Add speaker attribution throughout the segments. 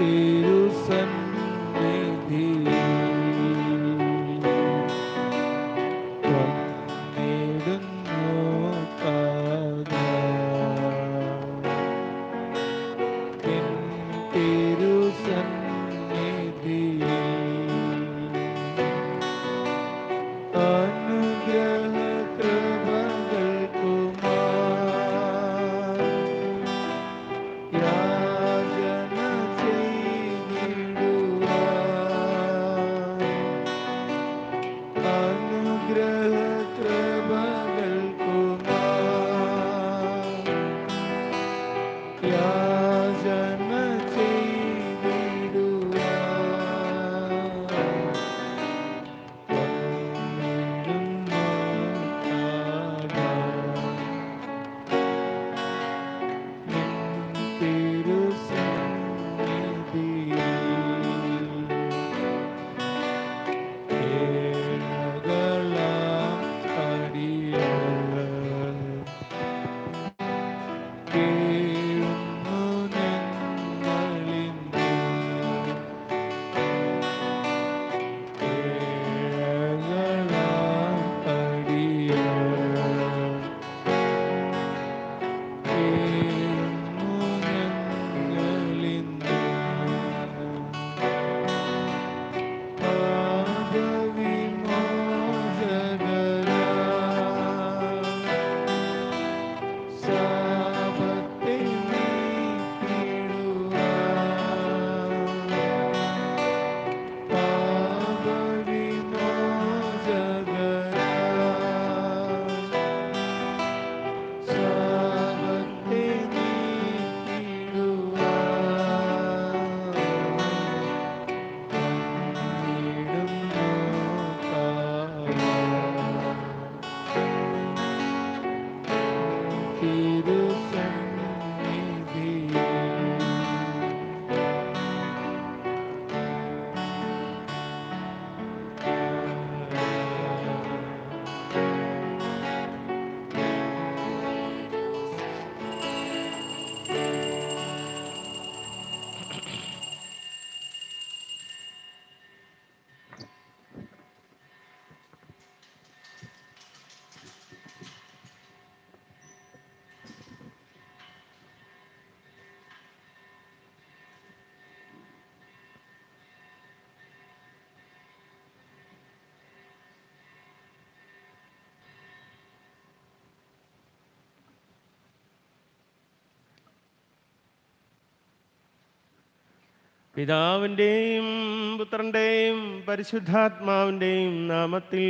Speaker 1: പിതാവിൻ്റെയും പുത്രൻ്റെയും പരിശുദ്ധാത്മാവിൻ്റെയും നാമത്തിൽ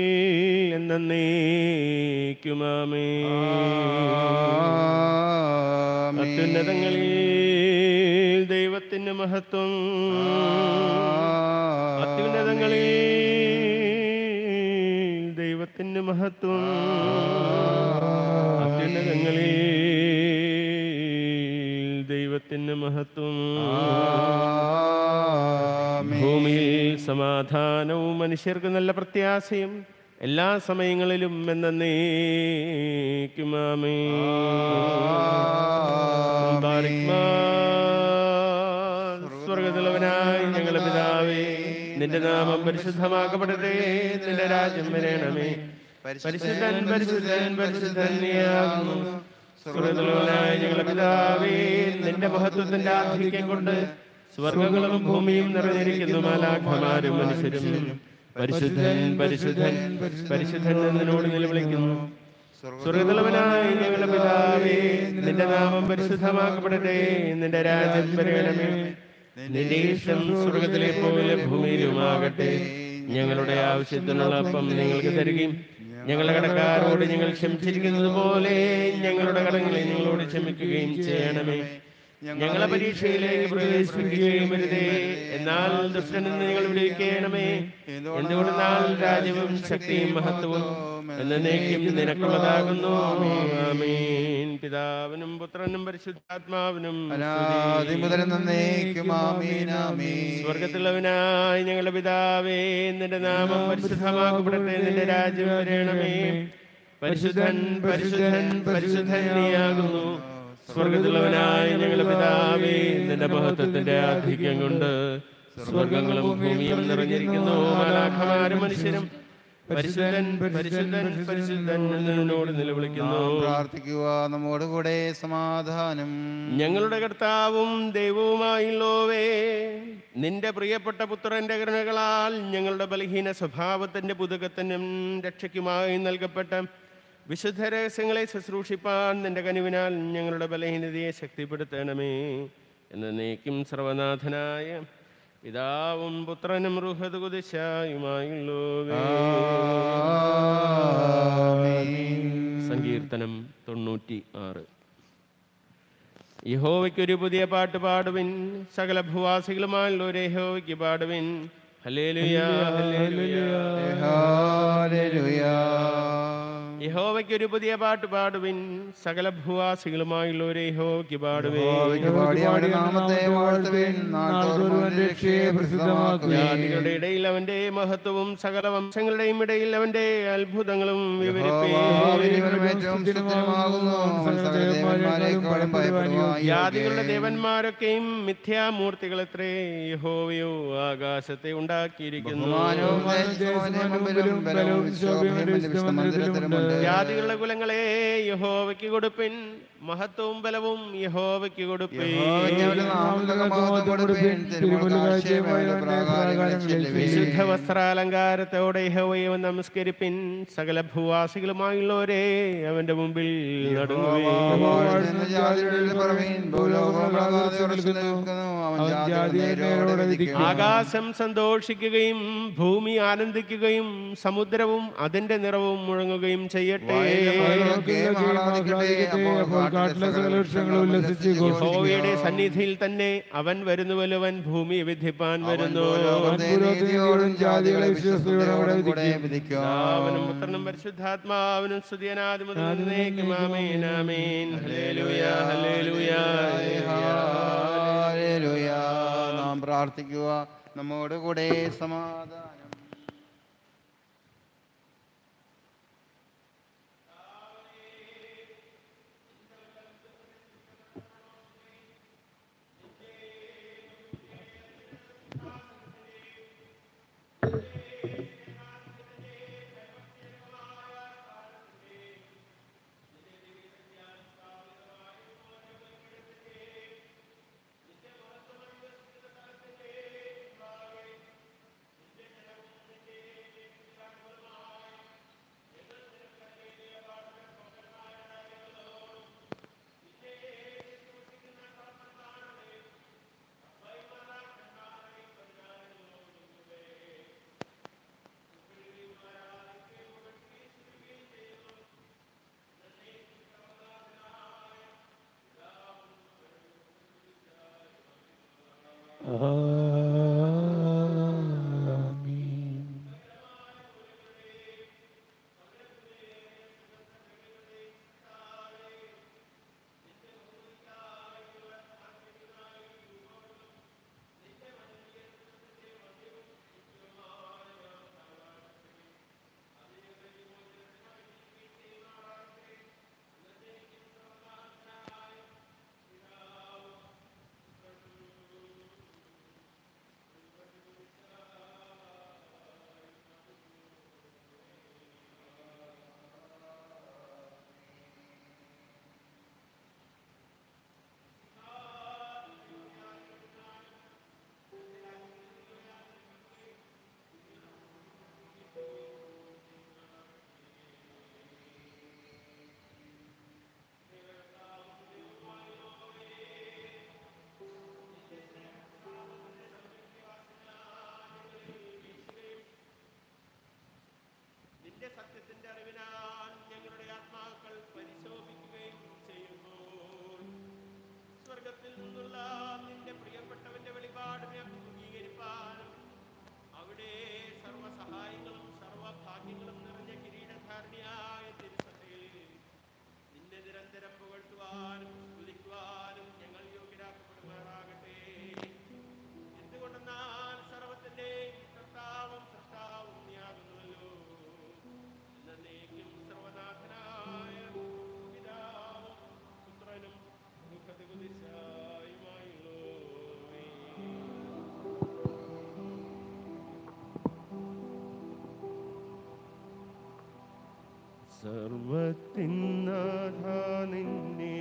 Speaker 1: എന്നേക്കുമാമേ അത്യുന്നതങ്ങളിൽ ദൈവത്തിന് മഹത്വം അത്യുന്നതങ്ങളിൽ ദൈവത്തിന് മഹത്വം അത്യുന്നതങ്ങളിൽ ദൈവത്തിന് മഹത്വം ഭൂമിയിൽ സമാധാനവും മനുഷ്യർക്ക് നല്ല പ്രത്യാശയും എല്ലാ സമയങ്ങളിലും എന്നേക്കുമാമേ സ്വർഗത്തിലവനായി ഞങ്ങളുടെ പിതാവേ നിന്റെ നാമം പരിശുദ്ധമാക്കപ്പെടട്ടെ നിന്റെ രാജ്യം വരേണമേ പരിശുദ്ധൻ പരിശുദ്ധൻ പരിശുദ്ധൻ നീയാകുന്നു സ്വർഗത്തിലവനായ ഞങ്ങളുടെ പിതാവേ നിന്റെ മഹത്വത്തിന്റെ ആധിക്യം കൊണ്ട് സ്വർഗങ്ങളും ഭൂമിയും നിറഞ്ഞിരിക്കുന്നു മാലാഖമാരും മനുഷ്യരും പരിശുദ്ധൻ പരിശുദ്ധൻ പരിശുദ്ധൻ എന്നതിനോട് നിലവിളിക്കുന്നു സ്വർഗതലവനായ ഞങ്ങളുടെ പിതാവേ നിന്റെ നാമം പരിശുദ്ധമാക്കപ്പെടട്ടെ നിന്റെ രാജ്യം വരയണമേ നിന്റെ ഇഷ്ടം സ്വർഗത്തിലെ പോലെ ഭൂമിയിലുമാകട്ടെ ഞങ്ങളുടെ ആവശ്യത്തിനുള്ള അപ്പം നിങ്ങൾക്ക് തരികയും ഞങ്ങളുടെ കടക്കാരോട് ഞങ്ങൾ ക്ഷമിച്ചിരിക്കുന്നത് പോലെ ഞങ്ങളുടെ കടങ്ങളെ ഞങ്ങളോട് ക്ഷമിക്കുകയും ചെയ്യണമേ ഞങ്ങളെ പരീക്ഷയിലേക്ക് പ്രവേശിപ്പിക്കുകയും വരുതേ എന്നാൽ ദുഷ്ടനിൽ നിന്ന് ഞങ്ങൾ വിടുവിക്കണമേ എന്തുകൊണ്ടെന്നാൽ രാജ്യവും ശക്തിയും മഹത്വവും എന്നേക്കും നിനക്കുള്ളതാകുന്നു ആമേൻ പിതാവിനും പുത്രനും പരിശുദ്ധാത്മാവിനും
Speaker 2: അനാദി മുതൽ എന്നേക്കും ആമീൻ ആമീൻ
Speaker 1: സ്വർഗത്തിലുള്ളവനായി ഞങ്ങളുടെ പിതാവേ നിന്റെ നാമം പരിശുദ്ധമാക്കപ്പെടട്ടെ നിന്റെ രാജ്യം വരണമേ പരിശുദ്ധൻ പരിശുദ്ധൻ പരിശുദ്ധൻ നീയാകുന്നു സ്വർഗത്തിലുള്ളവനായ ഞങ്ങളുടെ പിതാവേ നിന്റെ മഹത്വത്തിന്റെ ആധിക്യം കൊണ്ട് സ്വർഗങ്ങളും ഭൂമിയും നിറഞ്ഞിരിക്കുന്നു മാലാഖമാരും മനുഷ്യരും പരിശുദ്ധൻ പരിശുദ്ധൻ പരിശുദ്ധൻ എന്ന് നിന്നോട് നിലവിളിക്കുന്നു
Speaker 2: നാം പ്രാർത്ഥിക്കുക നമ്മോട് കൂടെ സമാധാനം
Speaker 1: ഞങ്ങളുടെ കർത്താവും ദൈവവുമായുള്ളോവേ നിന്റെ പ്രിയപ്പെട്ട പുത്രന്റെ കരുണകളാൽ ഞങ്ങളുടെ ബലഹീന സ്വഭാവത്തിന്റെ പുതുക്കത്തിനും രക്ഷയ്ക്കുമായി നൽകപ്പെട്ട വിശുദ്ധ രഹസ്യങ്ങളെ ശുശ്രൂഷിപ്പാൻ നിന്റെ കനിവിനാൽ ഞങ്ങളുടെ ബലഹീനതയെ ശക്തിപ്പെടുത്തണമേ എന്ന് നീക്കും സർവനാഥനായ പിതാവും പുത്രനും റുഹദുദിശായുമായുള്ളോവേ സങ്കീർത്തനം തൊണ്ണൂറ്റി ആറ് യഹോവയ്ക്കൊരു പുതിയ പാട്ട് പാടുവിൻ സകല ഭൂവാസികളുമായുള്ള ഒരു യഹോവയ്ക്ക് പാടുവിൻ ഹല്ലേലൂയാ ഹല്ലേലൂയാ
Speaker 2: ഹല്ലേലൂയാ.
Speaker 1: യഹോവയ്ക്കൊരു പുതിയ പാട്ട് പാടുവിൻ സകല ഭൂവാസികളുമായുള്ള ഒരു യഹോവയ്ക്ക് പാടുവിൻ
Speaker 2: യഹോവയ്ക്ക് പാടി അവന്റെ നാമത്തെ വാഴ്ത്തുവിൻ നാൾതോറും അവന്റെ രക്ഷയെ പ്രസിദ്ധമാക്കുവിൻ
Speaker 1: ജാതികളുടെ ഇടയിൽ അവന്റെ മഹത്വവും സകല വംശങ്ങളുടെയും ഇടയിൽ അവന്റെ അത്ഭുതങ്ങളും വിവരിപ്പീൻ
Speaker 2: യഹോവ ഏറ്റവും സ്തുത്യമാകുന്നു അവൻ സകല ദേവന്മാരെക്കാളും ഭയപ്പെടുവാൻ
Speaker 1: ജാതികളുടെ ദേവന്മാരൊക്കെയും മിഥ്യാമൂർത്തികളെത്രേ യഹോവയോ ആകാശത്തെ ഉണ്ടാക്കിയിരിക്കുന്നു
Speaker 2: ബഹുമാനവും തേജസ്സും അവന്റെ മുമ്പിലും ബലവും ശോഭയും അവന്റെ വിശുദ്ധ മന്ദിരത്തിലുമുണ്ട്
Speaker 1: ജാതികളുടെ കുലങ്ങളെ യഹോവയ്ക്ക് കൊടുപ്പിൻ മഹത്വവും ബലവും യഹോവയ്ക്ക് കൊടുപ്പിൻ
Speaker 2: യഹോവയ്ക്ക് അവന്റെ നാമത്തിലൊക്കെ മഹത്വം കൊടുപ്പിൻ തിരുമുള്ള കാഴ്ചയും അവന്റെ പ്രാകാരങ്ങളിൽ ചെല്ലുവിൻ
Speaker 1: വിശുദ്ധ വസ്ത്രാലങ്കാരത്തോടെ യഹോവയെ നമസ്കരിപ്പിൻ സകല ഭൂവാസികളുമായുള്ളവരെ അവന്റെ മുമ്പിൽ നടുങ്ങുവേ
Speaker 2: വാഴ്ത്തുന്ന ജാതിയുടെ ഇടയിൽ പറവീൻ. ഭൂലോകമാകാതെ ഉറച്ചു നിൽക്കുന്നു. അവൻ ജാതിയെ നേരോടെ വിധിക്കും.
Speaker 1: ആകാശം സന്തോഷിക്കുകയും ഭൂമി ആനന്ദിക്കുകയും സമുദ്രവും അതിന്റെ നിറവും മുഴങ്ങുകയും ചെയ്യട്ടെ
Speaker 2: വായുമൊക്കെയും ആഹ്ലാദിക്കട്ടെ. അപ്പോൾ കാട്ടിലെ സകല വൃക്ഷങ്ങളും ഉല്ലസിച്ച്
Speaker 1: യഹോവയുടെ സന്നിധിയിൽ തന്നെ അവൻ വരുന്നുവല്ലവൻ ഭൂമി വിധിപ്പാൻ വരുന്നു
Speaker 2: നീതിയോടും ജാതികളെ വിശ്വസ്തയോടെ കൂടെ വിധിക്കും
Speaker 1: അവനും പുത്രനും പരിശുദ്ധാത്മാവിനും സ്തുതിയനാദി മുതൽ എന്നേക്കും ആമേൻ ആമേൻ ഹല്ലേലൂയ ഹല്ലേലൂയ
Speaker 2: ഹല്ലേലൂയ. നാം പ്രാർത്ഥിക്കുക നമ്മോട് കൂടെ സമാധാനം
Speaker 1: നിന്റെ സത്യത്തിന്റെ അറിവിനാൽ ഞങ്ങളുടെ ആത്മാക്കൾ പരിശോധിക്കുകയും ചെയ്യുമ്പോൾ സ്വർഗത്തിൽ നിന്നുള്ള നിന്റെ പ്രിയപ്പെട്ടവന്റെ വെളിപാടിനെ അംഗീകരിപ്പാനും അവിടെ സർവ്വസഹായങ്ങളും സർവ്വഭാഗ്യങ്ങളും നിറഞ്ഞ കിരീടധാരണിയായ തിരുസഭയിൽ നിന്നെ നിരന്തരം പുകഴ്ത്തുവാനും സ്തുതിക്കുവാനും ഞങ്ങൾ യോഗ്യരാക്കപ്പെടുമാറാകട്ടെ എന്തുകൊണ്ടെന്നാൽ സർവത്തിന്റെ കർത്താവും സൃഷ്ടാവും നീയാകുന്നുവല്ലോ എന്നേക്കും സർവനാഥനായ പിതാവും പുത്രനും സർവത്തിൻ നാഥ നിന്നെ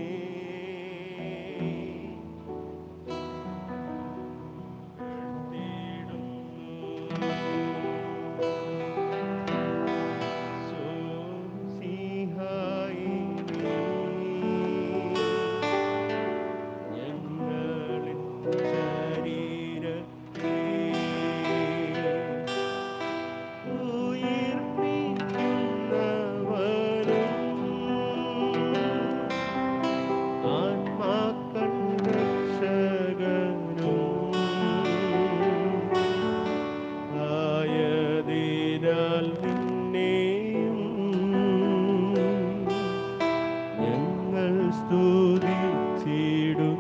Speaker 1: ആത്മാക്കൾ രക്ഷകനും ആയതിനാൽ നിന്നെയും ഞങ്ങൾ സ്തുതിച്ചിടുന്നു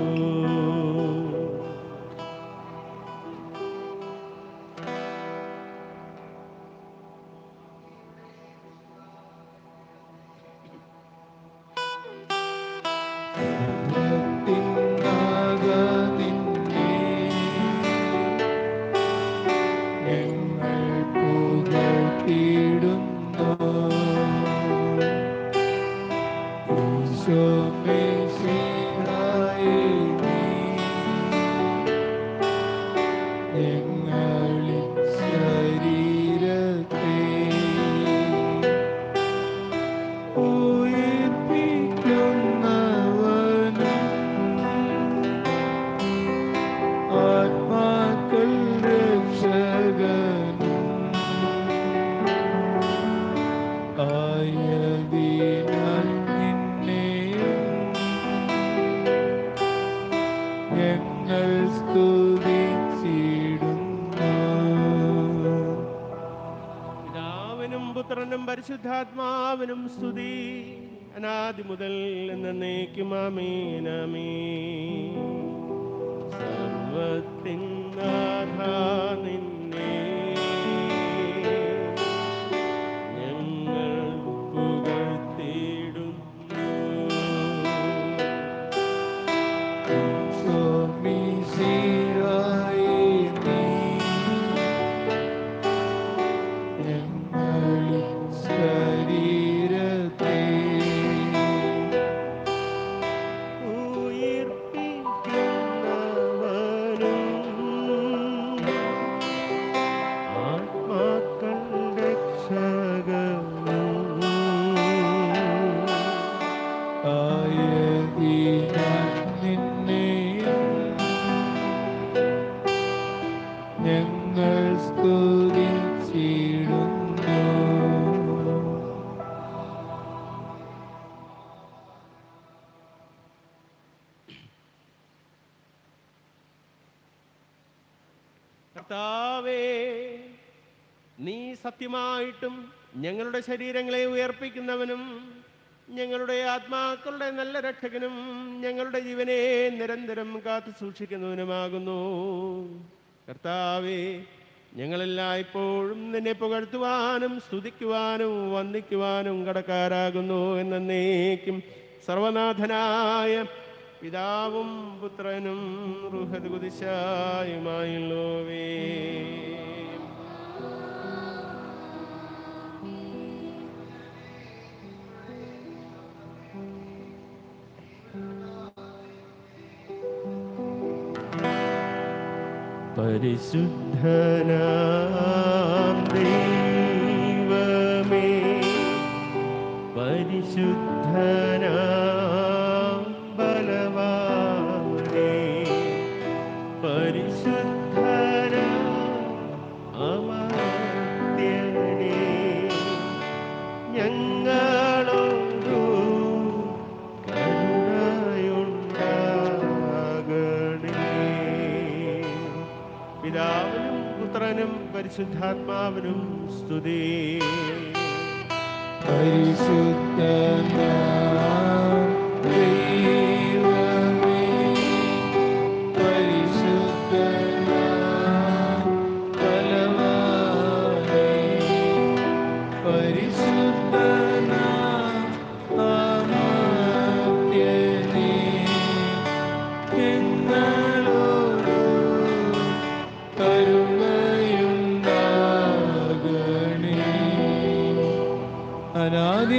Speaker 2: തിന്നാക നിന്നെ ഞങ്ങൾ പുകഴ്ത്തിയിടുന്നു. ഈശോമിശിഹായേ നീ ഞങ്ങളിൽ ശരീരത്തെ ഉയിർപ്പിക്കുന്നവനും ആത്മാക്കൾ രക്ഷകനും ആയതിനാൽ നിന്നെയും ഞങ്ങൾ സ്തുതിച്ചിടുന്നു
Speaker 1: പിതാവിനും പുത്രനും പരിശുദ്ധാത്മാവിനും സ്തുതി അനാദി മുതൽ എന്നേക്കും ആമീനമേ സർവത്തിൻ നാഥ നിന്നെ ഞങ്ങൾ പുകഴ്ത്തിയിടുന്നു
Speaker 2: സോമിശിഹായേ നീ ഞങ്ങളിൽ ശരീരത്തെ
Speaker 1: ഉയിർപ്പിക്കുന്നവനും ആത്മാക്കൾ രക്ഷകനും
Speaker 2: ആയതിനാൽ നിന്നെയും ഞങ്ങൾ സ്തുതിച്ചിടുന്നു
Speaker 1: കർത്താവേ നീ സത്യമായിട്ടും ഞങ്ങളുടെ ശരീരങ്ങളെ ഉയർപ്പിക്കുന്നവനും ഞങ്ങളുടെ ആത്മാക്കളുടെ നല്ല രക്ഷകനും ഞങ്ങളുടെ ജീവനെ നിരന്തരം കാത്തു സൂക്ഷിക്കുന്നവനുമാകുന്നു കർത്താവേ ഞങ്ങളെല്ലായ്പ്പോഴും നിന്നെ പുകഴ്ത്തുവാനും സ്തുതിക്കുവാനും വന്ദിക്കുവാനും കടക്കാരാകുന്നു എന്നേക്കും സർവനാഥനായ പിതാവും പുത്രനും റുഹദുദിശായുമായുള്ളവേ പരിശുദ്ധനാം ദൈവമേ പരിശുദ്ധനാം ബലവാനേ പരിശുദ്ധനാം അമർത്യനേ ഞങ്ങളോടു കരുണയുണ്ടാകണേ പിതാവിനും പുത്രനും പരിശുദ്ധാത്മാവിനും സ്തുതി
Speaker 2: പരിശുദ്ധനാം ദൈവമേ പരിശുദ്ധനാം ബലവാനേ പരിശുദ്ധനാം അമർത്യനേ ഞങ്ങളോട് കരുണയുണ്ടാകണേ അനാദി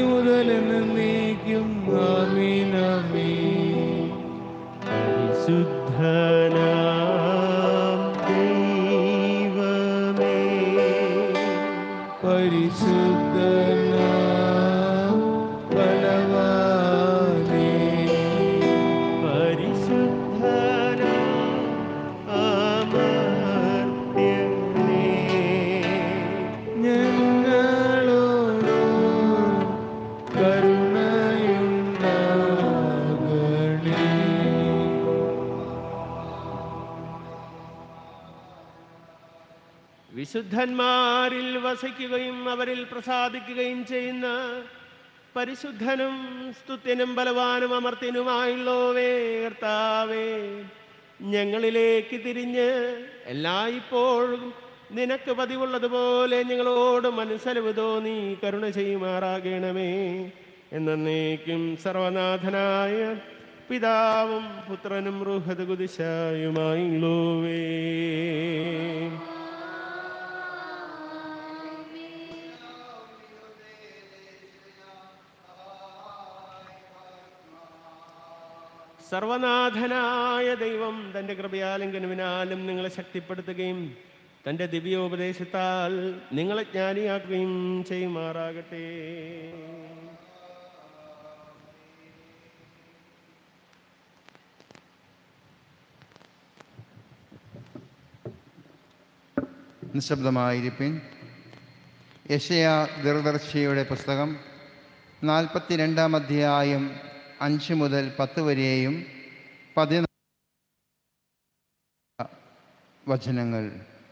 Speaker 1: വിശുദ്ധന്മാരിൽ വസിക്കുകയും അവരിൽ പ്രസാദിക്കുകയും ചെയ്യുന്ന പരിശുദ്ധനും സ്തുത്യനും ബലവാനും അമർത്യനുമായുള്ളോവേ കർത്താവേ ഞങ്ങളിലേക്ക് തിരിഞ്ഞ് എല്ലായ്പ്പോഴും നിനക്ക് പതിവുള്ളതുപോലെ ഞങ്ങളോട് മനസ്സലവ് തോന്നി കരുണ ചെയ്യുമാറാകണമേ എന്നേക്കും സർവനാഥനായ പിതാവും പുത്രനും റുഹത് കുതിശായുമായുള്ളൂവേ സർവനാഥനായ ദൈവം തൻ്റെ കൃപയാലും കനുവിനാലും നിങ്ങളെ ശക്തിപ്പെടുത്തുകയും തൻ്റെ ദിവ്യോപദേശത്താൽ നിങ്ങളെ ജ്ഞാനിയാക്കുകയും ചെയ്യുമാറാകട്ടെ
Speaker 2: നിശബ്ദമായിരിപ്പിൻ യശയ ദീർദർശിയുടെ പുസ്തകം നാൽപ്പത്തിരണ്ടാം അധ്യായം അഞ്ച് മുതൽ പത്ത് വരെയും പതിനാല് വചനങ്ങൾ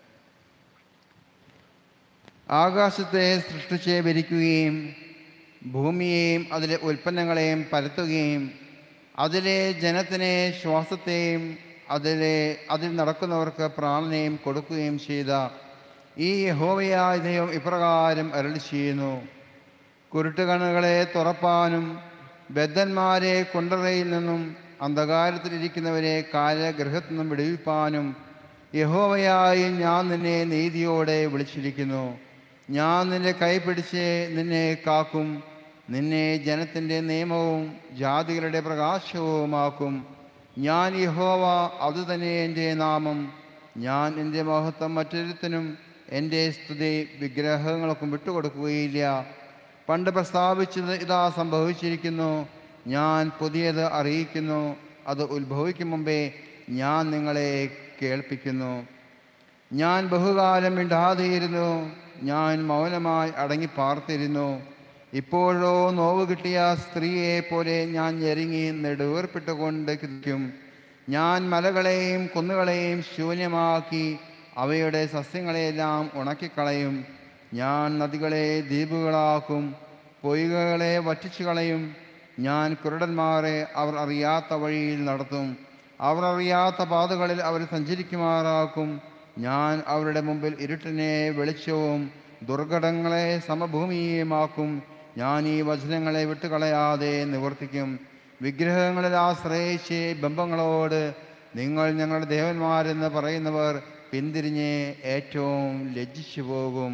Speaker 2: ആകാശത്തെ സൃഷ്ടിച്ച് ഭരിക്കുകയും ഭൂമിയെയും അതിലെ ഉൽപ്പന്നങ്ങളെയും പരത്തുകയും അതിലെ ജനത്തിനെ ശ്വാസത്തെയും അതിലെ അതിൽ നടക്കുന്നവർക്ക് പ്രാണനെയും കൊടുക്കുകയും ചെയ്ത ഈ യഹോവയായ ദൈവം ഇപ്രകാരം അരളി ചെയ്യുന്നു കുരുട്ടുകണ്ണുകളെ തുറപ്പാനും ബദ്ധന്മാരെ കുണ്ടറയിൽ നിന്നും അന്ധകാരത്തിലിരിക്കുന്നവരെ കാലഗ്രഹത്തിൽ നിന്നും വിടുവിപ്പാനും യഹോവയായി ഞാൻ നിന്നെ നീതിയോടെ വിളിച്ചിരിക്കുന്നു ഞാൻ നിന്റെ കൈ പിടിച്ച് നിന്നെ കാക്കും നിന്നെ ജനത്തിൻ്റെ നിയമവും ജാതികളുടെ പ്രകാശവുമാക്കും ഞാൻ യഹോവ അതുതന്നെ എൻ്റെ നാമം ഞാൻ എൻ്റെ മഹത്വം മറ്റൊരുത്തനും എൻ്റെ സ്തുതി വിഗ്രഹങ്ങൾക്കും വിട്ടുകൊടുക്കുകയില്ല പണ്ട് പ്രസ്താവിച്ചത് ഇതാ സംഭവിച്ചിരിക്കുന്നു ഞാൻ പുതിയത് അറിയിക്കുന്നു അത് ഉത്ഭവിക്കും മുമ്പേ ഞാൻ നിങ്ങളെ കേൾപ്പിക്കുന്നു ഞാൻ ബഹുകാലം മിണ്ടാതെയിരുന്നു ഞാൻ മൗനമായി അടങ്ങി പാർത്തിരുന്നു ഇപ്പോഴോ നോവ് കിട്ടിയ സ്ത്രീയെ പോലെ ഞാൻ ഞെരുങ്ങി നെടുവേർപ്പിട്ടുകൊണ്ട് കിരിക്കും ഞാൻ മലകളെയും കുന്നുകളെയും ശൂന്യമാക്കി അവയുടെ സസ്യങ്ങളെയെല്ലാം ഉണക്കിക്കളയും ഞാൻ നദികളെ ദ്വീപുകളാക്കും പൊയ്കകളെ വറ്റിച്ചു കളയും ഞാൻ കുരുടന്മാരെ അവർ അറിയാത്ത വഴിയിൽ നടത്തും അവർ അറിയാത്ത പാതകളിൽ അവർ സഞ്ചരിക്കുമാറാക്കും ഞാൻ അവരുടെ മുമ്പിൽ ഇരുട്ടിനെ വെളിച്ചവും ദുർഘടങ്ങളെ സമഭൂമിയുമാക്കും ഞാൻ ഈ വചനങ്ങളെ വിട്ടുകളയാതെ നിവർത്തിക്കും വിഗ്രഹങ്ങളിൽ ആശ്രയിച്ച് ബിംബങ്ങളോട് നിങ്ങൾ ഞങ്ങളുടെ ദേവന്മാരെന്ന് പറയുന്നവർ പിന്തിരിഞ്ഞ് ഏറ്റവും ലജ്ജിച്ചു പോകും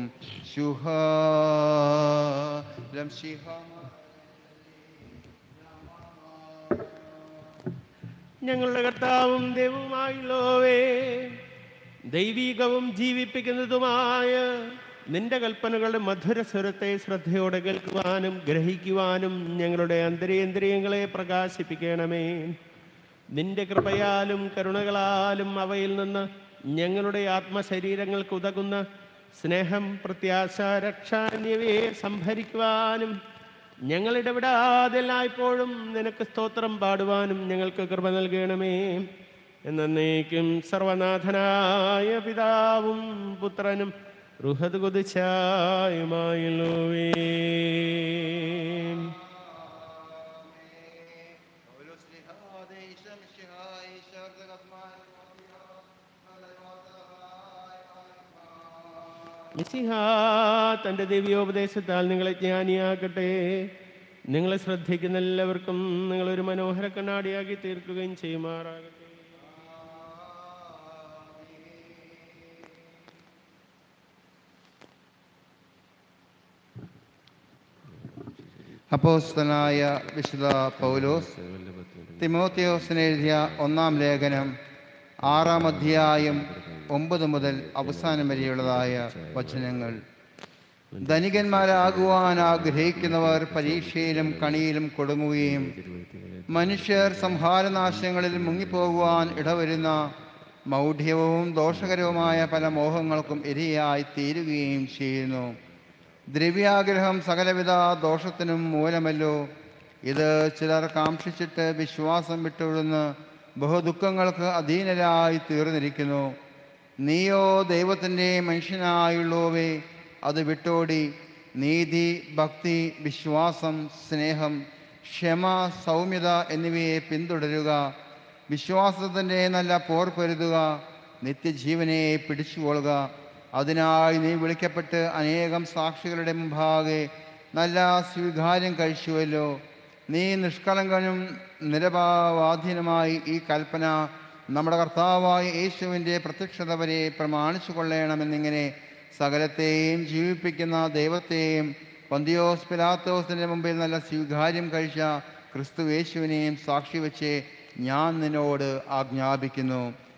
Speaker 2: ശുഹാലം ശിഹാ
Speaker 1: ഞങ്ങളുടെ കർത്താവും ദൈവവുമായുള്ളോവേ ദൈവീകവും ജീവിപ്പിക്കുന്നതുമായ നിന്റെ കൽപ്പനകളുടെ മധുരസ്വരത്തെ ശ്രദ്ധയോടെ കേൾക്കുവാനും ഗ്രഹിക്കുവാനും ഞങ്ങളുടെ അന്തരേന്ദ്രിയങ്ങളെ പ്രകാശിപ്പിക്കണമേ നിന്റെ കൃപയാലും കരുണകളാലും അവയിൽ നിന്ന് ഞങ്ങളുടെ ആത്മശരീരങ്ങൾക്ക് ഉതകുന്ന സ്നേഹം പ്രത്യാശ രക്ഷ എന്നിവയെ സംഭരിക്കുവാനും ഞങ്ങൾ ഇടപെടാതെ എല്ലായ്പ്പോഴും നിനക്ക് സ്തോത്രം പാടുവാനും ഞങ്ങൾക്ക് കൃപ നൽകണമേ എന്നേക്കും സർവനാഥനായ പിതാവും പുത്രനും റുഹത് കുതിച്ചായുമായുള്ളവേ മിശിഹ തൻ്റെ ദിവ്യോപദേശത്താൽ നിങ്ങളെ ജ്ഞാനിയാക്കട്ടെ നിങ്ങളെ ശ്രദ്ധിക്കുന്ന എല്ലാവർക്കും നിങ്ങളൊരു മനോഹര കണ്ണാടിയാക്കി തീർക്കുകയും ചെയ്യുമാറാകട്ടെ
Speaker 2: അപ്പോസ്തനായ വിശുദ്ധ പൗലോസ് തിമോത്തിയോസിന് എഴുതിയ ഒന്നാം ലേഖനം ആറാം അധ്യായം ഒമ്പത് മുതൽ അവസാനം വരെയുള്ളതായ വചനങ്ങൾ ധനികന്മാരാകുവാൻ ആഗ്രഹിക്കുന്നവർ പരീക്ഷയിലും കണിയിലും കൊടുങ്ങുകയും മനുഷ്യർ സംഹാരനാശങ്ങളിൽ മുങ്ങിപ്പോകുവാൻ ഇടവരുന്ന മൗഢ്യവും ദോഷകരവുമായ പല മോഹങ്ങൾക്കും ഇരയായി തീരുകയും ചെയ്യുന്നു ദ്രവ്യാഗ്രഹം സകലവിധ ദോഷത്തിനും മൂലമല്ലോ ഇത് ചിലർ കാക്ഷിച്ചിട്ട് വിശ്വാസം വിട്ടൊഴുന്ന് ബഹുദുഃഖങ്ങൾക്ക് അധീനരായി തീർന്നിരിക്കുന്നു നീയോ ദൈവത്തിൻ്റെ മനുഷ്യനായുള്ളോവേ അത് വിട്ടോടി നീതി ഭക്തി വിശ്വാസം സ്നേഹം ക്ഷമ സൗമ്യത എന്നിവയെ പിന്തുടരുക വിശ്വാസത്തിൻ്റെ നല്ല പോർ പൊരുതുക നിത്യജീവനെ പിടിച്ചുകൊള്ളുക അതിനായി നീ വിളിക്കപ്പെട്ട് അനേകം സാക്ഷികളുടെ മുമ്പാകെ നല്ല സ്വീകാര്യം കഴിച്ചുവല്ലോ നീ നിഷ്കളങ്കനും നിരപാവാധീനമായി ഈ കൽപ്പന നമ്മുടെ കർത്താവായ യേശുവിൻ്റെ പ്രത്യക്ഷത വരെ പ്രമാണിച്ചു കൊള്ളണമെന്നിങ്ങനെ സകലത്തെയും ജീവിപ്പിക്കുന്ന ദൈവത്തെയും പന്തിയോസ് പിലാത്തോസിൻ്റെ മുമ്പിൽ നല്ല സ്വീകാര്യം കഴിച്ച ക്രിസ്തു യേശുവിനെയും സാക്ഷി വെച്ച് ഞാൻ നിന്നോട് ആജ്ഞാപിക്കുന്നു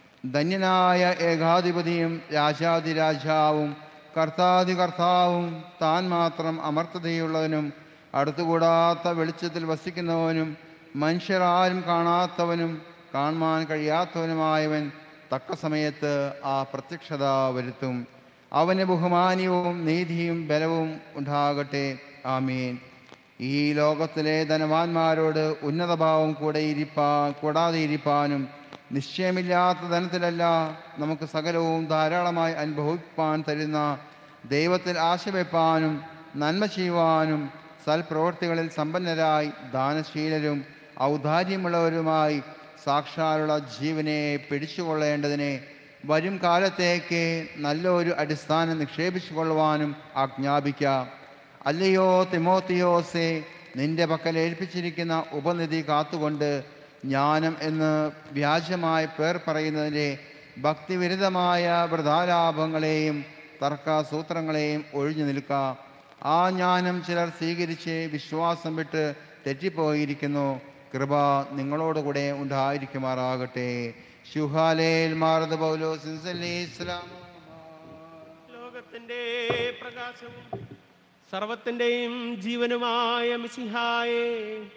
Speaker 2: ധന്യനായ ഏകാധിപതിയും രാജാതിരാജാവും കർത്താതി കർത്താവും താൻ മാത്രം അമർത്തതയുള്ളവനും അടുത്തുകൂടാത്ത വെളിച്ചത്തിൽ വസിക്കുന്നവനും മനുഷ്യർ ആരും കാണാത്തവനും കാണുവാൻ കഴിയാത്തവനുമായവൻ തക്ക സമയത്ത് ആ പ്രത്യക്ഷത വരുത്തും അവന് ബഹുമാന്യവും നീതിയും ബലവും ഉണ്ടാകട്ടെ ആമീൻ ഈ ലോകത്തിലെ ധനവാന്മാരോട് ഉന്നതഭാവം കൂടെ ഇരിപ്പാ കൂടാതെ ഇരിപ്പാനും നിശ്ചയമില്ലാത്ത ധനത്തിലല്ല നമുക്ക് സകലവും ധാരാളമായി അനുഭവിപ്പാൻ തരുന്ന ദൈവത്തിൽ ആശ വെപ്പാനും നന്മ ചെയ്യുവാനും സൽപ്രവൃത്തികളിൽ സമ്പന്നരായി ദാനശീലരും ഔദാര്യമുള്ളവരുമായി സാക്ഷാലുള്ള ജീവനെ പിടിച്ചുകൊള്ളേണ്ടതിനെ വരും കാലത്തേക്ക് നല്ലൊരു അടിസ്ഥാനം നിക്ഷേപിച്ചു കൊള്ളുവാനും ആജ്ഞാപിക്കാം അല്ലയോ തിമോത്തിയോസെ നിന്റെ പക്കൽ ഏൽപ്പിച്ചിരിക്കുന്ന ഉപനിധി കാത്തുകൊണ്ട് ജ്ഞാനം എന്ന് വ്യാജമായ പേർ പറയുന്നതിൻ്റെ ഭക്തിവിരുദ്ധമായ വൃഥാലാഭങ്ങളെയും തർക്കസൂത്രങ്ങളെയും ഒഴിഞ്ഞു നിൽക്കുക ആ ജ്ഞാനം ചിലർ സ്വീകരിച്ച് വിശ്വാസം വിട്ട് തെറ്റിപ്പോയിരിക്കുന്നു കൃപ നിങ്ങളോടുകൂടെ ഉണ്ടായിരിക്കുമാറാകട്ടെ ശുഹാലേൽ മാറത് പൗലോ സിൻസലി ഇസ്ലാമോ
Speaker 1: ലോകത്തിന്റെ പ്രകാശവും സർവത്തിന്റെയും ജീവനുമായ മിസിഹായെ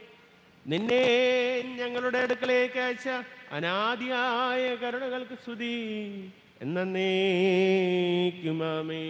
Speaker 1: നിന്നെ ഞങ്ങളുടെ അടുക്കലേക്ക് അയച്ച അനാദിയായ കരുണകൾക്ക് സ്തുതി എന്നേക്കുമാമേ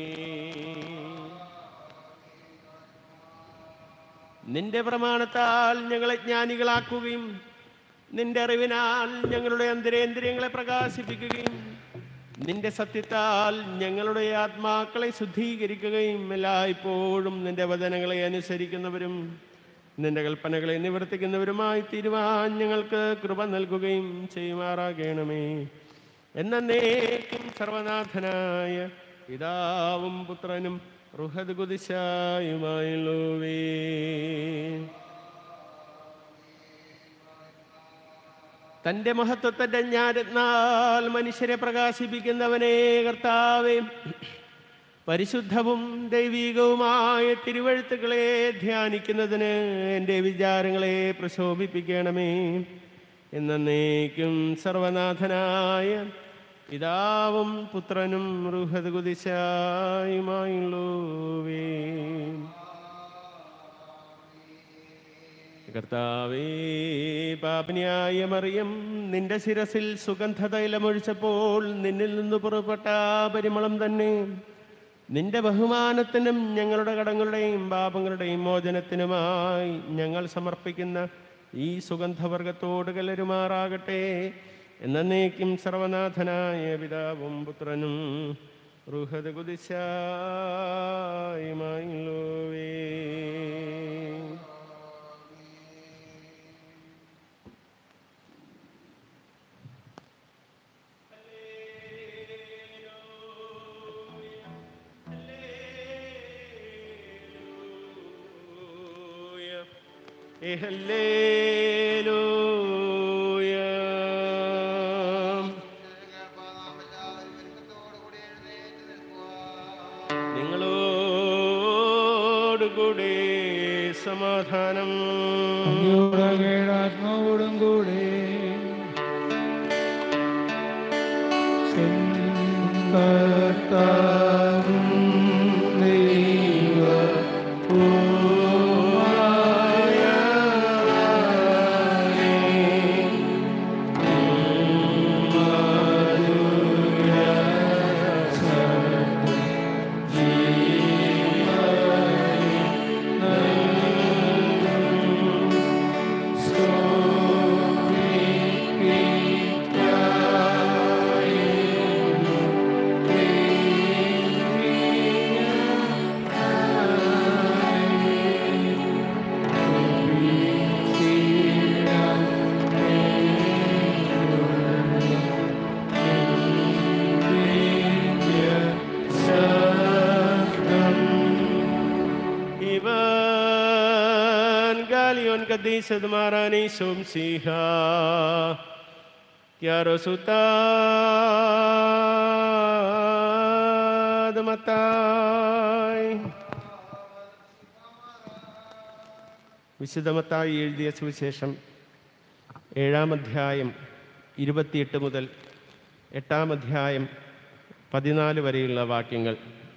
Speaker 1: നിന്റെ പ്രമാണത്താൽ ഞങ്ങളെ ജ്ഞാനികളാക്കുകയും നിന്റെ അറിവിനാൽ ഞങ്ങളുടെ അന്തരേന്ദ്രിയങ്ങളെ പ്രകാശിപ്പിക്കുകയും നിന്റെ സത്യത്താൽ ഞങ്ങളുടെ ആത്മാക്കളെ ശുദ്ധീകരിക്കുകയും എല്ലായ്പ്പോഴും നിന്റെ വചനങ്ങളെ അനുസരിക്കുന്നവരും നിന്റെ കൽപ്പനകളെ നിവർത്തിക്കുന്നവരുമായി തീരുവാൻ ഞങ്ങൾക്ക് കൃപ നൽകുകയും ചെയ്യുമാറാകണമേ എന്നേക്കും സർവനാഥനായ പിതാവും പുത്രനും റുഹദ് കുതിശായുമായുള്ളവേ തന്റെ മഹത്വത്തിന്റെ ജ്ഞാനത്താൽ മനുഷ്യരെ പ്രകാശിപ്പിക്കുന്നവനെ കർത്താവേ പരിശുദ്ധവും ദൈവികവുമായ തിരുവഴുത്തുകളെ ധ്യാനിക്കുന്നതിന് എൻ്റെ വിചാരങ്ങളെ പ്രശോഭിപ്പിക്കണമേ എന്നേക്കും സർവനാഥനായ പിതാവും പുത്രനും റുഹത് കുതിശായുമായുള്ളൂവേ കർത്താവേ പാപനിയായ മറിയം നിന്റെ ശിരസിൽ സുഗന്ധതൈലമൊഴിച്ചപ്പോൾ നിന്നിൽ നിന്ന് പുറപ്പെട്ട ആ പരിമളം തന്നെ നിന്റെ ബഹുമാനത്തിനും ഞങ്ങളുടെ കടങ്ങളുടെയും പാപങ്ങളുടെയും മോചനത്തിനുമായി ഞങ്ങൾ സമർപ്പിക്കുന്ന ഈ സുഗന്ധവർഗത്തോട് കലരുമാറാകട്ടെ എന്നേക്കും സർവനാഥനായ പിതാവും പുത്രനും റുഹത് കുതിശായുമായുള്ളവേ ഏ ഹല്ലേലൂയ. നിങ്ങളോടുകൂടെ സമാധാനം
Speaker 3: ആത്മാവോടും കൂടെ കർത്താവും
Speaker 1: القديس دماراني سمسيها يا رسوتا دمتاي വിശുദ്ധമത്തായി എഴുതിയ സുവിശേഷം ഏഴാം അധ്യായം ഇരുപത്തിയെട്ട് മുതൽ എട്ടാം അധ്യായം പതിനാല് വരെയുള്ള വാക്യങ്ങൾ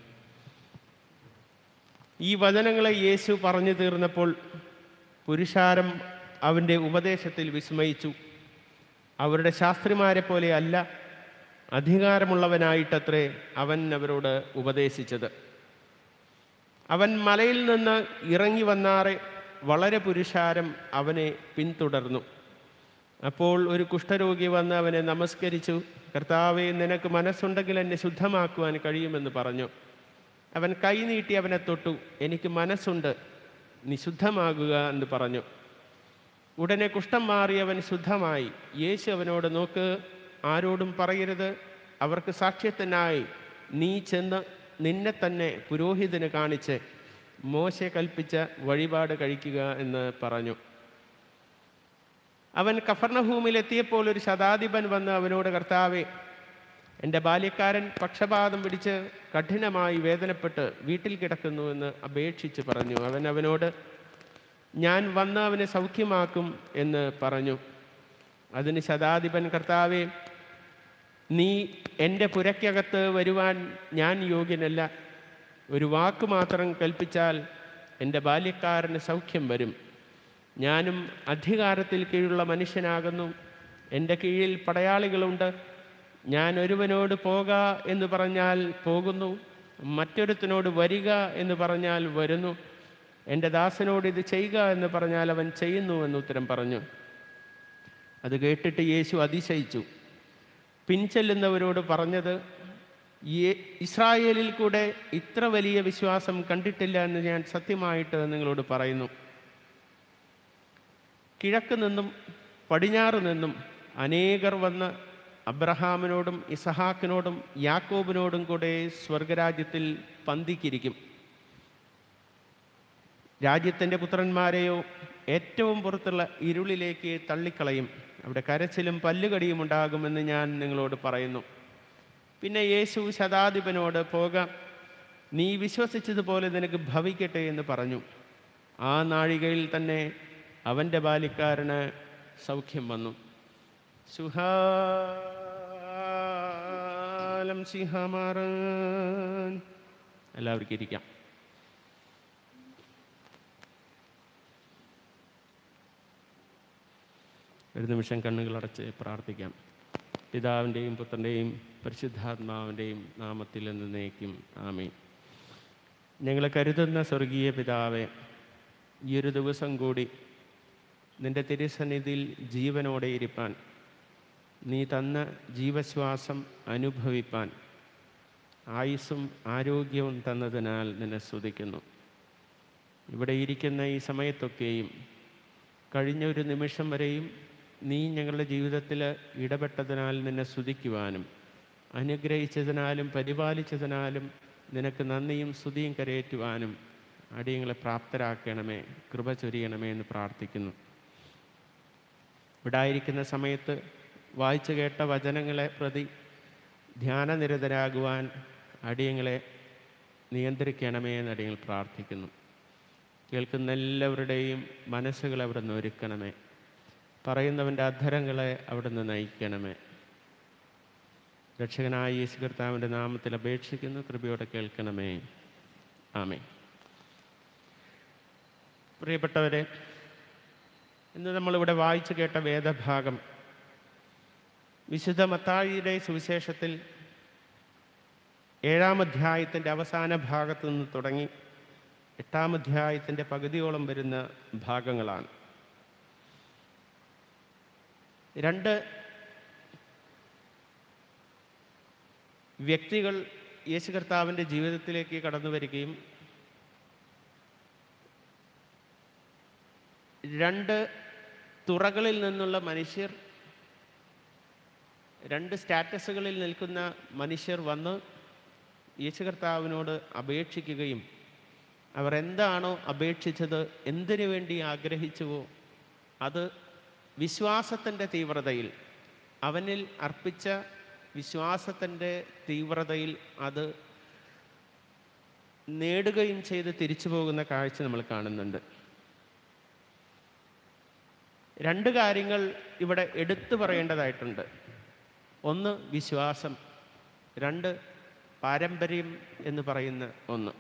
Speaker 1: ഈ വചനങ്ങളെ യേശു പറഞ്ഞു തീർന്നപ്പോൾ പുരുഷാരം അവൻ്റെ ഉപദേശത്തിൽ വിസ്മയിച്ചു അവരുടെ ശാസ്ത്രിമാരെ പോലെ അല്ല അധികാരമുള്ളവനായിട്ടത്രേ അവൻ അവരോട് ഉപദേശിച്ചത് അവൻ മലയിൽ നിന്ന് ഇറങ്ങി വന്നാറെ വളരെ പുരുഷാരം അവനെ പിന്തുടർന്നു അപ്പോൾ ഒരു കുഷ്ഠരോഗി വന്ന് അവനെ നമസ്കരിച്ചു കർത്താവെ നിനക്ക് മനസ്സുണ്ടെങ്കിൽ എന്നെ ശുദ്ധമാക്കുവാൻ കഴിയുമെന്ന് പറഞ്ഞു അവൻ കൈ നീട്ടി അവനെ തൊട്ടു എനിക്ക് മനസ്സുണ്ട് നീ ശുദ്ധമാകുക എന്ന് പറഞ്ഞു ഉടനെ കുഷ്ഠം മാറി അവൻ ശുദ്ധമായി യേശു അവനോട് നോക്ക് ആരോടും പറയരുത് അവർക്ക് സാക്ഷ്യത്തിനായി നീ ചെന്ന് നിന്നെ തന്നെ പുരോഹിതന് കാണിച്ച് മോശെ കൽപ്പിച്ച വഴിപാട് കഴിക്കുക എന്ന് പറഞ്ഞു അവൻ കഫർണഭൂമിയിലെത്തിയപ്പോൾ ഒരു ശതാധിപൻ വന്ന് അവനോട് കർത്താവെ എൻ്റെ ബാല്യക്കാരൻ പക്ഷപാതം പിടിച്ച് കഠിനമായി വേദനപ്പെട്ട് വീട്ടിൽ കിടക്കുന്നു എന്ന് അപേക്ഷിച്ച് പറഞ്ഞു അവൻ അവനോട് ഞാൻ വന്ന് അവനെ സൗഖ്യമാക്കും എന്ന് പറഞ്ഞു അതിന് ശതാധിപൻ കർത്താവെ നീ എൻ്റെ പുരയ്ക്കകത്ത് വരുവാൻ ഞാൻ യോഗ്യനല്ല ഒരു വാക്ക് മാത്രം കൽപ്പിച്ചാൽ എൻ്റെ ബാല്യക്കാരന് സൗഖ്യം വരും ഞാനും അധികാരത്തിൽ കീഴുള്ള മനുഷ്യനാകുന്നു എൻ്റെ കീഴിൽ പടയാളികളുണ്ട് ഞാൻ ഒരുവനോട് പോക എന്ന് പറഞ്ഞാൽ പോകുന്നു മറ്റൊരുത്തനോട് വരിക എന്ന് പറഞ്ഞാൽ വരുന്നു എൻ്റെ ദാസനോട് ഇത് ചെയ്യുക എന്ന് പറഞ്ഞാൽ അവൻ ചെയ്യുന്നു എന്ന് ഉത്തരം പറഞ്ഞു അത് കേട്ടിട്ട് യേശു അതിശയിച്ചു പിൻചെല്ലുന്നവരോട് പറഞ്ഞത് "യേ- ഇസ്രായേലിൽ കൂടെ ഇത്ര വലിയ വിശ്വാസം കണ്ടിട്ടില്ല എന്ന് ഞാൻ സത്യമായിട്ട് നിങ്ങളോട് പറയുന്നു കിഴക്ക് നിന്നും പടിഞ്ഞാറ് നിന്നും അനേകർ വന്ന് അബ്രഹാമിനോടും ഇസഹാക്കിനോടും യാക്കോബിനോടും കൂടെ സ്വർഗരാജ്യത്തിൽ പന്തിക്കിരിക്കും രാജ്യത്തിൻ്റെ പുത്രന്മാരെയോ ഏറ്റവും പുറത്തുള്ള ഇരുളിലേക്ക് തള്ളിക്കളയും അവിടെ കരച്ചിലും പല്ലുകടിയും ഉണ്ടാകുമെന്ന് ഞാൻ നിങ്ങളോട് പറയുന്നു പിന്നെ യേശു ശതാധിപനോട് പോകാം നീ വിശ്വസിച്ചതുപോലെ നിനക്ക് ഭവിക്കട്ടെ എന്ന് പറഞ്ഞു ആ നാഴികയിൽ തന്നെ അവൻ്റെ ബാലിക്കാരന് സൗഖ്യം വന്നു സുഹാലം സിംഹമാറൻ എല്ലാവർക്കും ഇരിക്കാം ഒരു നിമിഷം കണ്ണുകളടച്ച് പ്രാർത്ഥിക്കാം പിതാവിൻ്റെയും പുത്രൻ്റെയും പരിശുദ്ധാത്മാവിൻ്റെയും നാമത്തിൽ എന്ന് നയിക്കും ആമീൻ ഞങ്ങളെ കരുതുന്ന സ്വർഗീയ പിതാവെ ഈ ഒരു ദിവസം കൂടി നിൻ്റെ തിരുസന്നിധിയിൽ ജീവനോടെ ഇരിപ്പാൻ നീ തന്ന ജീവശ്വാസം അനുഭവിപ്പാൻ ആയുസ്സും ആരോഗ്യവും തന്നതിനാൽ നിന്നെ സ്തുതിക്കുന്നു ഇവിടെ ഇരിക്കുന്ന ഈ സമയത്തൊക്കെയും കഴിഞ്ഞ ഒരു നിമിഷം വരെയും നീ ഞങ്ങളുടെ ജീവിതത്തിൽ ഇടപെട്ടതിനാൽ നിന്നെ സ്തുതിക്കുവാനും അനുഗ്രഹിച്ചതിനാലും പരിപാലിച്ചതിനാലും നിനക്ക് നന്ദിയും സ്തുതിയും കരയേറ്റുവാനും അടിയങ്ങളെ പ്രാപ്തരാക്കണമേ കൃപ ചൊരിയണമേ എന്ന് പ്രാർത്ഥിക്കുന്നു ഇവിടെ ആയിരിക്കുന്ന സമയത്ത് വായിച്ചു കേട്ട വചനങ്ങളെ പ്രതി ധ്യാനനിരതരാകുവാൻ അടിയങ്ങളെ നിയന്ത്രിക്കണമേ എന്ന് അടിയങ്ങൾ പ്രാർത്ഥിക്കുന്നു കേൾക്കുന്ന എല്ലാവരുടെയും മനസ്സുകളെ അവിടെ നിന്ന് ഒരുക്കണമേ പറയുന്നവൻ്റെ അധരങ്ങളെ അവിടെ നിന്ന് നയിക്കണമേ രക്ഷകനായ യേശു കർത്താവിൻ്റെ നാമത്തിൽ അപേക്ഷിക്കുന്നു കൃപയോടെ കേൾക്കണമേ ആമേ പ്രിയപ്പെട്ടവരെ ഇന്ന് നമ്മളിവിടെ വായിച്ചു കേട്ട വേദഭാഗം വിശുദ്ധ മത്തായിയുടെ സുവിശേഷത്തിൽ ഏഴാം അധ്യായത്തിൻ്റെ അവസാന ഭാഗത്തു നിന്ന് തുടങ്ങി എട്ടാം അധ്യായത്തിൻ്റെ പകുതിയോളം വരുന്ന ഭാഗങ്ങളാണ് രണ്ട് വ്യക്തികൾ യേശു കർത്താവിൻ്റെ ജീവിതത്തിലേക്ക് കടന്നു വരികയും രണ്ട് തുറകളിൽ നിന്നുള്ള മനുഷ്യർ രണ്ട് സ്റ്റാറ്റസുകളിൽ നിൽക്കുന്ന മനുഷ്യർ വന്ന് യേശു കർത്താവിനോട് അപേക്ഷിക്കുകയും അവർ എന്താണോ അപേക്ഷിച്ചത് എന്തിനു വേണ്ടി ആഗ്രഹിച്ചുവോ അത് വിശ്വാസത്തിൻ്റെ തീവ്രതയിൽ അവനിൽ അർപ്പിച്ച വിശ്വാസത്തിൻ്റെ തീവ്രതയിൽ അത് നേടുകയും ചെയ്ത് തിരിച്ചു പോകുന്ന കാഴ്ച നമ്മൾ കാണുന്നുണ്ട് രണ്ട് കാര്യങ്ങൾ ഇവിടെ എടുത്തു പറയേണ്ടതായിട്ടുണ്ട് ഒന്ന് വിശ്വാസം രണ്ട് പാരമ്പര്യം എന്ന് പറയുന്ന ഒന്ന്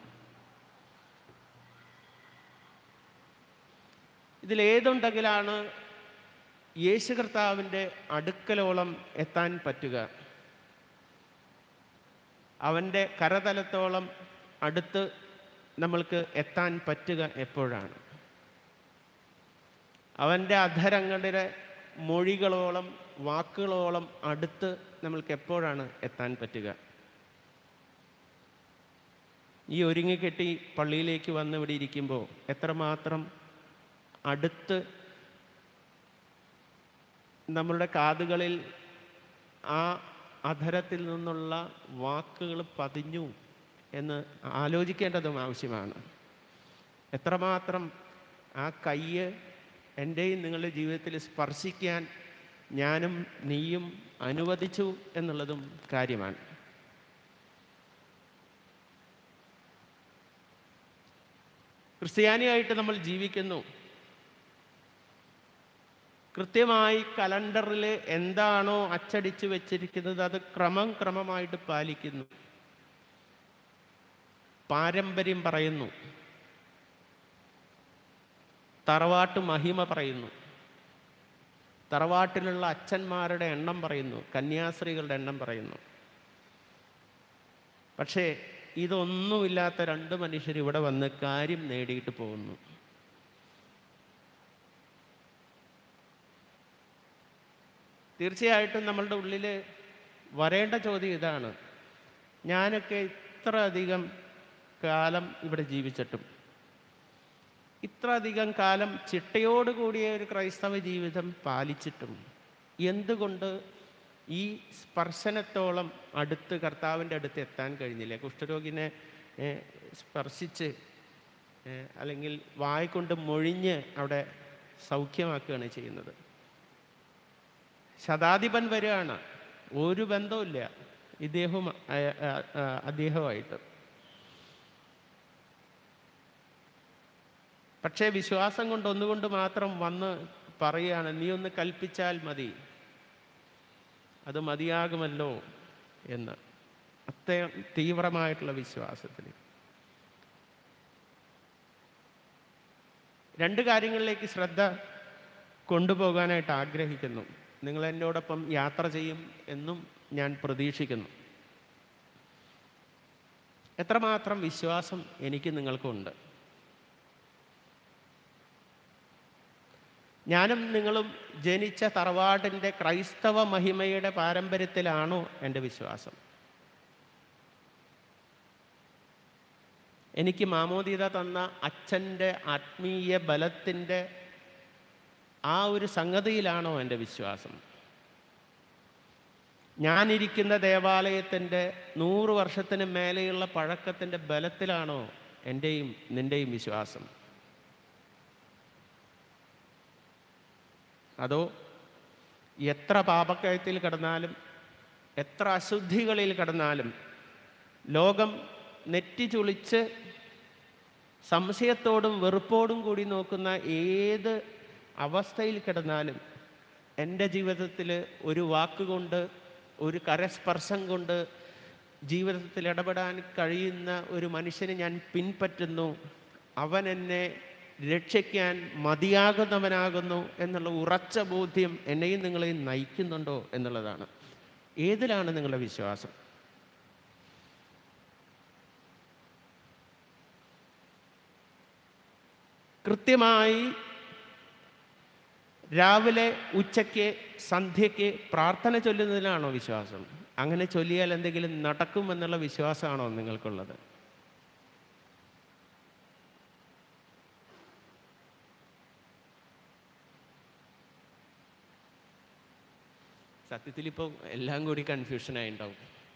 Speaker 1: ഇതിലേതുണ്ടെങ്കിലാണ് യേശു കർത്താവിൻ്റെ അടുക്കലോളം എത്താൻ പറ്റുക അവൻ്റെ കരതലത്തോളം അടുത്ത് നമ്മൾക്ക് എത്താൻ പറ്റുക എപ്പോഴാണ് അവൻ്റെ അധരങ്ങളുടെ മൊഴികളോളം വാക്കുകളോളം അടുത്ത് നമ്മൾക്ക് എപ്പോഴാണ് എത്താൻ പറ്റുക ഈ ഒരുങ്ങിക്കെട്ടി പള്ളിയിലേക്ക് വന്ന് ഇവിടെ ഇരിക്കുമ്പോൾ എത്രമാത്രം അടുത്ത് നമ്മളുടെ കാതുകളിൽ ആ അധരത്തിൽ നിന്നുള്ള വാക്കുകൾ പതിഞ്ഞു എന്ന് ആലോചിക്കേണ്ടതും ആവശ്യമാണ് എത്രമാത്രം ആ കയ്യ് എൻ്റെയും നിങ്ങളുടെ ജീവിതത്തിൽ സ്പർശിക്കാൻ ഞാനും നീയും അനുവദിച്ചു എന്നുള്ളതും കാര്യമാണ് ക്രിസ്ത്യാനിയായിട്ട് നമ്മൾ ജീവിക്കുന്നു കൃത്യമായി കലണ്ടറിൽ എന്താണോ അച്ചടിച്ച് വെച്ചിരിക്കുന്നത് അത് ക്രമം ക്രമമായിട്ട് പാലിക്കുന്നു പാരമ്പര്യം പറയുന്നു തറവാട്ട് മഹിമ പറയുന്നു തറവാട്ടിലുള്ള അച്ഛന്മാരുടെ എണ്ണം പറയുന്നു കന്യാസ്ത്രീകളുടെ എണ്ണം പറയുന്നു പക്ഷേ ഇതൊന്നുമില്ലാത്ത രണ്ട് മനുഷ്യർ ഇവിടെ വന്ന് കാര്യം നേടിയിട്ട് പോകുന്നു തീർച്ചയായിട്ടും നമ്മളുടെ ഉള്ളിൽ വരേണ്ട ചോദ്യം ഇതാണ് ഞാനൊക്കെ ഇത്ര അധികം കാലം ഇവിടെ ജീവിച്ചിട്ടും ഇത്ര അധികം കാലം ചിട്ടയോടുകൂടിയ ഒരു ക്രൈസ്തവ ജീവിതം പാലിച്ചിട്ടും എന്തുകൊണ്ട് ഈ സ്പർശനത്തോളം അടുത്ത് കർത്താവിൻ്റെ അടുത്ത് എത്താൻ കഴിഞ്ഞില്ല കുഷ്ഠരോഗിനെ ഏ, സ്പർശിച്ച് ഏ, അല്ലെങ്കിൽ വായ്കൊണ്ട് മൊഴിഞ്ഞ് അവിടെ സൗഖ്യമാക്കുകയാണ് ചെയ്യുന്നത് ശതാധിപൻ വരികയാണ് ഒരു ബന്ധവുമില്ല ഇദ്ദേഹവും അയ- ആ- ആ- അദ്ദേഹവുമായിട്ട് പക്ഷേ വിശ്വാസം കൊണ്ട് ഒന്നുകൊണ്ട് മാത്രം വന്ന് പറയുകയാണ് നീ ഒന്ന് കൽപ്പിച്ചാൽ മതി അത് മതിയാകുമല്ലോ എന്ന് അത്രയും തീവ്രമായിട്ടുള്ള വിശ്വാസത്തിൽ രണ്ട് കാര്യങ്ങളിലേക്ക് ശ്രദ്ധ കൊണ്ടുപോകാനായിട്ട് ആഗ്രഹിക്കുന്നു നിങ്ങൾ എന്നോടൊപ്പം യാത്ര ചെയ്യും എന്നും ഞാൻ പ്രതീക്ഷിക്കുന്നു എത്രമാത്രം വിശ്വാസം എനിക്ക് നിങ്ങൾക്കുണ്ട് ഞാനും നിങ്ങളും ജനിച്ച തറവാടിൻ്റെ ക്രൈസ്തവ മഹിമയുടെ പാരമ്പര്യത്തിലാണോ എൻ്റെ വിശ്വാസം എനിക്ക് മാമോദീത തന്ന അച്ഛൻ്റെ ആത്മീയ ബലത്തിൻ്റെ ആ ഒരു സംഗതിയിലാണോ എൻ്റെ വിശ്വാസം ഞാനിരിക്കുന്ന ദേവാലയത്തിൻ്റെ നൂറ് വർഷത്തിന് മേലെയുള്ള പഴക്കത്തിൻ്റെ ബലത്തിലാണോ എൻ്റെയും നിൻ്റെയും വിശ്വാസം അതോ എത്ര പാപക്കയത്തിൽ കിടന്നാലും എത്ര അശുദ്ധികളിൽ കിടന്നാലും ലോകം നെറ്റി ചുളിച്ച് സംശയത്തോടും വെറുപ്പോടും കൂടി നോക്കുന്ന ഏത് അവസ്ഥയിൽ കിടന്നാലും എൻ്റെ ജീവിതത്തിൽ ഒരു വാക്കുകൊണ്ട് ഒരു കരസ്പർശം കൊണ്ട് ജീവിതത്തിൽ ഇടപെടാൻ കഴിയുന്ന ഒരു മനുഷ്യനെ ഞാൻ പിൻപറ്റുന്നു അവൻ എന്നെ രക്ഷിക്കാൻ മതിയാകുന്നവനാകുന്നു എന്നുള്ള ഉറച്ച ബോധ്യം എന്നെയും നിങ്ങളെയും നയിക്കുന്നുണ്ടോ എന്നുള്ളതാണ് ഏതിലാണ് നിങ്ങളുടെ വിശ്വാസം കൃത്യമായി രാവിലെ ഉച്ചയ്ക്ക് സന്ധ്യയ്ക്ക് പ്രാർത്ഥന ചൊല്ലുന്നതിലാണോ വിശ്വാസം അങ്ങനെ ചൊല്ലിയാൽ എന്തെങ്കിലും നടക്കുമെന്നുള്ള വിശ്വാസമാണോ നിങ്ങൾക്കുള്ളത് സത്യത്തിൽ ഇപ്പോൾ എല്ലാം കൂടി കൺഫ്യൂഷനായി ഉണ്ടാവും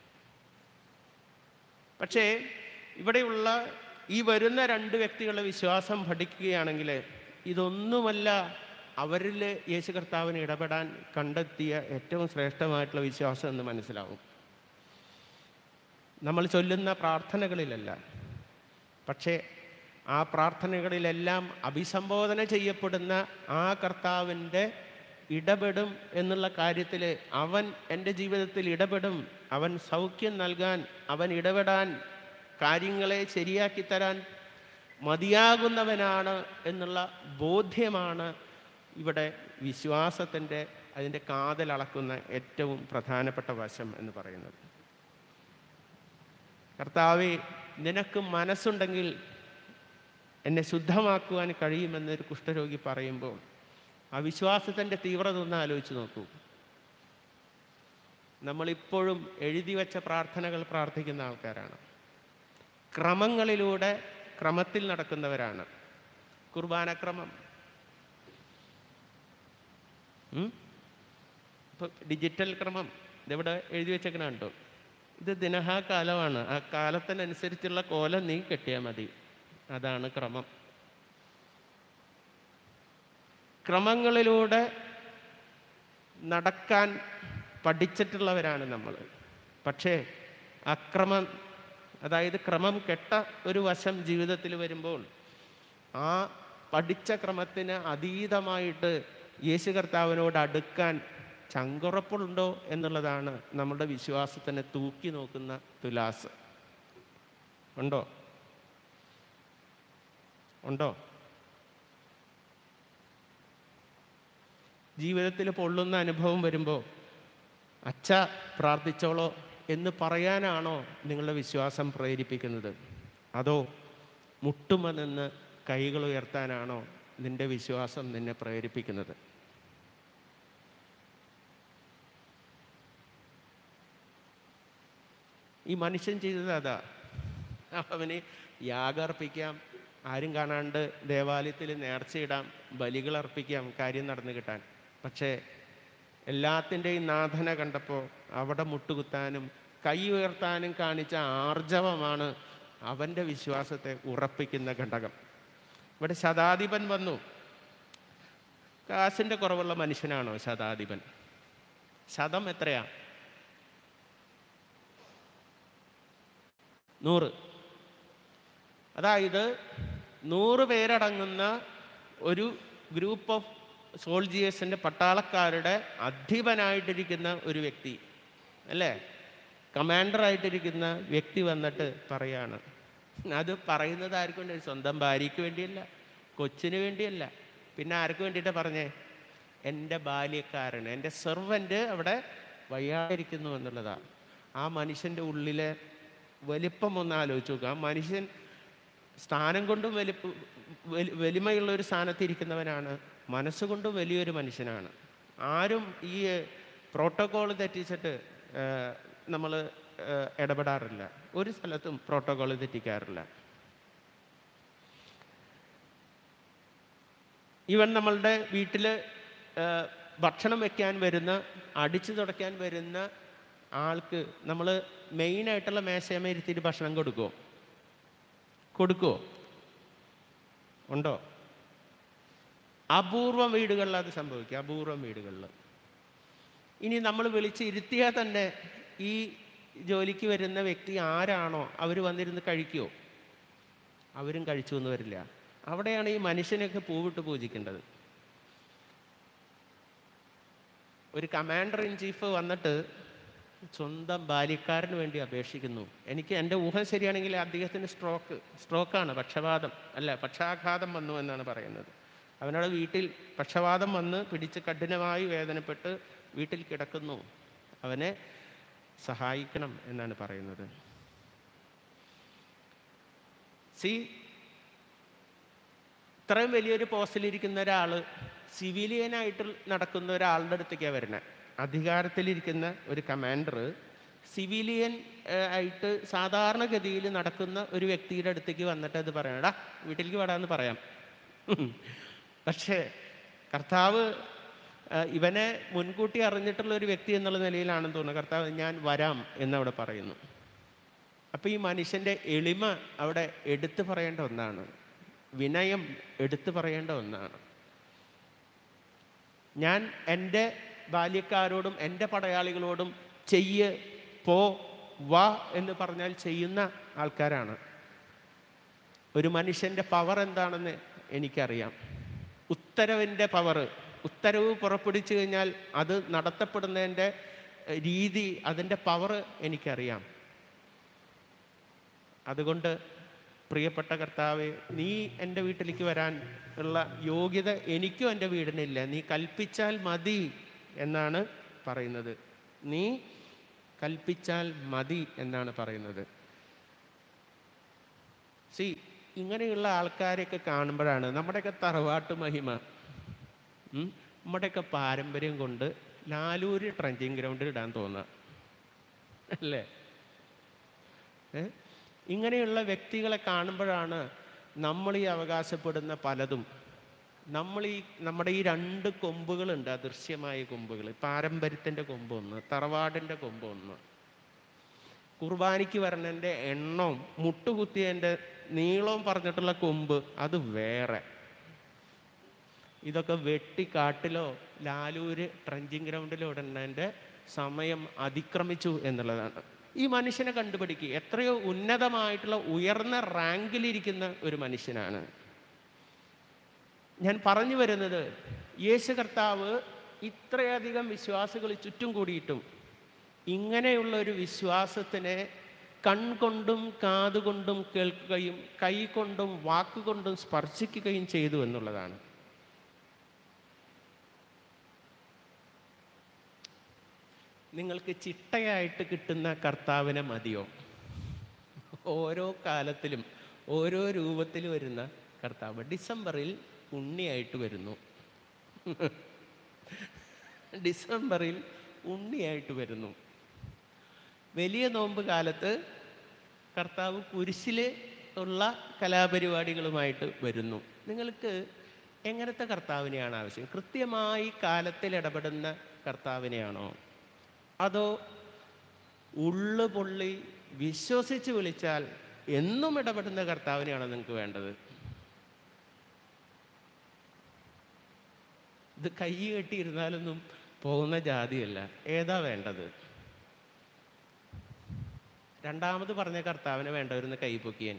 Speaker 1: പക്ഷേ ഇവിടെയുള്ള ഈ വരുന്ന രണ്ട് വ്യക്തികളുടെ വിശ്വാസം പഠിക്കുകയാണെങ്കിൽ ഇതൊന്നുമല്ല അവരിൽ യേശു കർത്താവിന് ഇടപെടാൻ കണ്ടെത്തിയ ഏറ്റവും ശ്രേഷ്ഠമായിട്ടുള്ള വിശ്വാസം എന്ന് മനസ്സിലാവും നമ്മൾ ചൊല്ലുന്ന പ്രാർത്ഥനകളിലല്ല പക്ഷേ ആ പ്രാർത്ഥനകളിലെല്ലാം അഭിസംബോധന ചെയ്യപ്പെടുന്ന ആ കർത്താവിൻ്റെ ഇടപെടും എന്നുള്ള കാര്യത്തിൽ അവൻ എൻ്റെ ജീവിതത്തിൽ ഇടപെടും അവൻ സൗഖ്യം നൽകാൻ അവൻ ഇടപെടാൻ കാര്യങ്ങളെ ശരിയാക്കി തരാൻ മതിയാകുന്നവനാണ് എന്നുള്ള ബോധ്യമാണ് ഇവിടെ വിശ്വാസത്തിൻ്റെ അതിൻ്റെ കാതലളക്കുന്ന ഏറ്റവും പ്രധാനപ്പെട്ട വശം എന്ന് പറയുന്നത് കർത്താവെ നിനക്ക് മനസ്സുണ്ടെങ്കിൽ എന്നെ ശുദ്ധമാക്കുവാൻ കഴിയുമെന്നൊരു കുഷ്ഠരോഗി പറയുമ്പോൾ ആ വിശ്വാസത്തിൻ്റെ തീവ്രത ഒന്ന് ആലോചിച്ച് നോക്കൂ നമ്മളിപ്പോഴും എഴുതി വെച്ച പ്രാർത്ഥനകൾ പ്രാർത്ഥിക്കുന്ന ആൾക്കാരാണ് ക്രമങ്ങളിലൂടെ ക്രമത്തിൽ നടക്കുന്നവരാണ് കുർബാനക്രമം ഉം? ഇപ്പൊ ഡിജിറ്റൽ ക്രമം ഇതെവിടെ എഴുതി വെച്ചേക്കണ കണ്ടോ ഇത് ദിനഹാകാലമാണ് ആ കാലത്തിനനുസരിച്ചുള്ള കോലം നീ കെട്ടിയാൽ മതി അതാണ് ക്രമം ക്രമങ്ങളിലൂടെ നടക്കാൻ പഠിച്ചിട്ടുള്ളവരാണ് നമ്മൾ പക്ഷേ അക്രമം അതായത് ക്രമം കെട്ട ഒരു വശം ജീവിതത്തിൽ വരുമ്പോൾ ആ പഠിച്ച ക്രമത്തിന് അതീതമായിട്ട് യേശു കർത്താവിനോട് അടുക്കാൻ ചങ്കുറപ്പുണ്ടോ എന്നുള്ളതാണ് നമ്മുടെ വിശ്വാസത്തിനെ തൂക്കി നോക്കുന്ന തുലാസ് ഉണ്ടോ ഉണ്ടോ ജീവിതത്തിൽ പൊള്ളുന്ന അനുഭവം വരുമ്പോൾ അച്ഛ പ്രാർത്ഥിച്ചോളോ എന്ന് പറയാനാണോ നിങ്ങളുടെ വിശ്വാസം പ്രേരിപ്പിക്കുന്നത് അതോ മുട്ടുമ നിന്ന് കൈകൾ ഉയർത്താനാണോ നിന്റെ വിശ്വാസം നിന്നെ പ്രേരിപ്പിക്കുന്നത് ഈ മനുഷ്യൻ ചെയ്തത് അതാ അവന് യാഗർപ്പിക്കാം ആരും കാണാണ്ട് ദേവാലയത്തിൽ നേർച്ചയിടാം ബലികൾ അർപ്പിക്കാം കാര്യം നടന്നു കിട്ടാൻ പക്ഷേ എല്ലാത്തിൻ്റെയും നാഥന കണ്ടപ്പോൾ അവിടെ മുട്ടുകുത്താനും കൈ ഉയർത്താനും കാണിച്ച ആർജവമാണ് അവൻ്റെ വിശ്വാസത്തെ ഉറപ്പിക്കുന്ന ഘടകം ഇവിടെ ശതാധിപൻ വന്നു കാശിൻ്റെ കുറവുള്ള മനുഷ്യനാണോ ശതാധിപൻ ശതം എത്രയാ നൂറ് അതായത് നൂറ് പേരടങ്ങുന്ന ഒരു ഗ്രൂപ്പ് ഓഫ് സോൾജിയേഴ്സിൻ്റെ പട്ടാളക്കാരുടെ അധിപനായിട്ടിരിക്കുന്ന ഒരു വ്യക്തി അല്ലേ കമാൻഡറായിട്ടിരിക്കുന്ന വ്യക്തി വന്നിട്ട് പറയാണ് അത് പറയുന്നത് ആർക്കും വേണ്ടി സ്വന്തം ഭാര്യയ്ക്ക് വേണ്ടിയല്ല കൊച്ചിന് വേണ്ടിയല്ല പിന്നെ ആർക്ക് വേണ്ടിയിട്ടാണ് പറഞ്ഞേ എൻ്റെ ബാല്യക്കാരൻ എൻ്റെ സെർവൻ്റ് അവിടെ വയ്യാതിരിക്കുന്നു എന്നുള്ളതാണ് ആ മനുഷ്യൻ്റെ ഉള്ളിലെ വലിപ്പം ഒന്ന് ആലോചിച്ച് നോക്കുക ആ മനുഷ്യൻ സ്ഥാനം കൊണ്ടും വലിപ്പ വലി- വലിമയുള്ള ഒരു സ്ഥാനത്ത് ഇരിക്കുന്നവനാണ് മനസ്സുകൊണ്ടും വലിയൊരു മനുഷ്യനാണ് ആരും ഈ പ്രോട്ടോകോൾ തെറ്റിച്ചിട്ട് നമ്മൾ ഇടപെടാറില്ല ഒരു സ്ഥലത്തും പ്രോട്ടോകോൾ തെറ്റിക്കാറില്ല ഈവൻ നമ്മളുടെ വീട്ടിൽ ഭക്ഷണം വെക്കാൻ വരുന്ന അടിച്ചു തുടയ്ക്കാൻ വരുന്ന ആൾക്ക് നമ്മൾ മെയിനായിട്ടുള്ള മേശയമേ ഇരുത്തിയിട്ട് ഭക്ഷണം കൊടുക്കുമോ കൊടുക്കുമോ ഉണ്ടോ അപൂർവം വീടുകളിൽ അത് സംഭവിക്കും അപൂർവം വീടുകളിൽ ഇനി നമ്മൾ വിളിച്ച് ഇരുത്തിയാൽ തന്നെ ഈ ജോലിക്ക് വരുന്ന വ്യക്തി ആരാണോ അവർ വന്നിരുന്ന് കഴിക്കുമോ അവരും കഴിച്ചു എന്ന് വരില്ല അവിടെയാണ് ഈ മനുഷ്യനെയൊക്കെ പൂവിട്ട് പൂജിക്കേണ്ടത് ഒരു കമാൻഡർ ഇൻ ചീഫ് വന്നിട്ട് സ്വന്തം ബാല്യക്കാരന് വേണ്ടി അപേക്ഷിക്കുന്നു എനിക്ക് എൻ്റെ ഊഹം ശരിയാണെങ്കിൽ അദ്ദേഹത്തിന് സ്ട്രോക്ക് സ്ട്രോക്കാണ് പക്ഷപാതം അല്ല പക്ഷാഘാതം വന്നു എന്നാണ് പറയുന്നത് അവനോട് വീട്ടിൽ പക്ഷപാതം വന്ന് പിടിച്ച് കഠിനമായി വേദനപ്പെട്ട് വീട്ടിൽ കിടക്കുന്നു അവനെ സഹായിക്കണം എന്നാണ് പറയുന്നത് സി ഇത്രയും വലിയൊരു പോസ്റ്റിലിരിക്കുന്ന ഒരാൾ സിവിലിയനായിട്ട് നടക്കുന്ന ഒരാളുടെ അടുത്തേക്കാണ് വരുന്നത് അധികാരത്തിലിരിക്കുന്ന ഒരു കമാൻഡർ സിവിലിയൻ ഏഹ്, ആയിട്ട് സാധാരണഗതിയിൽ നടക്കുന്ന ഒരു വ്യക്തിയുടെ അടുത്തേക്ക് വന്നിട്ട് അത് പറയണടാ വീട്ടിലേക്ക് വടാന്ന് പറയാം പക്ഷേ കർത്താവ് ഏഹ്, ഇവനെ മുൻകൂട്ടി അറിഞ്ഞിട്ടുള്ള ഒരു വ്യക്തി എന്നുള്ള നിലയിലാണെന്ന് തോന്നുന്നു കർത്താവ് ഞാൻ വരാം എന്നവിടെ പറയുന്നു അപ്പോൾ ഈ മനുഷ്യൻ്റെ എളിമ അവിടെ എടുത്തു പറയേണ്ട ഒന്നാണ് വിനയം എടുത്തു പറയേണ്ട ഒന്നാണ് ഞാൻ എൻ്റെ ബാല്യക്കാരോടും എൻ്റെ പടയാളികളോടും ചെയ്യ് പോ വാ എന്ന് പറഞ്ഞാൽ ചെയ്യുന്ന ആൾക്കാരാണ് ഒരു മനുഷ്യൻ്റെ പവർ എന്താണെന്ന് എനിക്കറിയാം ഉത്തരവിൻ്റെ പവർ ഉത്തരവ് പുറപ്പെടുവിച്ചു കഴിഞ്ഞാൽ അത് നടത്തപ്പെടുന്നതിൻ്റെ എഹ്, രീതി അതിൻ്റെ പവർ എനിക്കറിയാം അതുകൊണ്ട് പ്രിയപ്പെട്ട കർത്താവെ നീ എൻ്റെ വീട്ടിലേക്ക് വരാൻ ഉള്ള യോഗ്യത എനിക്കും എൻ്റെ വീടിനില്ല നീ കൽപ്പിച്ചാൽ മതി എന്നാണ് പറയുന്നത് നീ കൽപ്പിച്ചാൽ മതി എന്നാണ് പറയുന്നത് സി ഇങ്ങനെയുള്ള ആൾക്കാരെയൊക്കെ കാണുമ്പോഴാണ് നമ്മുടെയൊക്കെ തറവാട്ട് മഹിമ ഉം, നമ്മുടെയൊക്കെ പാരമ്പര്യം കൊണ്ട് ലാലൂര് ട്രഞ്ചിങ് ഗ്രൗണ്ടിൽ ഇടാൻ തോന്നുക അല്ലേ ഏ? ഇങ്ങനെയുള്ള വ്യക്തികളെ കാണുമ്പോഴാണ് നമ്മൾ ഈ അവകാശപ്പെടുന്ന പലതും നമ്മൾ ഈ നമ്മുടെ ഈ രണ്ട് കൊമ്പുകളുണ്ട് അദൃശ്യമായ കൊമ്പുകൾ പാരമ്പര്യത്തിൻ്റെ കൊമ്പ് ഒന്ന് തറവാടിൻ്റെ കൊമ്പ് ഒന്ന് കുർബാനയ്ക്ക് വരണതിൻ്റെ എണ്ണവും മുട്ടുകുത്തിയതിൻ്റെ നീളവും പറഞ്ഞിട്ടുള്ള കൊമ്പ് അത് വേറെ ഇതൊക്കെ വെട്ടിക്കാട്ടിലോ ലാലൂര് ട്രഞ്ചിങ് ഗ്രൗണ്ടിലോ ഇടുന്നതിൻ്റെ സമയം അതിക്രമിച്ചു എന്നുള്ളതാണ് ഈ മനുഷ്യനെ കണ്ടുപിടിക്കുക എത്രയോ ഉന്നതമായിട്ടുള്ള ഉയർന്ന റാങ്കിലിരിക്കുന്ന ഒരു മനുഷ്യനാണ് ഞാൻ പറഞ്ഞു വരുന്നത് യേശു കർത്താവ് ഇത്രയധികം വിശ്വാസികൾ ചുറ്റും കൂടിയിട്ടും ഇങ്ങനെയുള്ള ഒരു വിശ്വാസത്തിനെ കൺകൊണ്ടും കാതുകൊണ്ടും കേൾക്കുകയും കൈകൊണ്ടും വാക്കുകൊണ്ടും സ്പർശിക്കുകയും ചെയ്തു എന്നുള്ളതാണ് നിങ്ങൾക്ക് ചിട്ടയായിട്ട് കിട്ടുന്ന കർത്താവിനെ മതിയോ ഓരോ കാലത്തിലും ഓരോ രൂപത്തിൽ വരുന്ന കർത്താവ് ഡിസംബറിൽ ഉണ്ണിയായിട്ട് വരുന്നു ഡിസംബറിൽ ഉണ്ണിയായിട്ട് വരുന്നു വലിയ നോമ്പ് കാലത്ത് കർത്താവ് കുരിശിൽ ഉള്ള കലാപരിപാടികളുമായിട്ട് വരുന്നു നിങ്ങൾക്ക് എങ്ങനത്തെ കർത്താവിനെയാണ് ആവശ്യം കൃത്യമായി കാലത്തിൽ ഇടപെടുന്ന കർത്താവിനെയാണോ അതോ ഉള്ളു പൊള്ളി വിശ്വസിച്ച് വിളിച്ചാൽ എന്നും ഇടപെടുന്ന കർത്താവിനെയാണോ നിങ്ങൾക്ക് വേണ്ടത് ഇത് കൈ കെട്ടിയിരുന്നാലൊന്നും പോകുന്ന ജാതിയല്ല ഏതാ വേണ്ടത് രണ്ടാമത് പറഞ്ഞ കർത്താവിനെ വേണ്ടവരുന്ന് കൈ പൊക്കിയൻ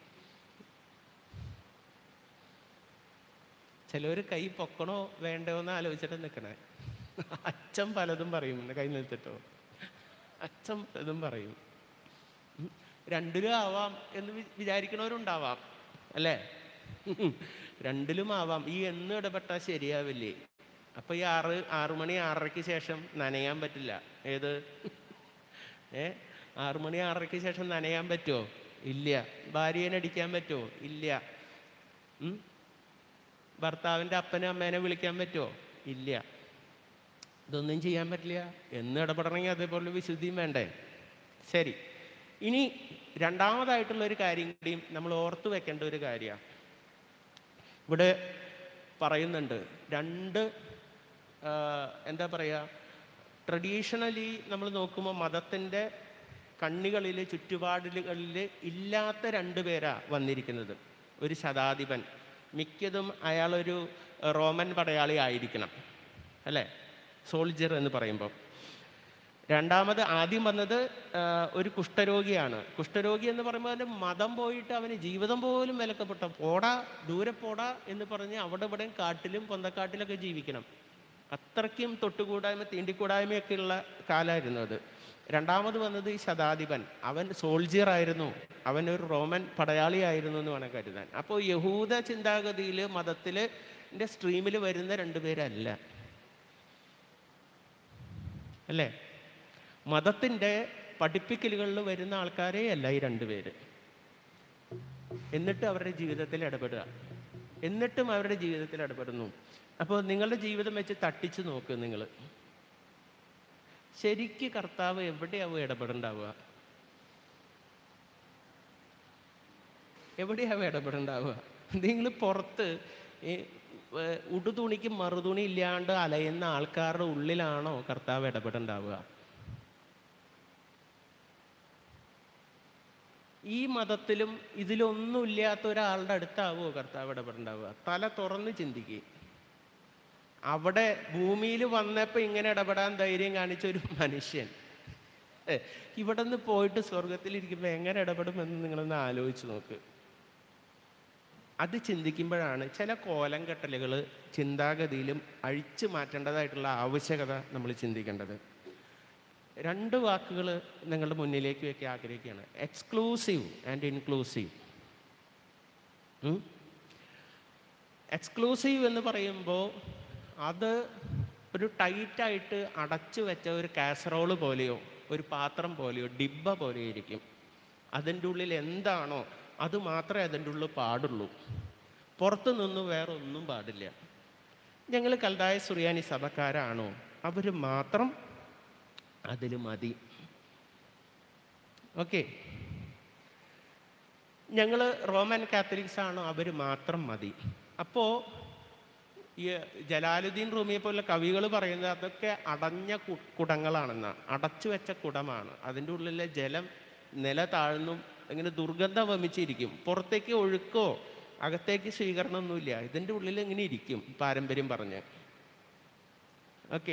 Speaker 1: ചിലവർ കൈ പൊക്കണോ വേണ്ടോ എന്ന് ആലോചിച്ചിട്ട് നിൽക്കണേ അച്ഛൻ പലതും പറയും എൻ്റെ കൈ നിർത്തിട്ടോ അച്ഛൻ പലതും പറയും ഉം. രണ്ടിലും ആവാം എന്ന് വി- വിചാരിക്കണവരുണ്ടാവാം അല്ലേ രണ്ടിലും ആവാം ഈ എന്ന് ഇടപെട്ടാൽ ശരിയാവില്ലേ അപ്പൊ ഈ ആറ് ആറു മണി ആറരയ്ക്ക് ശേഷം നനയാൻ പറ്റില്ല ഏത് ഏ ആറു മണി ആറരയ്ക്ക് ശേഷം നനയാൻ പറ്റുമോ ഇല്ല ഭാര്യനെ അടിക്കാൻ പറ്റുമോ ഇല്ല ഉം? ഭർത്താവിൻ്റെ അപ്പനെ അമ്മേനെ വിളിക്കാൻ പറ്റുമോ ഇല്ല ഇതൊന്നും ചെയ്യാൻ പറ്റില്ല എന്ന് ഇടപെടണമെങ്കിൽ അതേപോലെ വിശുദ്ധിയും വേണ്ടേ ശരി ഇനി രണ്ടാമതായിട്ടുള്ള ഒരു കാര്യം കൂടിയും നമ്മൾ ഓർത്തു വെക്കേണ്ട ഒരു കാര്യമാണ് ഇവിടെ പറയുന്നുണ്ട് രണ്ട് ആ, എന്താ പറയുക ട്രഡീഷണലി നമ്മൾ നോക്കുമ്പോൾ മതത്തിൻ്റെ കണ്ണികളിൽ ചുറ്റുപാടുകളിൽ ഇല്ലാത്ത രണ്ട് പേരാ വന്നിരിക്കുന്നത് ഒരു ശതാധിപൻ മിക്കതും അയാളൊരു റോമൻ പടയാളി ആയിരിക്കണം അല്ലേ സോൾജർ എന്ന് പറയുമ്പോൾ രണ്ടാമത് ആദ്യം വന്നത് ആ, ഒരു കുഷ്ഠരോഗിയാണ് കുഷ്ഠരോഗി എന്ന് പറയുമ്പോൾ അവൻ്റെ മതം പോയിട്ട് അവന് ജീവിതം പോലും വിലക്കപ്പെട്ട പോടാ ദൂരെ പോടാ എന്ന് പറഞ്ഞ് അവിടെ ഇവിടെയും കാട്ടിലും പൊന്തക്കാട്ടിലൊക്കെ ജീവിക്കണം അത്രയ്ക്കും തൊട്ടുകൂടായ്മ തീണ്ടിക്കൂടായ്മയൊക്കെ ഉള്ള കാലമായിരുന്നു അത് രണ്ടാമത് വന്നത് ഈ ശതാധിപൻ അവൻ സോൾജിയർ ആയിരുന്നു അവൻ ഒരു റോമൻ പടയാളിയായിരുന്നു എന്ന് വേണം കരുതാൻ അപ്പോൾ യഹൂദ ചിന്താഗതിയിൽ മതത്തിൽ സ്ട്രീമിൽ വരുന്ന രണ്ടുപേരല്ല അല്ലേ മതത്തിൻ്റെ പഠിപ്പിക്കലുകളിൽ വരുന്ന ആൾക്കാരേ അല്ല ഈ രണ്ടുപേര് എന്നിട്ട് അവരുടെ ജീവിതത്തിൽ ഇടപെടുക എന്നിട്ടും അവരുടെ ജീവിതത്തിൽ ഇടപെടുന്നു അപ്പോൾ നിങ്ങളുടെ ജീവിതം വെച്ച് തട്ടിച്ച് നോക്ക് നിങ്ങൾ ശരിക്ക് കർത്താവ് എവിടെയാവും ഇടപെടണ്ടാവുക എവിടെയാവും ഇടപെടണ്ടാവുക നിങ്ങൾ പുറത്ത് ഈ ഏർ, ഉടുതുണിക്ക് മറുതുണി ഇല്ലാണ്ട് അലയുന്ന ആൾക്കാരുടെ ഉള്ളിലാണോ കർത്താവ് ഇടപെടണ്ടാവുക ഈ മതത്തിലും ഇതിലൊന്നും ഇല്ലാത്ത ഒരാളുടെ അടുത്താവുമോ കർത്താവ് ഇടപെടണ്ടാവുക തല തുറന്ന് ചിന്തിക്കുക അവിടെ ഭൂമിയിൽ വന്നപ്പോൾ ഇങ്ങനെ ഇടപെടാൻ ധൈര്യം കാണിച്ച ഒരു മനുഷ്യൻ ഏ, ഇവിടെ നിന്ന് പോയിട്ട് സ്വർഗത്തിലിരിക്കുമ്പോൾ എങ്ങനെ ഇടപെടുമെന്ന് നിങ്ങളൊന്ന് ആലോചിച്ച് നോക്ക് അത് ചിന്തിക്കുമ്പോഴാണ് ചില കോലം കെട്ടലുകൾ ചിന്താഗതിയിലും അഴിച്ചു മാറ്റേണ്ടതായിട്ടുള്ള ആവശ്യകത നമ്മൾ ചിന്തിക്കേണ്ടത് രണ്ട് വാക്കുകൾ നിങ്ങളുടെ മുന്നിലേക്ക് വയ്ക്കാൻ ആഗ്രഹിക്കുകയാണ് എക്സ്ക്ലൂസീവ് ആൻഡ് ഇൻക്ലൂസീവ് എക്സ്ക്ലൂസീവ് എന്ന് പറയുമ്പോൾ അത് ഒരു ടൈറ്റായിട്ട് അടച്ചു വെച്ച ഒരു കാസറോള് പോലെയോ ഒരു പാത്രം പോലെയോ ഡിബ്ബ പോലെയോ ഇരിക്കും അതിൻ്റെ ഉള്ളിൽ എന്താണോ അത് മാത്രമേ അതിൻ്റെ ഉള്ളിൽ പാടുള്ളൂ പുറത്തു നിന്ന് വേറെ ഒന്നും പാടില്ല ഞങ്ങൾ കൽതായ സുറിയാനി സഭക്കാരാണോ അവർ മാത്രം അതിൽ മതി ഓക്കെ ഞങ്ങൾ റോമൻ കാത്തലിക്സ് ആണോ അവർ മാത്രം മതി അപ്പോൾ ഈ ജലാലുദ്ദീൻ റൂമിയെ പോലുള്ള കവികൾ പറയുന്നത് അതൊക്കെ അടഞ്ഞ കു- കുടങ്ങളാണെന്ന അടച്ചു വെച്ച കുടമാണ് അതിൻ്റെ ഉള്ളിലെ ജലം നില താഴ്ന്നും ഇങ്ങനെ ദുർഗന്ധം വമിച്ചിരിക്കും പുറത്തേക്ക് ഒഴുക്കോ അകത്തേക്ക് സ്വീകരണമൊന്നുമില്ല ഇതിൻ്റെ ഉള്ളിൽ ഇങ്ങനെ ഇരിക്കും പാരമ്പര്യം പറഞ്ഞ് ഓക്കെ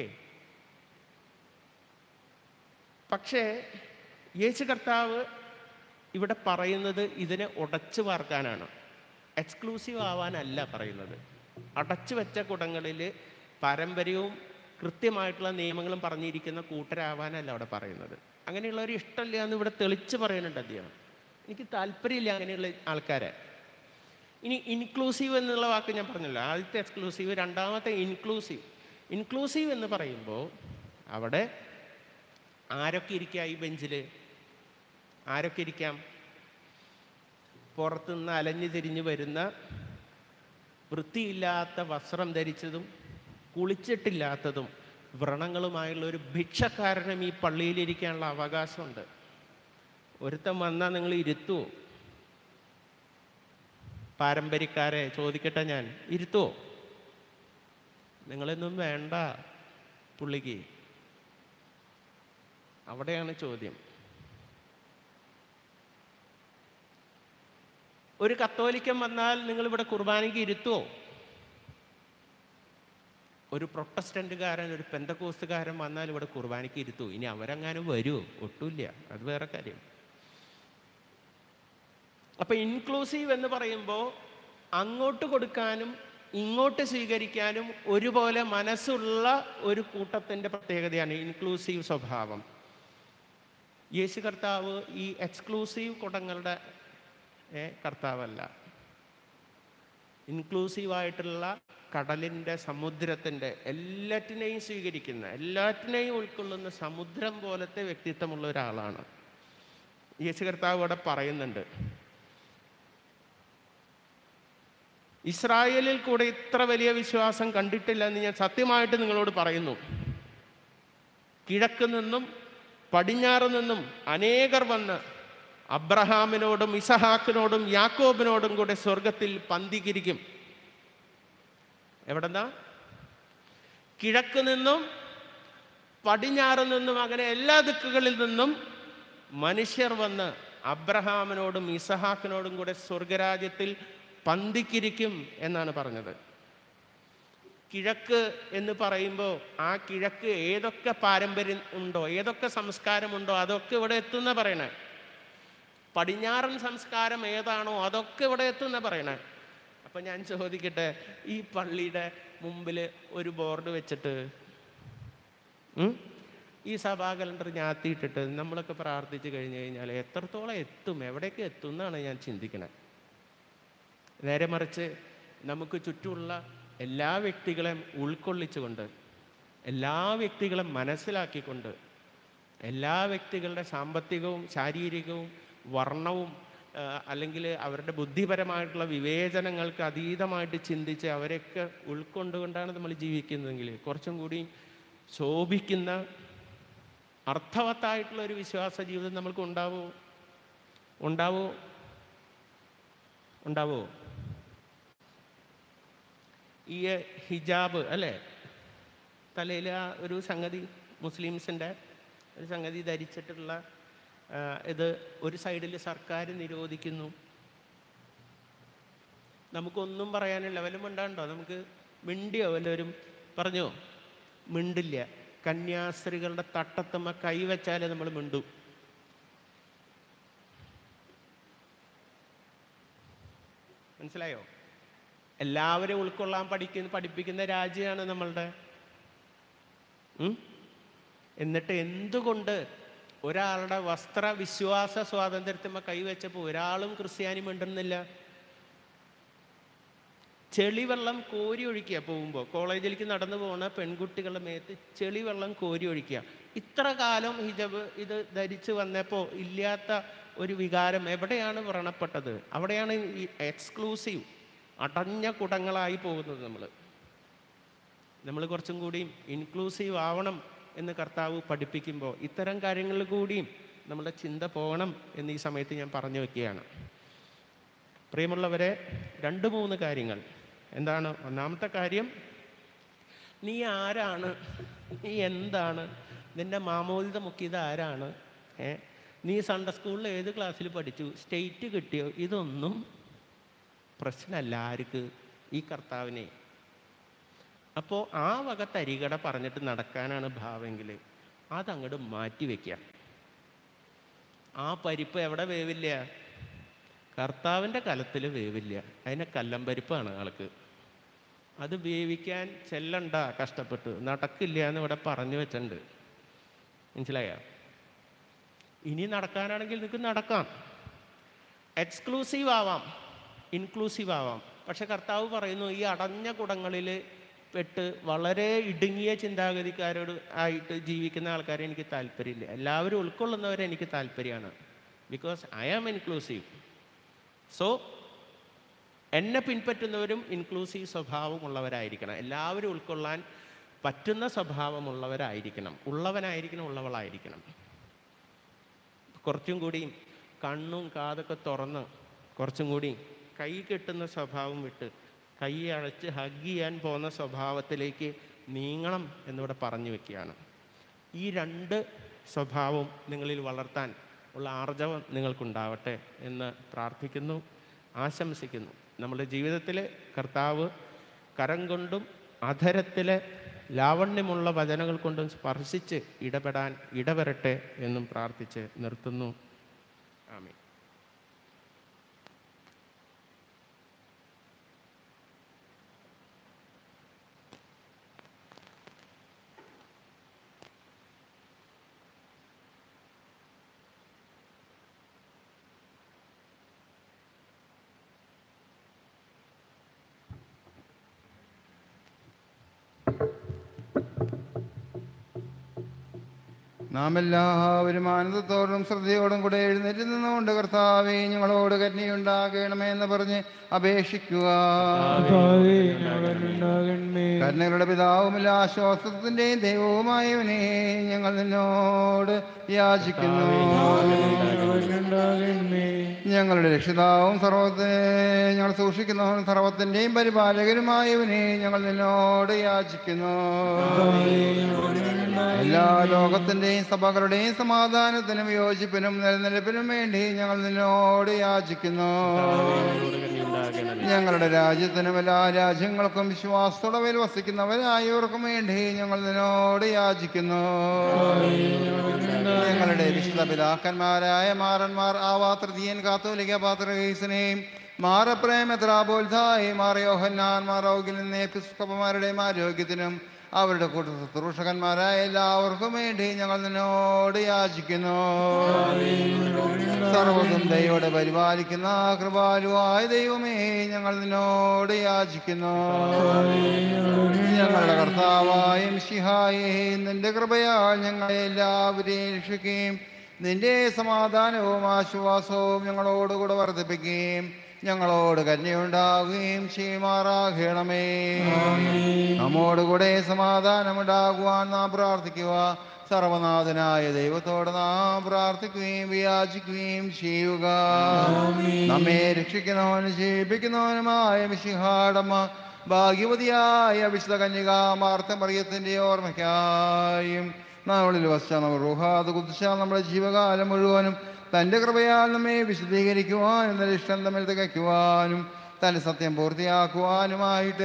Speaker 1: പക്ഷേ യേശു കർത്താവ് ഇവിടെ പറയുന്നത് ഇതിനെ ഉടച്ചു വാർക്കാനാണ് എക്സ്ക്ലൂസീവ് ആവാനല്ല പറയുന്നത് അടച്ചു വെച്ച കുടങ്ങളിൽ പാരമ്പര്യവും കൃത്യമായിട്ടുള്ള നിയമങ്ങളും പറഞ്ഞിരിക്കുന്ന കൂട്ടരാവാനല്ല അവിടെ പറയുന്നത് അങ്ങനെയുള്ളവർ ഇഷ്ടമില്ല എന്ന് ഇവിടെ തെളിച്ച് പറയുന്നുണ്ട് അദ്ദേഹം എനിക്ക് താല്പര്യമില്ല അങ്ങനെയുള്ള ആൾക്കാരെ ഇനി ഇൻക്ലൂസീവ് എന്നുള്ള വാക്ക് ഞാൻ പറഞ്ഞല്ലോ ആദ്യത്തെ എക്സ്ക്ലൂസീവ് രണ്ടാമത്തെ ഇൻക്ലൂസീവ് ഇൻക്ലൂസീവ് എന്ന് പറയുമ്പോൾ അവിടെ ആരൊക്കെ ഇരിക്കുക ഈ ബെഞ്ചിൽ ആരൊക്കെ ഇരിക്കാം പുറത്തുനിന്ന് അലഞ്ഞു തിരിഞ്ഞു വരുന്ന വൃത്തിയില്ലാത്ത വസ്ത്രം ധരിച്ചതും കുളിച്ചിട്ടില്ലാത്തതും വ്രണങ്ങളുമായുള്ള ഒരു ഭിക്ഷക്കാരനും ഈ പള്ളിയിലിരിക്കാനുള്ള അവകാശമുണ്ട് ഒരുത്തൻ വന്നാൽ നിങ്ങൾ ഇരുത്തുവോ പാരമ്പര്യക്കാരെ ചോദിക്കട്ടെ ഞാൻ ഇരുത്തുവോ നിങ്ങളൊന്നും വേണ്ട പുള്ളിക്ക് അവിടെയാണ് ചോദ്യം ഒരു കത്തോലിക്കൻ വന്നാൽ നിങ്ങൾ ഇവിടെ കുർബാനയ്ക്ക് ഇരുത്തുവോ ഒരു പ്രൊട്ടസ്റ്റന്റുകാരൻ ഒരു പെന്തക്കോസ്തുകാരൻ വന്നാൽ ഇവിടെ കുർബാനയ്ക്ക് ഇരുത്തുവോ ഇനി അവരെങ്ങാനും വരുമോ ഒട്ടുമില്ല അത് വേറെ കാര്യം അപ്പൊ ഇൻക്ലൂസീവ് എന്ന് പറയുമ്പോൾ അങ്ങോട്ട് കൊടുക്കാനും ഇങ്ങോട്ട് സ്വീകരിക്കാനും ഒരുപോലെ മനസ്സുള്ള ഒരു കൂട്ടത്തിൻ്റെ പ്രത്യേകതയാണ് ഇൻക്ലൂസീവ് സ്വഭാവം യേശു കർത്താവ് ഈ എക്സ്ക്ലൂസീവ് കുടങ്ങളുടെ ഏ, കർത്താവല്ല ഇൻക്ലൂസീവായിട്ടുള്ള കടലിൻ്റെ സമുദ്രത്തിൻ്റെ എല്ലാറ്റിനെയും സ്വീകരിക്കുന്ന എല്ലാറ്റിനെയും ഉൾക്കൊള്ളുന്ന സമുദ്രം പോലത്തെ വ്യക്തിത്വമുള്ള ഒരാളാണ് യേശു കർത്താവ് ഇവിടെ പറയുന്നുണ്ട് ഇസ്രായേലിൽ കൂടെ ഇത്ര വലിയ വിശ്വാസം കണ്ടിട്ടില്ല എന്ന് ഞാൻ സത്യമായിട്ട് നിങ്ങളോട് പറയുന്നു കിഴക്ക് നിന്നും പടിഞ്ഞാറ് നിന്നും അനേകർ വന്ന് അബ്രഹാമിനോടും ഇസഹാക്കിനോടും യാക്കോബിനോടും കൂടെ സ്വർഗത്തിൽ പന്തികിരിക്കും എവിടെന്നാ കിഴക്ക് നിന്നും പടിഞ്ഞാറ് നിന്നും അങ്ങനെ എല്ലാ ദിക്കുകളിൽ നിന്നും മനുഷ്യർ വന്ന് അബ്രഹാമിനോടും ഇസഹാക്കിനോടും കൂടെ സ്വർഗരാജ്യത്തിൽ പന്തിക്കിരിക്കും എന്നാണ് പറഞ്ഞത് കിഴക്ക് എന്ന് പറയുമ്പോൾ ആ കിഴക്ക് ഏതൊക്കെ പാരമ്പര്യം ഉണ്ടോ ഏതൊക്കെ സംസ്കാരമുണ്ടോ അതൊക്കെ ഇവിടെ എത്തുന്ന പറയണേ പടിഞ്ഞാറൻ സംസ്കാരം ഏതാണോ അതൊക്കെ ഇവിടെ എത്തുന്ന പറയണേ അപ്പം ഞാൻ ചോദിക്കട്ടെ ഈ പള്ളിയുടെ മുമ്പിൽ ഒരു ബോർഡ് വെച്ചിട്ട് ഉം, ഈ സഭാ കലണ്ടർ ഞാത്തിയിട്ടിട്ട് നമ്മളൊക്കെ പ്രാർത്ഥിച്ചു കഴിഞ്ഞു കഴിഞ്ഞാൽ എത്രത്തോളം എത്തും എവിടേക്ക് എത്തും എന്നാണ് ഞാൻ ചിന്തിക്കണേ നേരെ മറിച്ച് നമുക്ക് ചുറ്റുമുള്ള എല്ലാ വ്യക്തികളെയും ഉൾക്കൊള്ളിച്ചുകൊണ്ട് എല്ലാ വ്യക്തികളെയും മനസ്സിലാക്കിക്കൊണ്ട് എല്ലാ വ്യക്തികളുടെ സാമ്പത്തികവും ശാരീരികവും വർണ്ണവും ആ, അല്ലെങ്കിൽ അവരുടെ ബുദ്ധിപരമായിട്ടുള്ള വിവേചനങ്ങൾക്ക് അതീതമായിട്ട് ചിന്തിച്ച് അവരെയൊക്കെ ഉൾക്കൊണ്ടുകൊണ്ടാണ് നമ്മൾ ജീവിക്കുന്നതെങ്കിൽ കുറച്ചും കൂടി ശോഭിക്കുന്ന അർത്ഥവത്തായിട്ടുള്ള ഒരു വിശ്വാസ ജീവിതം നമ്മൾക്ക് ഉണ്ടാവോ ഉണ്ടാവോ ഉണ്ടാവോ ഈ ഹിജാബ് അല്ലേ തലയിൽ ആ ഒരു സംഗതി മുസ്ലിംസിൻ്റെ ഒരു സംഗതി ധരിച്ചിട്ടുള്ള ആ, ഇത് ഒരു സൈഡിൽ സർക്കാർ നിരോധിക്കുന്നു നമുക്കൊന്നും പറയാനില്ല വല്ലതും ഉണ്ടാണ്ടോ നമുക്ക് മിണ്ടിയോ വല്ലവരും പറഞ്ഞു മിണ്ടില്ല കന്യാസ്ത്രീകളുടെ തട്ടത്തുമ്മ കൈവച്ചാലേ നമ്മൾ മിണ്ടു മനസ്സിലായോ എല്ലാവരും ഉൾക്കൊള്ളാൻ പഠിക്കുന്ന പഠിപ്പിക്കുന്ന രാജ്യമാണ് നമ്മളുടെ ഉം? എന്നിട്ട് എന്തുകൊണ്ട് ഒരാളുടെ വസ്ത്ര വിശ്വാസ സ്വാതന്ത്ര്യത്തിന്മ കൈവച്ചപ്പോൾ ഒരാളും ക്രിസ്ത്യാനി മിണ്ടുന്നില്ല ചെളിവെള്ളം കോരി ഒഴിക്കുക പോകുമ്പോൾ കോളേജിലേക്ക് നടന്നു പോകുന്ന പെൺകുട്ടികളുടെ മേത്ത് ചെളിവെള്ളം കോരി ഒഴിക്കുക ഇത്ര കാലം ഹിജബ് ഇത് ധരിച്ചു വന്നപ്പോൾ ഇല്ലാത്ത ഒരു വികാരം എവിടെയാണ് വ്രണപ്പെട്ടത് അവിടെയാണ് ഈ എക്സ്ക്ലൂസീവ് അടഞ്ഞ കുടങ്ങളായി പോകുന്നത് നമ്മൾ നമ്മൾ കുറച്ചും കൂടിയും ഇൻക്ലൂസീവ് ആവണം എന്ന് കർത്താവ് പഠിപ്പിക്കുമ്പോൾ ഇത്തരം കാര്യങ്ങളിൽ കൂടിയും നമ്മുടെ ചിന്ത പോകണം എന്ന് ഈ സമയത്ത് ഞാൻ പറഞ്ഞു വെക്കുകയാണ് പ്രിയമുള്ളവരെ രണ്ട് മൂന്ന് കാര്യങ്ങൾ എന്താണ് ഒന്നാമത്തെ കാര്യം നീ ആരാണ് നീ എന്താണ് നിന്റെ മാമോദിത മുക്കിയത് ആരാണ് ഏ നീ സൺഡേ സ്കൂളിൽ ഏത് ക്ലാസ്സിൽ പഠിച്ചു സ്റ്റേറ്റ് കിട്ടിയോ ഇതൊന്നും പ്രശ്നമല്ല ആർക്ക് ഈ കർത്താവിനെ അപ്പോൾ ആ വക തരികട പറഞ്ഞിട്ട് നടക്കാനാണ് ഭാവമെങ്കിൽ അതങ്ങോട്ട് മാറ്റി വയ്ക്കുക ആ പരിപ്പ് എവിടെ വേവില്ല കർത്താവിൻ്റെ കലത്തിൽ വേവില്ല അതിനെ കല്ലം പരിപ്പാണ് ആൾക്ക് അത് വേവിക്കാൻ ചെല്ലണ്ട കഷ്ടപ്പെട്ട് നടക്കില്ല എന്ന് ഇവിടെ പറഞ്ഞു വെച്ചിട്ടുണ്ട് മനസ്സിലായ ഇനി നടക്കാനാണെങ്കിൽ നിങ്ങൾക്ക് നടക്കാം എക്സ്ക്ലൂസീവ് ആവാം ഇൻക്ലൂസീവ് ആവാം പക്ഷെ കർത്താവ് പറയുന്നു ഈ അടഞ്ഞ കുടങ്ങളിൽ പെട്ട് വളരെ ഇടുങ്ങിയ ചിന്താഗതിക്കാരോട് ആയിട്ട് ജീവിക്കുന്ന ആൾക്കാരെ എനിക്ക് താല്പര്യമില്ല എല്ലാവരും ഉൾക്കൊള്ളുന്നവരെ എനിക്ക് താല്പര്യമാണ് because I am inclusive so എന്നെ പിൻപറ്റുന്നവരും ഇൻക്ലൂസീവ് സ്വഭാവമുള്ളവരായിരിക്കണം എല്ലാവരും ഉൾക്കൊള്ളാൻ പറ്റുന്ന സ്വഭാവമുള്ളവരായിരിക്കണം ഉള്ളവനായിരിക്കണം ഉള്ളവളായിരിക്കണം കുറച്ചും കൂടി കണ്ണും കാതൊക്കെ തുറന്ന് കുറച്ചും കൂടി കൈ കെട്ടുന്ന സ്വഭാവം വിട്ട് കൈ അഴച്ച് ഹഗ് ചെയ്യാൻ പോകുന്ന സ്വഭാവത്തിലേക്ക് നീങ്ങണം എന്നിവിടെ പറഞ്ഞു വെക്കുകയാണ് ഈ രണ്ട് സ്വഭാവം നിങ്ങളിൽ വളർത്താൻ ഉള്ള ആർജവം നിങ്ങൾക്കുണ്ടാവട്ടെ എന്ന് പ്രാർത്ഥിക്കുന്നു ആശംസിക്കുന്നു നമ്മുടെ ജീവിതത്തിൽ കർത്താവ് കരം കൊണ്ടും അധരത്തിലെ ലാവണ്യമുള്ള വചനങ്ങൾ കൊണ്ടും സ്പർശിച്ച് ഇടപെടാൻ ഇടവരട്ടെ എന്നും പ്രാർത്ഥിച്ച് നിർത്തുന്നു ആമീൻ
Speaker 2: നാം എല്ലാവരും ആനന്ദത്തോടും ശ്രദ്ധയോടും കൂടെ എഴുന്നേറ്റ് നിന്നുകൊണ്ട് കർത്താവെ ഞങ്ങളോട് കരുണയുണ്ടാകണമേ എന്ന് പറഞ്ഞ് അപേക്ഷിക്കുക
Speaker 3: കർത്താവേ, ഞങ്ങളുണ്ടാകണമേ.
Speaker 2: കരുണകളുടെ പിതാവുമില്ല ആശ്വാസത്തിന്റെയും ദൈവവുമായവനെ ഞങ്ങൾ നിന്നോട് യാചിക്കുന്നു
Speaker 3: ഞങ്ങളുണ്ടാകണമേ.
Speaker 2: ഞങ്ങളുടെ രക്ഷിതാവും സർവത്തെ ഞങ്ങൾ സൂക്ഷിക്കുന്നവനും സർവത്തിന്റെയും പരിപാലകരുമായവനെ ഞങ്ങൾ നിന്നോട് യാചിക്കുന്നു എല്ലാ ലോകത്തിന്റെയും സഭകളുടെയും സമാധാനത്തിനും യോജിപ്പിനും നിലനിൽപ്പിനും വേണ്ടി ഞങ്ങൾ നിന്നോട് യാചിക്കുന്നു ഞങ്ങളുടെ രാജ്യത്തിനും എല്ലാ രാജ്യങ്ങൾക്കും വിശ്വാസത്തോടെ മേൽ വസിക്കുന്നവരായവർക്കും വേണ്ടി ഞങ്ങൾ നിന്നോട് യാചിക്കുന്നു ഞങ്ങളുടെ വിശുദ്ധ പിതാക്കന്മാരായ മാറന്മാർ ആവാ തൃതീയൻ കാത്തോലിക്ക പാത്രകേസിനെയും മാറപ്രേമത്രാബോത്സായി മാറയോഹന്നാൻ മാറോഗിൽ നിന്ന് എപ്പിസ്കോപ്പന്മാരുടെയും ആരോഗ്യത്തിനും അവരുടെ കൂട്ട ശുശ്രൂഷകന്മാരായ എല്ലാവർക്കും വേണ്ടി ഞങ്ങൾ നിന്നോട് യാചിക്കുന്നു സർവതും ദൈവോടെ പരിപാലിക്കുന്ന കൃപാലുവായ ദൈവമേ ഞങ്ങൾ നിന്നോട് യാചിക്കുന്നു ഞങ്ങളുടെ കർത്താവായ മിശിഹായേ നിന്റെ കൃപയാൽ ഞങ്ങളെ എല്ലാവരെയും രക്ഷിക്കുകയും നിന്റെ സമാധാനവും ആശ്വാസവും ഞങ്ങളോടുകൂടെ വർദ്ധിപ്പിക്കുകയും ഞങ്ങളോട് കന്യയുണ്ടാകുകയും ചെയ്യുമാറാകണമേ നമ്മോടുകൂടെ സമാധാനമുണ്ടാകുവാൻ നാം പ്രാർത്ഥിക്കുക സർവനാഥനായ ദൈവത്തോട് നാം പ്രാർത്ഥിക്കുകയും വിയാചിക്കുകയും ചെയ്യുക നമ്മെ രക്ഷിക്കുന്നവനും ജീവിപ്പിക്കുന്നവനുമായ മിശിഹാടമ്മ ഭാഗ്യവതിയായ വിശുദ്ധ കന്യക മാർത്തമറിയത്തിൻ്റെ ഓർമ്മയ്ക്കായും നമ്മളിൽ വശ റൂഹാദ് കുതിച്ച നമ്മുടെ ജീവകാലം മുഴുവനും തൻ്റെ കൃപയാൽ നമ്മെ വിശദീകരിക്കുവാനും തന്റെ ഇഷ്ടം തമ്മിൽ തികയ്ക്കുവാനും തൻ്റെ സത്യം പൂർത്തിയാക്കുവാനുമായിട്ട്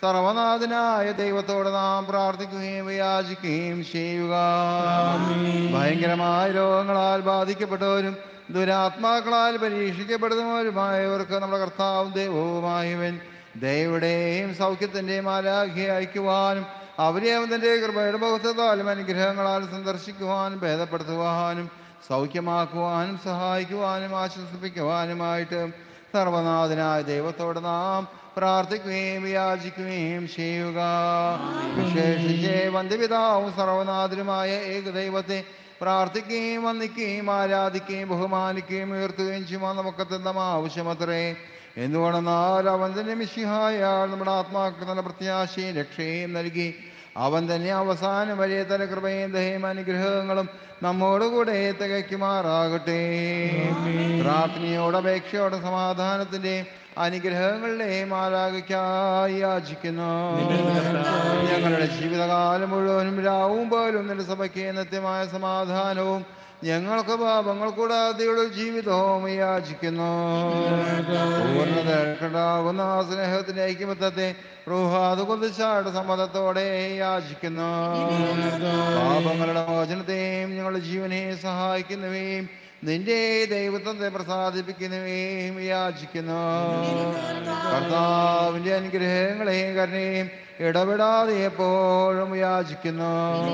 Speaker 2: സർവനാഥനായ ദൈവത്തോട് നാം പ്രാർത്ഥിക്കുകയും യാചിക്കുകയും ചെയ്യുക ഭയങ്കരമായ രോഗങ്ങളാൽ ബാധിക്കപ്പെട്ടവരും ദുരാത്മാക്കളാൽ പരീക്ഷിക്കപ്പെടുന്നവരുമായവർക്ക് നമ്മുടെ കർത്താവും ദൈവവുമായവൻ ദൈവയുടെയും സൗഖ്യത്തിൻ്റെയും ആരാഗ്യ അയക്കുവാനും അവരെ അവൻ്റെ കൃപയുടെ ബഹുത്വത്താലും അനുഗ്രഹങ്ങളാൽ സന്ദർശിക്കുവാനും ഭേദപ്പെടുത്തുവാനും സൗഖ്യമാക്കുവാനും സഹായിക്കുവാനും ആശ്വസിപ്പിക്കുവാനുമായിട്ട് സർവനാഥനായ ദൈവത്തോട് നാം പ്രാർത്ഥിക്കുകയും യാചിക്കുകയും ചെയ്യുക വിശേഷിച്ച് വന്ധ്യപിതാവും സർവനാഥനുമായ ഏകദൈവത്തെ പ്രാർത്ഥിക്കുകയും വന്ദിക്കുകയും ആരാധിക്കുകയും ബഹുമാനിക്കുകയും ഉയർത്തുകയും ചെയ്യുവാൻ നമുക്ക് അത്യന്തം ആവശ്യമത്രേ എന്തുകൊണ്ടെന്നാൽ അവൻ തന്നെ മിശിഹായാൾ നമ്മുടെ ആത്മാക്ക് നല്ല പ്രത്യാശയും രക്ഷയും നൽകി അവൻ തന്നെ അവസാനം വരെ തല കൃപയും ദയയും അനുഗ്രഹങ്ങളും നമ്മോടുകൂടെ തികയ്ക്കുമാറാകട്ടെ പ്രാർത്ഥനയോടെ അപേക്ഷയോടെ സമാധാനത്തിന്റെ അനുഗ്രഹങ്ങളുടെയും ആരാഗയ്ക്കായി യാചിക്കുന്നു ഞങ്ങളുടെ ജീവിതകാലം മുഴുവനും രാവും പോലും നിന്റെ സഭയ്ക്ക് നിത്യമായ സമാധാനവും ഞങ്ങൾക്ക് പാപങ്ങൾ കൂടാതെയുള്ള ജീവിതവും യാചിക്കുന്നു പൂർണ്ണതണ്ടാകുന്ന ആ സ്നേഹത്തിന്റെ ഐക്യമത്വത്തെ റൂഹാദ് കുതിച്ചാട് സമ്മതത്തോടെ യാചിക്കുന്നു പാപങ്ങളുടെ മോചനത്തെയും ഞങ്ങളുടെ ജീവനെ സഹായിക്കുന്നവയും നിന്റെ ദൈവത്വത്തെ പ്രസാദിപ്പിക്കുന്നവയും യാചിക്കുന്നു കർത്താവിന്റെ അനുഗ്രഹങ്ങളെയും കരുണയും ഇടപെടാതെ എപ്പോഴും യാചിക്കുന്നു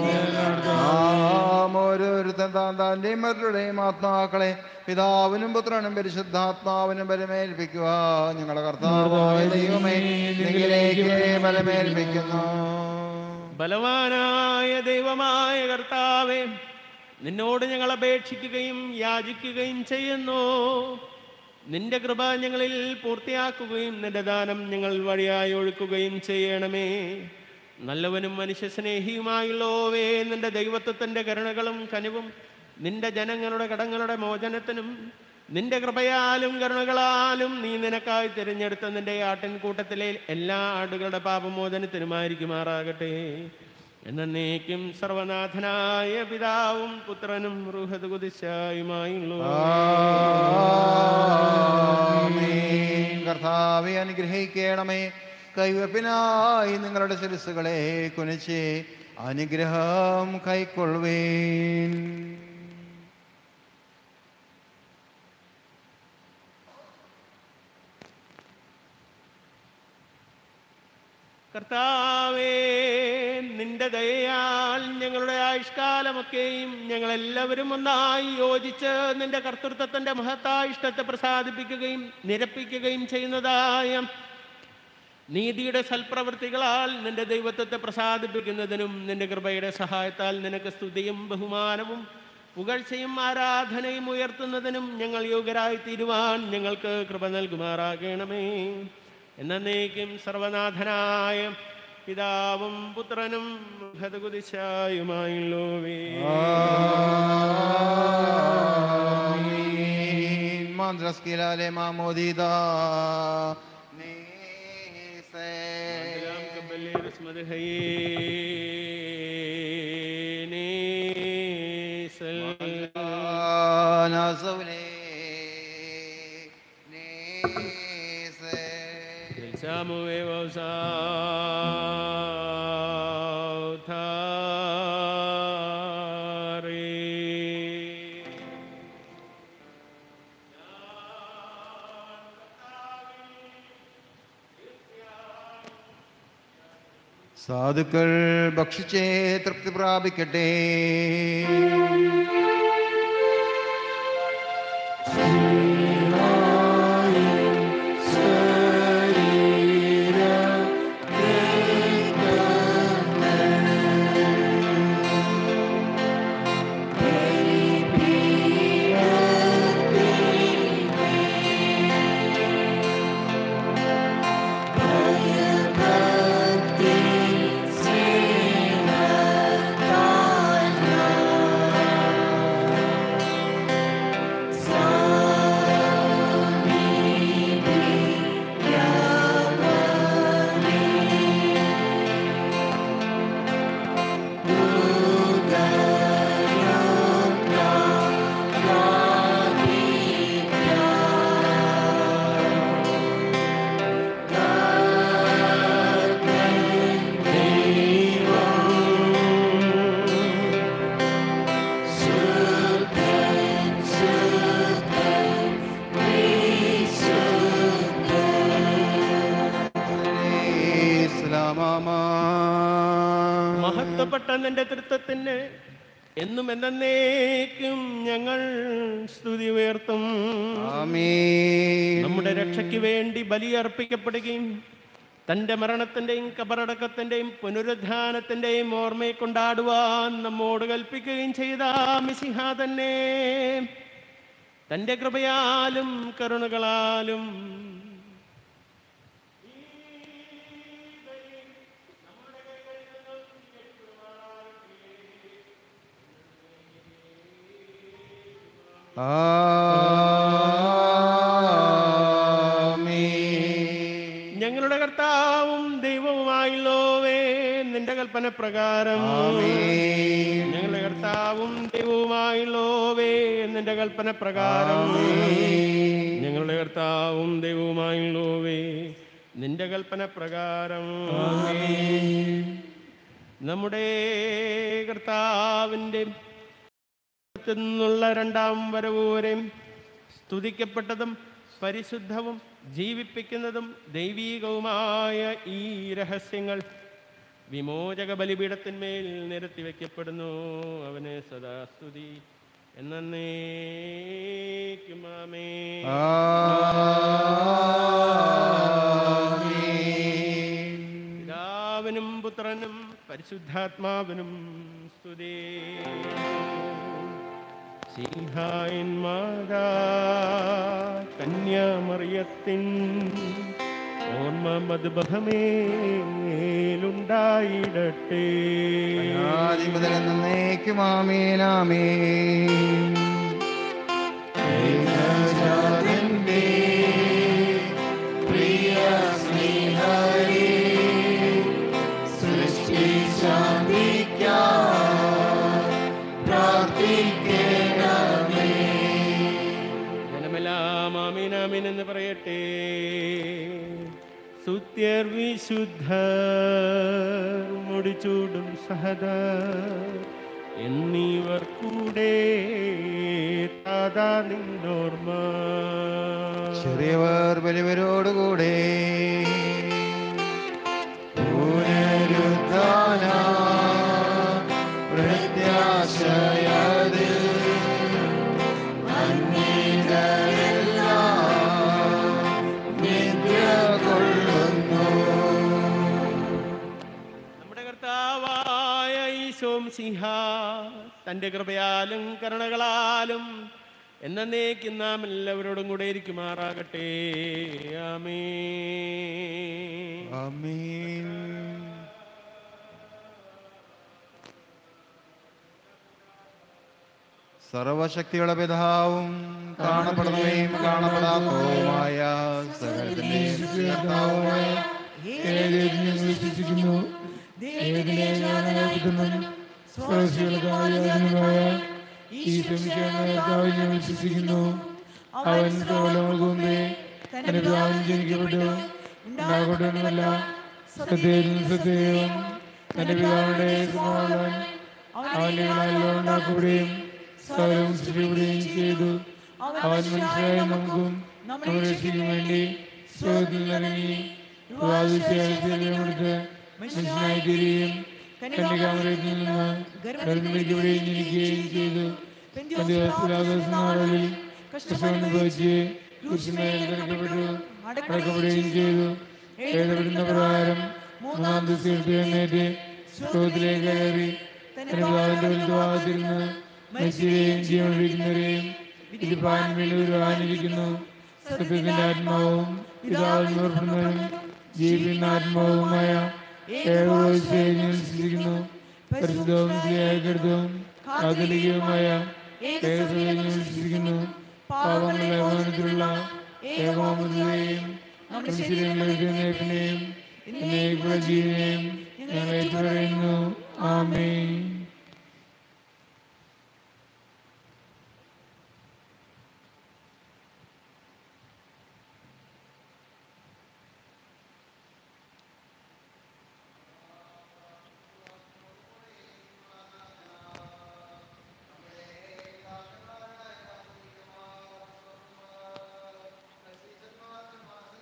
Speaker 2: നാം ഓരോരുത്തൻ താൻ താൻ്റെയും മറ്റുടെയും ആത്മാക്കളെ പിതാവിനും പുത്രനും പരിശുദ്ധാത്മാവിനും ബലമേൽപ്പിക്കുക ഞങ്ങളുടെ കർത്താവായ ദൈവമേ നിങ്ങളിലേക്ക് ബലമേൽപ്പിക്കുന്നു
Speaker 1: ബലവാനായ ദൈവമായ കർത്താവേ നിന്നോട് ഞങ്ങൾ അപേക്ഷിക്കുകയും യാചിക്കുകയും ചെയ്യുന്നു നിന്റെ കൃപ ഞങ്ങളിൽ പൂർത്തിയാക്കുകയും നിന്റെ ദാനം ഞങ്ങൾ വഴിയായി ഒഴുക്കുകയും ചെയ്യണമേ നല്ലവനും മനുഷ്യസ്നേഹിയുമായുള്ളോവേ നിന്റെ ദൈവത്വത്തിൻ്റെ കരുണകളും കനിവും നിന്റെ ജനങ്ങളുടെ കടങ്ങളുടെ മോചനത്തിനും നിന്റെ കൃപയാലും കരുണകളാലും നീ നിനക്കായി തിരഞ്ഞെടുത്ത നിന്റെ ആട്ടിൻകൂട്ടത്തിലെ എല്ലാ ആടുകളുടെ പാപമോചനത്തിനുമായിരിക്കുമാറാകട്ടെ എന്നേക്കും സർവനാഥനായ പിതാവും പുത്രനും റുഹത് കുതിശായുമായുള്ള
Speaker 2: ആമേൻ. കർത്താവെ അനുഗ്രഹിക്കണമേ കൈവപ്പിനായി നിങ്ങളുടെ ശിരസുകളെ കുനിച്ച് അനുഗ്രഹം കൈക്കൊള്ളുവേൻ
Speaker 1: കർത്താവേ നിന്റെ ദയയാൽ ഞങ്ങളുടെ ആയുഷ്കാലമൊക്കെയും ഞങ്ങളെല്ലാവരും ഒന്നായി യോജിച്ച് നിന്റെ കർത്തൃത്വത്തിന്റെ മഹത്തായ ഇഷ്ടത്തെ പ്രസാദിപ്പിക്കുകയും നിരപ്പിക്കുകയും ചെയ്യുന്നതായ നീതിയുടെ സൽപ്രവൃത്തികളാൽ നിന്റെ ദൈവത്വത്തെ പ്രസാദിപ്പിക്കുന്നതിനും നിന്റെ കൃപയുടെ സഹായത്താൽ നിനക്ക് സ്തുതിയും ബഹുമാനവും പുകഴ്ചയും ആരാധനയും ഉയർത്തുന്നതിനും ഞങ്ങൾ യോഗ്യരായി തീരുവാൻ ഞങ്ങൾക്ക് കൃപ നൽകുമാറാകണമേ എന്നേക്കും സർവനാഥനായ പിതാവും പുത്രനും ഹതകുതിശായുമായുള്ളോവേ
Speaker 2: ആമീൻ. മന്ത്രസ്കിലാലെ മാമോദീദ നീസേ. നാസൗലേ. നീസേ. സാധുക്കൾ ഭക്ഷിച്ചേ തൃപ്തി പ്രാപിക്കട്ടെ
Speaker 4: Thank
Speaker 1: മഹത്വപ്പെട്ട നിന്റെ തൃത്വത്തിന് എന്നും എന്നേക്കും ഞങ്ങൾ സ്തുതി ഉയർത്തും
Speaker 2: ആമീൻ
Speaker 1: നമ്മുടെ രക്ഷയ്ക്ക് വേണ്ടി ബലിയർപ്പിക്കപ്പെടുകയും തൻ്റെ മരണത്തിൻ്റെയും കബറടക്കത്തിൻ്റെയും പുനരുദ്ധാനത്തിൻ്റെയും ഓർമ്മയെ കൊണ്ടാടുവാൻ നമ്മോട് കൽപ്പിക്കുകയും ചെയ്ത മിസിഹ തന്നെ തൻ്റെ കൃപയാലും കരുണകളാലും
Speaker 2: ആമീൻ
Speaker 1: ഞങ്ങളുടെ കർത്താവും ദൈവവുമായുള്ളോവേ നിന്റെ കൽപ്പന പ്രകാരം
Speaker 2: ആമീൻ
Speaker 1: ഞങ്ങളുടെ കർത്താവും ദൈവവുമായുള്ളോവേ നിന്റെ കൽപ്പന പ്രകാരം ഞങ്ങളുടെ കർത്താവും ദൈവവുമായുള്ളോവേ നിന്റെ കൽപ്പന പ്രകാരം നമ്മുടെ കർത്താവിൻ്റെ നിന്നുള്ള രണ്ടാം വരവൂരെയും സ്തുതിക്കപ്പെട്ടതും പരിശുദ്ധവും ജീവിപ്പിക്കുന്നതും ദൈവീകവുമായ ഈ രഹസ്യങ്ങൾ വിമോചക ബലിപീഠത്തിന്മേൽ നിരത്തി വയ്ക്കപ്പെടുന്നു അവന് സദാസ്തുതി എന്നേക്കുമാമേ
Speaker 2: ആമീൻ
Speaker 1: പിതാവിനും പുത്രനും പരിശുദ്ധാത്മാവിനും സ്തുതി സിംഹായൻ മാതാ കന്യാമറിയത്തിൻ ഓർമ്മ മധുബഹമേലുണ്ടായിടട്ടെ
Speaker 2: ആദ്യം മുതൽ എന്നേക്കും ആമീൻ ആമീൻ ദൈവജാതന്റെ പ്രിയ സ്നേഹരേ, സൃഷ്ടി ശാന്തിക്കായി പ്രാർത്ഥിക്കണമേ.
Speaker 1: ജനമെല്ലാം ആമീൻ ആമീൻ എന്ന് പറയട്ടെ സുത്യർ വിശുദ്ധർ മുടിച്ചൂടും സഹദ എന്നിവർ കൂടെ താതാ നിന്നോർമ്മ
Speaker 2: ചെറിയവർ വലിയവരോടുകൂടെ പുനരുദ്ധാന പ്രത്യാശയതിൽ അന്യരെല്ലാം നിദ്ര കൊള്ളുന്നു
Speaker 1: നമ്മുടെ കർത്താവായ ഈശോം സിംഹ തൻ്റെ കൃപയാലും കരുണകളാലും എന്നേക്കും നാം എല്ലാവരോടും കൂടെ ഇരിക്കുമാറാകട്ടെ ആമേ
Speaker 2: ആമീൻ സർവശക്തിയുടെ പിതാവും കാണപ്പെടുന്നവയും കാണപ്പെടാത്തതുമായ സകലത്തിന്റെയും സൃഷ്ടികർത്താവുമായ
Speaker 3: ഏകദൈവത്തിൽ ഞങ്ങൾ വിശ്വസിക്കുന്നു ഏകദിനെ ജ്ഞാനബുദ്ധനും സ്പർശികൾക്കായ ഈ ശ്രമിക്കാനായി ഞങ്ങൾ വിശ്വസിക്കുന്നു അവൻ സകലങ്ങൾക്ക് മുമ്പേ തന്റെ പിതാവിന് ജനിക്കപ്പെട്ടു ഉണ്ടാകപ്പെട്ടവനുമല്ല സത്യവും സത്യവും തന്റെ പിതാവിന്റെ സ്വഭാവൻ അവന്റെ നാളിലോ ഉണ്ടാക്കപ്പെടുകയും സകലവും സൃഷ്ടിക്കപ്പെടുകയും ചെയ്തു അവൻ മനുഷ്യരായ നമുക്കും നമ്മുടെ രക്ഷയ്ക്കും വേണ്ടി സ്രോതത്തിൽ ഇറങ്ങി വിവാദിച്ചെടുത്ത് മനുഷ്യനായി തീരുകയും കന്യകാമരത്തിൽ നിന്ന് ഗർഭിണിക്കപ്പെടുകയും ജനിക്കുകയും ചെയ്തു നാളുകളിൽ കഷ്ടമനുഭവിച്ച് കുരിശുമേൽ കിടക്കപ്പെട്ടു അടക്കപ്പെടുകയും ചെയ്തു എഴുതപ്പെടുന്ന പ്രകാരം മൂന്നാം ദിവസം എടുത്ത് എഴുന്നേറ്റ് സ്രോതത്തിലേക്ക് കയറി തന്റെ പിതാവിന്റെ വലുതുഭാഗത്തിൽ നിന്ന് മരിച്ചുകയും ജീവനിരിക്കുന്നവരെയും വിധിപ്പാൻ വേണ്ടി വരുവാനിരിക്കുന്നു സത്യത്തിന്റെ ആത്മാവും പിതാവിൽ നിർപ്പെടുന്നവനും ജീവിക്കുന്ന ആത്മാവുമായ ഏകോപരിക്കുന്നു പരിശുദ്ധവും സ്ത്രീയായിക്കെടുത്തവും കാതലികവുമായ ഏകസഭയിൽ വിശ്വസിക്കുന്നു പാപങ്ങളുടെ അപമാനത്തിലുള്ള ഏകോപതയെയും മനുഷ്യരെയും എന്നേക്കുള്ള ജീവനെയും ഞങ്ങൾ ഏറ്റുപറയുന്നു ആമേ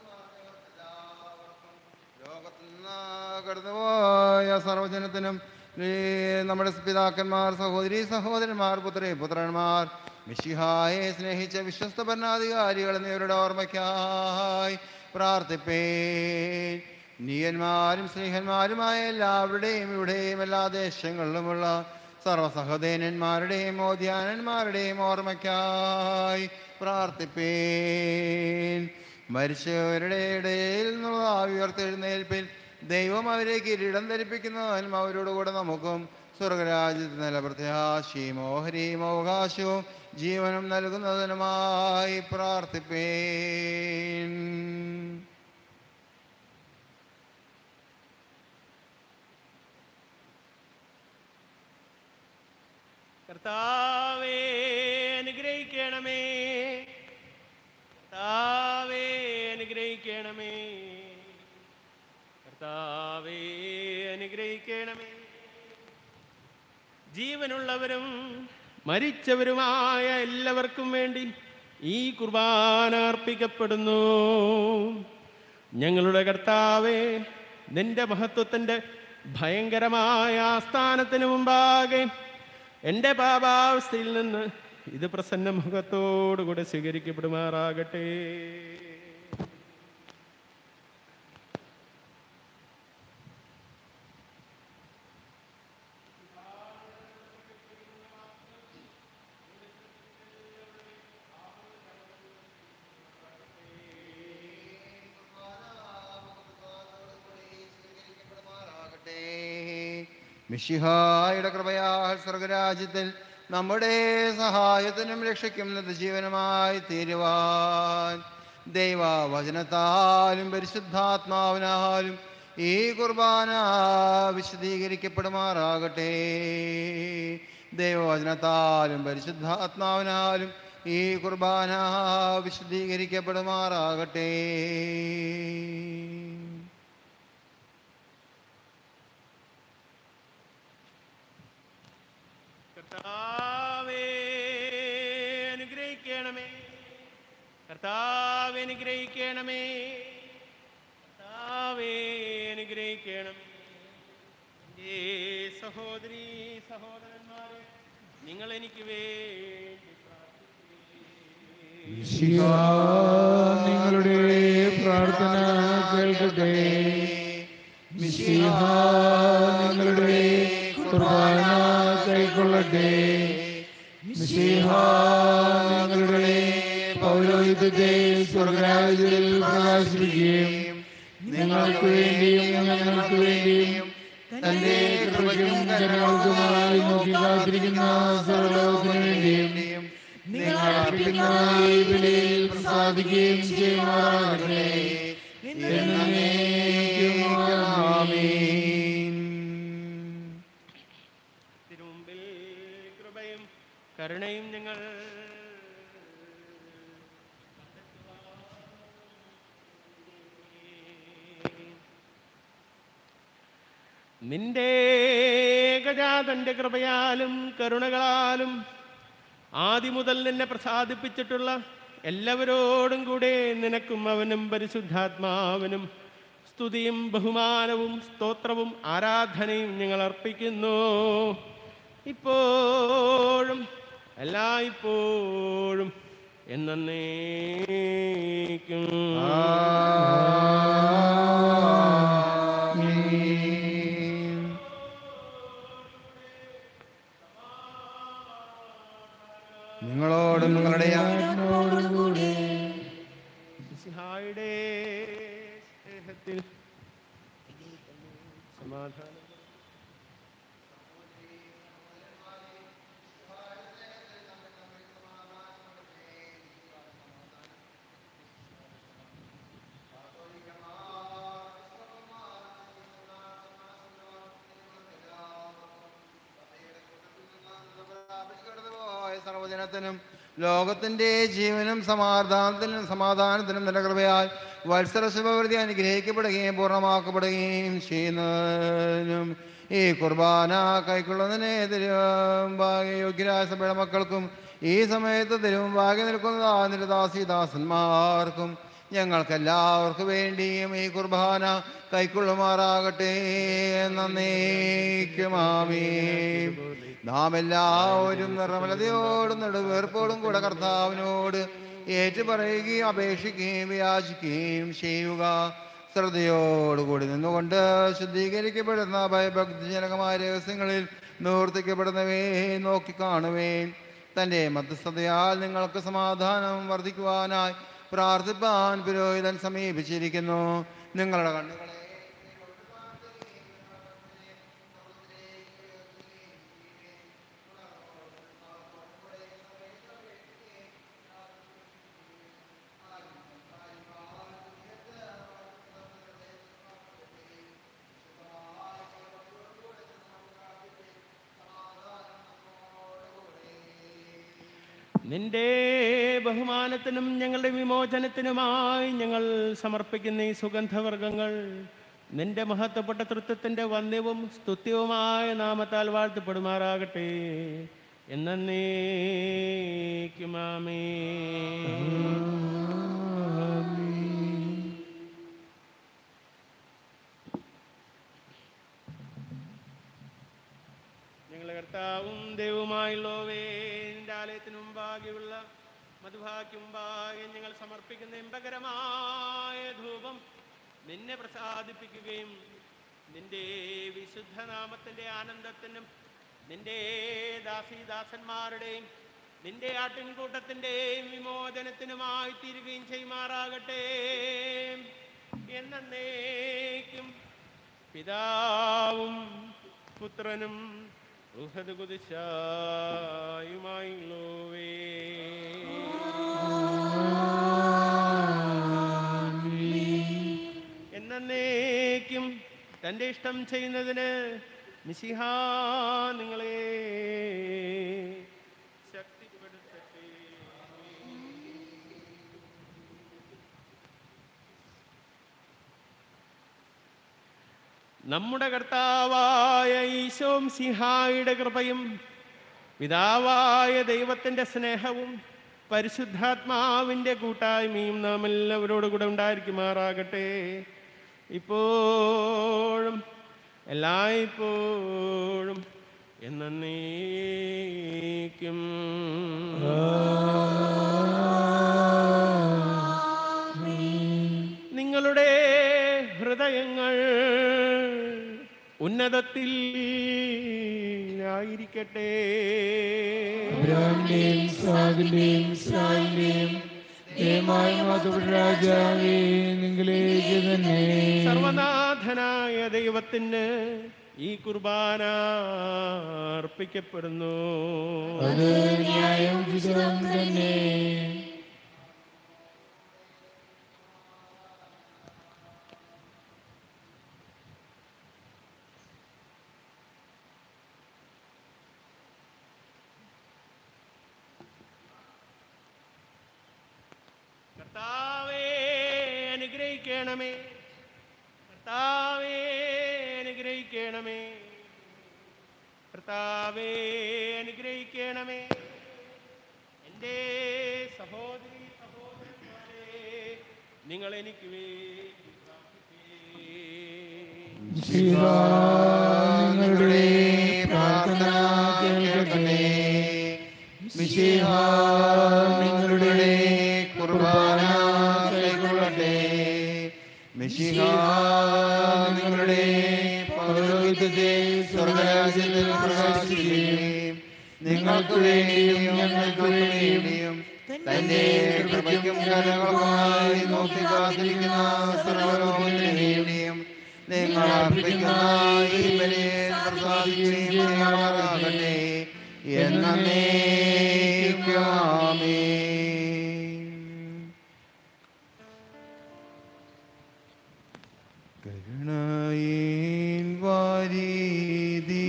Speaker 2: ലോകത്തുനിന്ന് കടന്നുപോയ സർവജനത്തിനും ഏ, നമ്മുടെ പിതാക്കന്മാർ സഹോദരി സഹോദരന്മാർ പുത്രി പുത്രന്മാർ മിഷിഹായെ സ്നേഹിച്ച വിശ്വസ്ത ഭരണാധികാരികൾ എന്നിവരുടെ ഓർമ്മയ്ക്കായി പ്രാർത്ഥിപ്പേ നീയന്മാരും സ്നേഹന്മാരുമായ എല്ലാവരുടെയും ഇവിടെയും എല്ലാ ദേശങ്ങളിലുമുള്ള സർവസഹോദരന്മാരുടെയും മോധ്യാനന്മാരുടെയും ഓർമ്മയ്ക്കായി പ്രാർത്ഥിപ്പേൻ മരിച്ചവരുടെ ഇടയിൽ നിന്നുള്ള ആവി ഉയർത്തെഴുന്നേൽപ്പിൽ ദൈവം അവരെ കിരീടം ധരിപ്പിക്കുന്നതിനും അവരോടുകൂടെ നമുക്കും സ്വർഗരാജ്യത്ത് നില പ്രത്യാശയും ഓഹരിയും അവകാശവും ജീവനും നൽകുന്നതിനുമായി പ്രാർത്ഥിപ്പേൻ
Speaker 1: കർത്താവേ അനുഗ്രഹിക്കണമേ കർത്താവേ അനുഗ്രഹിക്കണമേ കർത്താവേ അനുഗ്രഹിക്കണമേ ജീവനുള്ളവരും മരിച്ചവരുമായ എല്ലാവർക്കും വേണ്ടി ഈ കുർബാന അർപ്പിക്കപ്പെടുന്നു ഞങ്ങളുടെ കർത്താവേ നിന്റെ മഹത്വത്തിൻ്റെ ഭയങ്കരമായ ആസ്ഥാനത്തിന് മുമ്പാകെ എൻ്റെ പാപാവസ്ഥയിൽ നിന്ന് ഇത് പ്രസന്ന മുഖത്തോടുകൂടെ സ്വീകരിക്കപ്പെടുമാറാകട്ടെ
Speaker 2: മിഷിഹായുടെ കൃപയാൽ സ്വർഗരാജ്യത്തിൽ നമ്മുടെ സഹായത്തിനും രക്ഷയ്ക്കും ജീവനുമായി തീരുവാൻ ദൈവവചനത്താലും പരിശുദ്ധാത്മാവിനാലും ഈ കുർബാന വിശദീകരിക്കപ്പെടുമാറാകട്ടെ ദൈവവചനത്താലും പരിശുദ്ധാത്മാവിനാലും ഈ കുർബാന വിശദീകരിക്കപ്പെടുമാറാകട്ടെ
Speaker 1: കർത്താവേ അനുഗ്രഹിക്കണമേ കർത്താവേ അനുഗ്രഹിക്കണമേ കർത്താവേ അനുഗ്രഹിക്കണമേ എൻ്റെ സഹോദരി സഹോദരന്മാരെ നിങ്ങൾ എനിക്ക് വേണ്ടി
Speaker 3: ശിവ നിങ്ങളുടെ പ്രാർത്ഥന കേൾക്കട്ടെ മിശിഹ നിങ്ങളുടെ കുർബാന കൈക്കൊള്ളട്ടെ മിശിഹ നിങ്ങളുടെ പൗരോഹിത്യത്തെ സ്വർഗരാജ്യത്തിൽ പ്രകാശിപ്പിക്കുകയും നിങ്ങൾക്ക് വേണ്ടിയും ഞങ്ങൾക്ക് വേണ്ടിയും തന്റെ കൃപയ്ക്കും ജനങ്ങൾക്കുമായി നോക്കി കാത്തിരിക്കുന്ന സർവലോകത്തിനു വേണ്ടിയും നിങ്ങൾ അർപ്പിക്കുന്ന ഈ ബലിയിൽ പ്രസാദിക്കുകയും ചെയ്യുമാറാകട്ടെ എന്നേക്കും ആമേൻ.
Speaker 1: തിരുമുമ്പിൽ കൃപയും കരുണയും ഞങ്ങൾ നിന്റെ ഏകജാതന്റെ കൃപയാലും കരുണകളാലും ആദ്യം മുതൽ നിന്നെ പ്രസാദിപ്പിച്ചിട്ടുള്ള എല്ലാവരോടും കൂടെ നിനക്കും അവനും പരിശുദ്ധാത്മാവിനും സ്തുതിയും ബഹുമാനവും സ്തോത്രവും ആരാധനയും ഞങ്ങൾ അർപ്പിക്കുന്നു ഇപ്പോഴും എല്ലായ്പ്പോഴും എന്നേക്കും
Speaker 2: ആമേൻ. നിങ്ങളോടും നിങ്ങളുടെ
Speaker 3: ആത്മാവോടുകൂടെ
Speaker 1: മിശിഹായുടെ സ്നേഹത്തിൽ സമാധാനം
Speaker 2: പോയ സർവജനത്തിനും ലോകത്തിന്റെ ജീവനും സമാധാനത്തിനും സമാധാനത്തിനും നിന്റെ കൃപയാൽ വത്സര ശുഭവൃത്തി അനുഗ്രഹിക്കപ്പെടുകയും പൂർണ്ണമാക്കപ്പെടുകയും ചെയ്യുന്നതിനും ഈ കുർബാന കൈക്കൊള്ളുന്നതിനെ തിരുവാകെ യോഗ്യരായ സഭയുടെ മക്കൾക്കും ഈ സമയത്ത് തിരുമുമ്പാകെ നിൽക്കുന്ന നിരദാസി ദാസന്മാർക്കും ഞങ്ങൾക്കെല്ലാവർക്കു വേണ്ടിയും ഈ കുർബാന കൈക്കൊള്ളുമാറാകട്ടെ നന്ദിക്കുമാമേ നാം എല്ലാവരും നിർമ്മലതയോടും നെടുവേർപ്പോടും കൂടെ കർത്താവിനോട് ഏറ്റുപറയുകയും അപേക്ഷിക്കുകയും വ്യാജിക്കുകയും ചെയ്യുക ശ്രദ്ധയോടുകൂടി നിന്നുകൊണ്ട് ശുദ്ധീകരിക്കപ്പെടുന്ന ഭയഭക്തിജനകമായ രഹസ്യങ്ങളിൽ നിവർത്തിക്കപ്പെടുന്നവേ നോക്കിക്കാണുവേൻ തൻ്റെ മധ്യസ്ഥതയാൽ നിങ്ങൾക്ക് സമാധാനം വർദ്ധിക്കുവാനായി പ്രാർത്ഥിപ്പാൻ പുരോഹിതൻ സമീപിച്ചിരിക്കുന്നു നിങ്ങളുടെ കണ്ണുകളെ
Speaker 1: നിന്റെ ബഹുമാനത്തിനും ഞങ്ങളുടെ വിമോചനത്തിനുമായി ഞങ്ങൾ സമർപ്പിക്കുന്ന ഈ സുഗന്ധവർഗങ്ങൾ നിന്റെ മഹത്വപ്പെട്ട തൃത്വത്തിന്റെ വന്യവും സ്തുത്യവുമായ നാമത്താൽ വാഴ്ത്തപ്പെടുമാറാകട്ടെ എന്നേക്കുമാമേ ഞങ്ങളുടെ കർത്താവും ദൈവവുമായുള്ളവേ നിന്റെ ആലയത്തിന് മുമ്പാകെയുള്ള മധുഭാഗ്യ മുമ്പാകെ ഞങ്ങൾ സമർപ്പിക്കുന്ന ഇമ്പകരമായ ധൂപം നിന്നെ പ്രസാദിപ്പിക്കുകയും നിന്റെ വിശുദ്ധ നാമത്തിന്റെ ആനന്ദത്തിനും നിന്റെ ദാസീദാസന്മാരുടെയും നിന്റെ ആട്ടിൻകൂട്ടത്തിന്റെയും വിമോചനത്തിനുമായി തീരുകയും ചെയ്യുമാറാകട്ടെ എന്നേക്കും പിതാവും പുത്രനും റുഹദ് കുതിശായുമായുള്ളവേ എന്നേക്കും തൻ്റെ ഇഷ്ടം ചെയ്യുന്നതിന് മിശിഹ നിങ്ങളെ ശക്തിപ്പെടുത്തട്ടെ നമ്മുടെ കർത്താവായ ഈശോം സിഹായുടെ കൃപയും പിതാവായ ദൈവത്തിൻ്റെ സ്നേഹവും പരിശുദ്ധാത്മാവിൻ്റെ കൂട്ടായ്മയും നാം എല്ലാവരോടും കൂടെ ഉണ്ടായിരിക്കുമാറാകട്ടെ ഇപ്പോഴും എല്ലായ്പ്പോഴും എന്നേക്കും നിങ്ങളുടെ ഹൃദയങ്ങൾ ഉന്നതത്തിൽ ആയിരിക്കട്ടെ
Speaker 3: അബ്രാമിന്റെയും ഇസ്ഹാക്കിന്റെയും ഇസ്രായേലിന്റെയും ദൈവമായ മാതൃ രാജാവേ നിങ്ങളിലേക്ക് തന്നെ
Speaker 1: സർവനാഥനായ ദൈവത്തിന് ഈ കുർബാന അർപ്പിക്കപ്പെടുന്നു
Speaker 3: അത് ന്യായം ഉചിതം തന്നെ
Speaker 1: കർത്താവേ അനുഗ്രഹിക്കണമേ കർത്താവേ അനുഗ്രഹിക്കണമേ കർത്താവേ അനുഗ്രഹിക്കണമേ എൻ്റെ സഹോദരി സഹോദരന്മാരെ നിങ്ങൾ എനിക്ക് വേണ്ടി പ്രാർത്ഥിക്കേ.
Speaker 3: ശിവ നിങ്ങളുടെ പ്രാർത്ഥന കേൾക്കട്ടെ
Speaker 2: മിശിഹ നിങ്ങളുടെ കുർബാന കൈക്കൊള്ളട്ടെ മിശിഹ നിങ്ങളുടെ പൗരോഹിത്യത്തെ സ്വർഗരാജ്യത്തിൽ പ്രകാശിക്കുകയും നിങ്ങൾക്ക് വേണ്ടിയും ഞങ്ങൾക്ക് വേണ്ടിയും തന്റെ കൃപയ്ക്കും കരങ്ങളുമായി നോക്കി കാത്തിരിക്കുന്ന സർവലോകത്തിന് വേണ്ടിയും നിങ്ങൾ അർപ്പിക്കുന്ന ഈ ബലിയെ പ്രസാദിക്കുകയും ചെയ്യുമാറാകട്ടെ എന്നേക്കുമാമേൻ കരുണയിൻ വാരീതി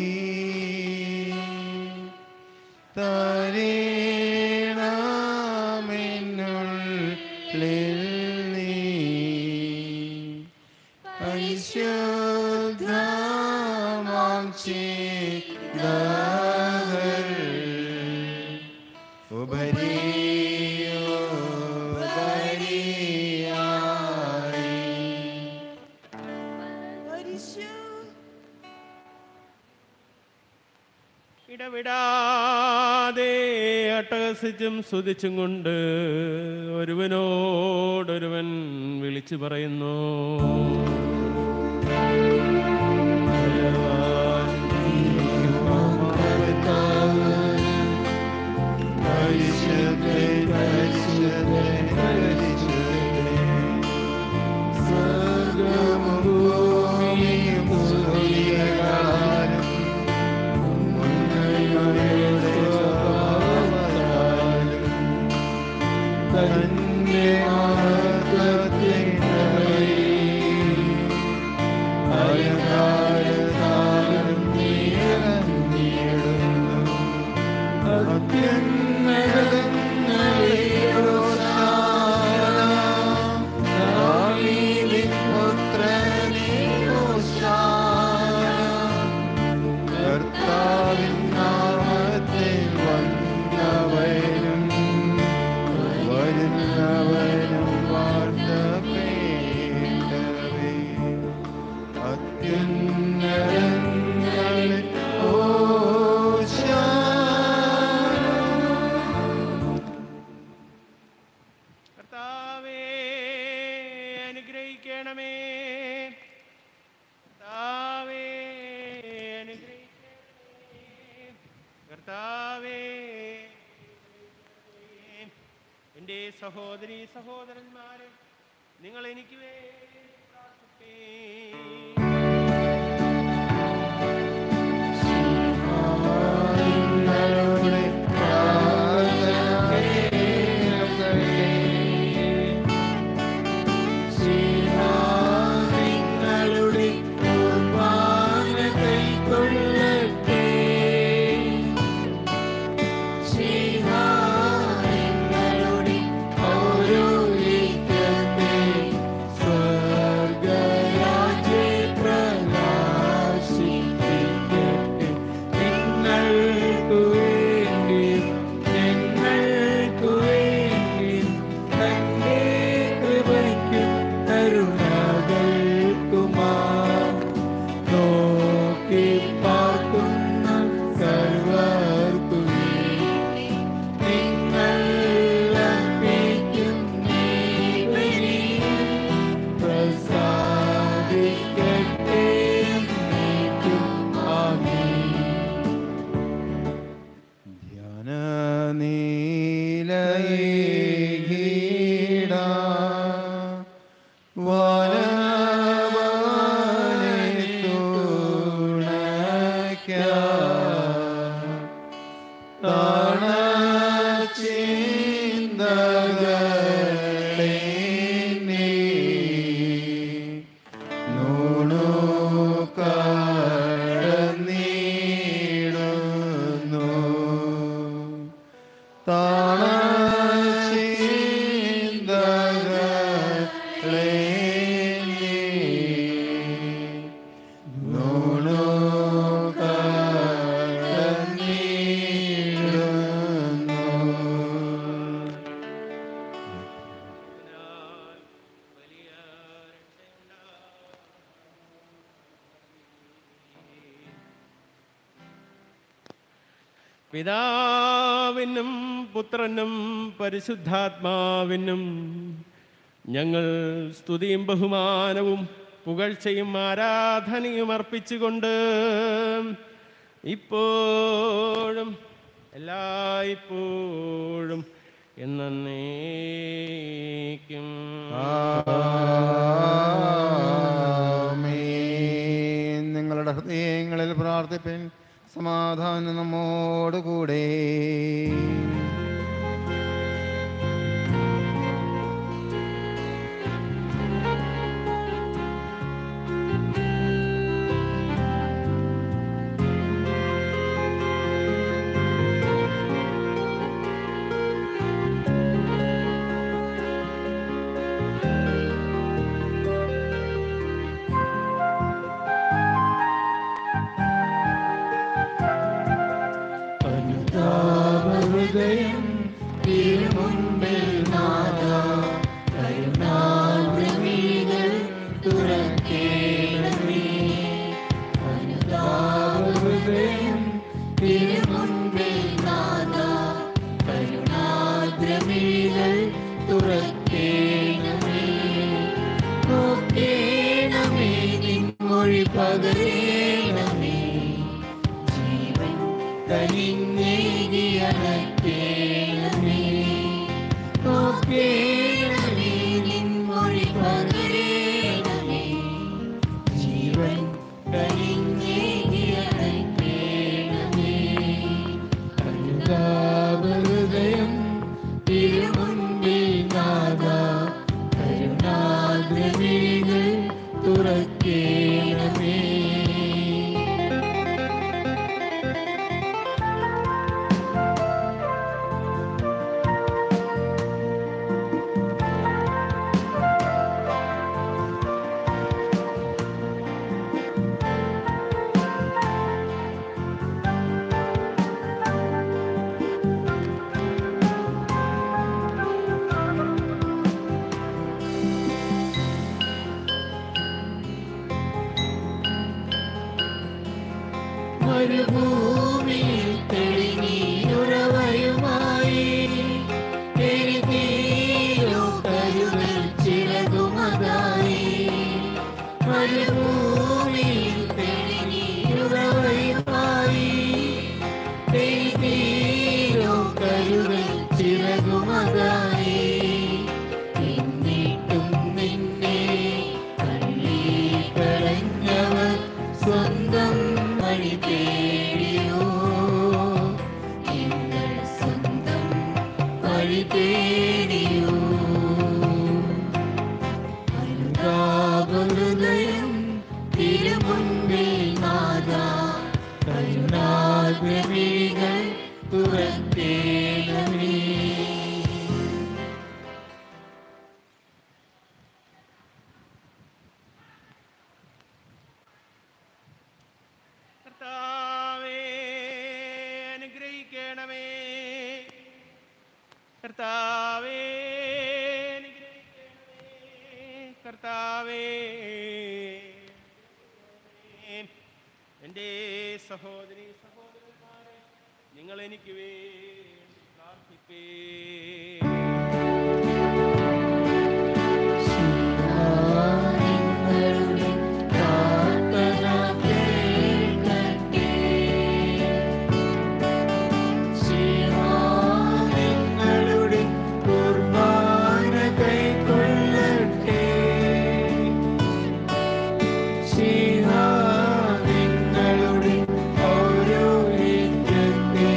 Speaker 2: തരേണമെന്നുള്ളിൽ നീ പരിശുദ്ധമാം ചിന്തകൾ ഉപരിയോ ഉപരിയാ
Speaker 1: ഇടവിടാതെ അട്ടഹസിച്ചും സ്തുതിച്ചും കൊണ്ട് ഒരുവനോടൊരുവൻ വിളിച്ചു പറയുന്നു
Speaker 2: കർത്താവിൻ നാമത്തിൽ വന്നവനും വരുന്നവനും വാർത്ത കേട്ടവേ അത്യുന്നതങ്ങളിൽ ഓശാന
Speaker 1: കർത്താവേ അനുഗ്രഹിക്കണമേ കർത്താവേ അനുഗ്രഹിക്കണമേ കർത്താവേ എൻ്റെ സഹോദരി സഹോദരന്മാരെ നിങ്ങൾ എനിക്ക് വേണ്ടി പ്രാർത്ഥിപ്പീൻ.
Speaker 2: നിങ്ങളുടെ പ്രാർത്ഥന
Speaker 3: നിങ്ങളുടെ കുർബാന കൈക്കൊള്ളട്ടെ നിങ്ങളുടെ പൗരോഹിത്യത്തെ സ്വർഗരാജ്യ പ്രകാശിപ്പിക്കട്ടെ നിങ്ങൾക്കു വേണ്ടി ഞങ്ങൾക്കു വേണ്ടി തന്റെ കൃപയ്ക്കും കരുണകൾക്കുമാ നോക്കി പാർക്കുന്ന സർവർക്കു വേണ്ടി നിങ്ങൾ അർപ്പിക്കും നീവനെയും പ്രസാദിക്കട്ടെ എന്നേക്കും. ആമേൻ
Speaker 2: ധ്യാന നീലീട വനവനെ തുണയ്ക്ക താണചിന്തകളെ നീ നൂണു കടന്നിടുന്നു താണചിന്തകളെ നീ നൂണു കടന്നിടുന്നു
Speaker 1: അതിനാൽ വലിയ രക്ഷയുണ്ടാകും. പിതാവിനും പുത്രനും പരിശുദ്ധാത്മാവിനും ഞങ്ങൾ സ്തുതിയും ബഹുമാനവും പുകഴ്ചയും ആരാധനയും അർപ്പിച്ചുകൊണ്ട് ഇപ്പോഴും എല്ലായ്പ്പോഴും എന്നേക്കും
Speaker 2: ആമേൻ. നിങ്ങളുടെ ഹൃദയങ്ങളിൽ പ്രാർത്ഥിപ്പിൻ സമാധാനം നമ്മോടുകൂടെ
Speaker 3: അനുതാപഹൃദയം മിഴികൾ തുറക്കേണമേ മരുഭൂമിയിൽ തെളിനീരുറവയുമായി എഴുതിയോ കരുതൽ ചിറകുമതായി മരുഭൂമിയിൽ തെളിനീരുറവയുമായി എഴുതിയോ കരുതൽ ചിറകുമതായി എന്നിട്ടും നിന്നെ തള്ളിക്കളഞ്ഞവർ സ്വന്തം വഴി തേടിയോ നിങ്ങൾ സ്വന്തം വഴി തേടിയോ അനുതാപഹൃദയം തിരുമുൻപിൽ നാദ കരുണാഗ്രമികൾ തുറക്കേണമേ
Speaker 1: കർത്താവേ അനുഗ്രഹിക്കണമേ കർത്താവേ അനുഗ്രഹിക്കണമേ കർത്താവേ എൻ്റെ സഹോദരി സഹോദരന്മാരെ നിങ്ങൾ എനിക്ക് വേണ്ടി പ്രാർത്ഥിപ്പേ
Speaker 3: നിങ്ങളുടെ പ്രാർത്ഥന കേൾക്കട്ടെ നിങ്ങളുടെ കുർബാന കൈക്കൊള്ളട്ടെ നിങ്ങളുടെ ഓരോ യുദ്ധത്തെ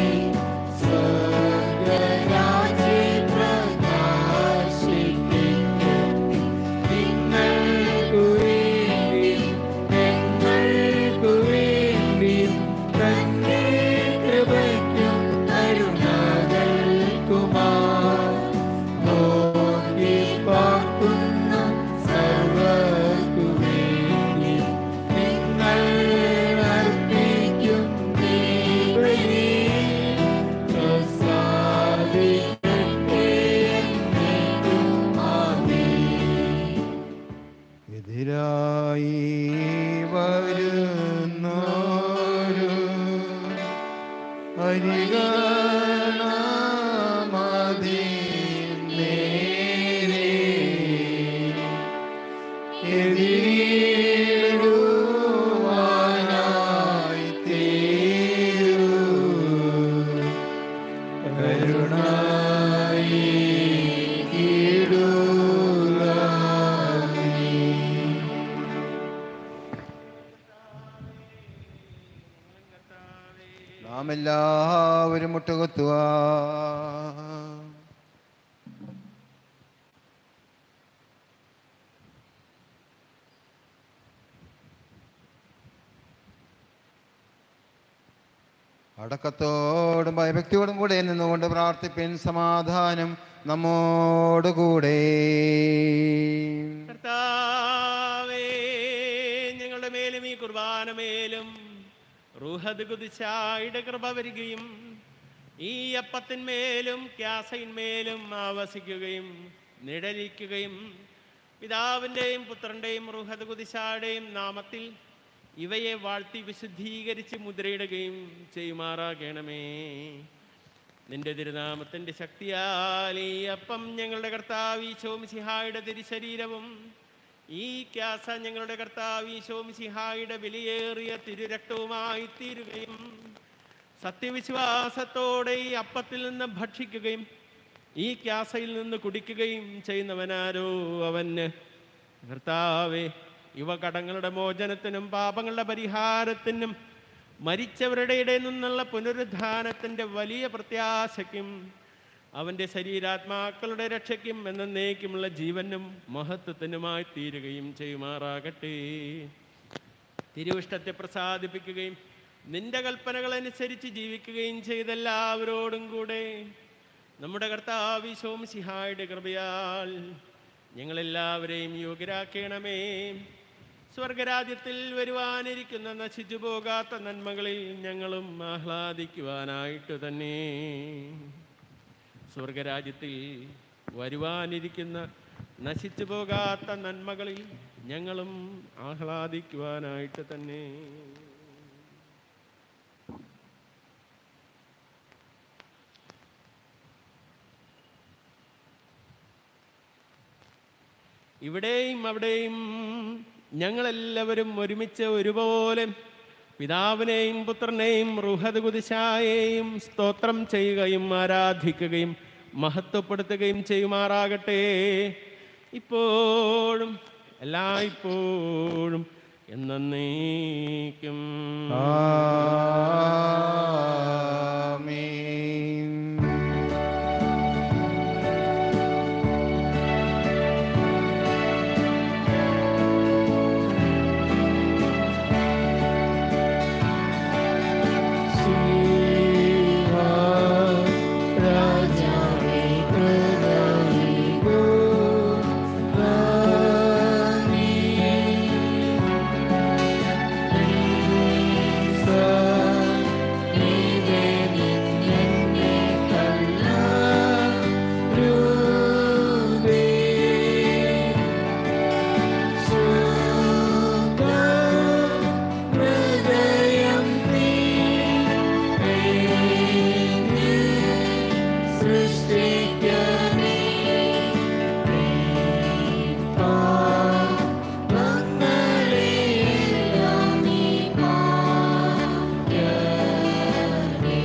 Speaker 3: സ്വർഗരാജ്യ പ്രകാശിപ്പിക്കട്ടെ നിങ്ങൾക്കു വേണ്ടി ഞങ്ങൾക്കു വേണ്ടി തന്നെ കൃപയ്ക്കും കരുണകൾക്കുമാർ നോക്കി പാർക്കുന്ന സർവർക്കു വേണ്ടി നിങ്ങൾ അർപ്പിക്കും ദൈവമേ പ്രസാദിക്കട്ടെ എന്നേക്കും ആമേൻ
Speaker 2: എതിരായി വരുന്നോരു അരികണമതിന്നേരെ എതിരിടുവാനായി തീരൂ കരുണായി കീടുലായി നാം എല്ലാവരും മുട്ടുകുത്തുക അടക്കത്തോടും ഭയഭക്തിയോടും കൂടെ നിന്നുകൊണ്ട് പ്രാർത്ഥിപ്പിൻ സമാധാനം നമ്മോടുകൂടെ
Speaker 1: കർത്താവേ ഞങ്ങളുടെ മേലും ഈ കുർബാന മേലും റുഹദ് കുതിച്ചായുടെ കൃപ വരികയും ഈ അപ്പത്തിന്മേലും ക്യാസയിന്മേലും ആവസിക്കുകയും നിഴലിക്കുകയും പിതാവിൻ്റെയും പുത്രൻ്റെയും റുഹദ് കുതിശായുടെയും നാമത്തിൽ ഇവയെ വാഴ്ത്തി വിശുദ്ധീകരിച്ച് മുദ്രയിടുകയും ചെയ്യുമാറാകണമേ നിന്റെ തിരുനാമത്തിന്റെ ശക്തിയാൽ ഈ അപ്പം ഞങ്ങളുടെ കർത്താവ് ഈശോമിസിഹായുടെ തിരുശരീരവും ഈ ക്യാസ ഞങ്ങളുടെ കർത്താവ് ഈശോമിസിഹായുടെ വിലയേറിയ തിരുരക്തവുമായി തീരുകയും സത്യവിശ്വാസത്തോടെ ഈ അപ്പത്തിൽ നിന്ന് ഭക്ഷിക്കുകയും ഈ ക്യാസയിൽ നിന്ന് കുടിക്കുകയും ചെയ്യുന്നവനാരോ അവന് കർത്താവേ ഇവ കടങ്ങളുടെ മോചനത്തിനും പാപങ്ങളുടെ പരിഹാരത്തിനും മരിച്ചവരുടെ ഇടയിൽ നിന്നുള്ള പുനരുദ്ധാനത്തിൻ്റെ വലിയ പ്രത്യാശയ്ക്കും അവൻ്റെ ശരീരാത്മാക്കളുടെ രക്ഷയ്ക്കും എന്നേക്കുമുള്ള ജീവനും മഹത്വത്തിനുമായി തീരുകയും ചെയ്യുമാറാകട്ടെ തിരുവിഷ്ടത്തെ പ്രസാദിപ്പിക്കുകയും നിന്റെ കൽപ്പനകളനുസരിച്ച് ജീവിക്കുകയും ചെയ്ത എല്ലാവരോടും കൂടെ നമ്മുടെ കർത്താവിശോം സിഹായുടെ കൃപയാൽ ഞങ്ങളെല്ലാവരെയും യോഗ്യരാക്കണമേ സ്വർഗരാജ്യത്തിൽ വരുവാനിരിക്കുന്ന നശിച്ചു പോകാത്ത നന്മകളിൽ ഞങ്ങളും ആഹ്ലാദിക്കുവാനായിട്ട് തന്നെ സ്വർഗരാജ്യത്തിൽ വരുവാനിരിക്കുന്ന നശിച്ചു പോകാത്ത നന്മകളിൽ ഞങ്ങളും ആഹ്ലാദിക്കുവാനായിട്ട് തന്നെ ഇവിടെയും അവിടെയും ഞങ്ങളെല്ലാവരും ഒരുമിച്ച് ഒരുപോലെ പിതാവിനെയും പുത്രനെയും റുഹദ് കുതിശായെയും സ്തോത്രം ചെയ്യുകയും ആരാധിക്കുകയും മഹത്വപ്പെടുത്തുകയും ചെയ്യുമാറാകട്ടെ ഇപ്പോഴും എല്ലായ്പ്പോഴും എന്നേക്കും
Speaker 2: ആമീൻ
Speaker 3: ശിവ രാജാവേ കൃപയിലോ നന്ദി. സന്നിധി നിന്നെ കല്ലാരുതേ. ശുദ്ധ ഹൃദയം നീ സൃഷ്ടിക്കണേ പാപങ്ങളെല്ലാം നീ മാറ്റണേ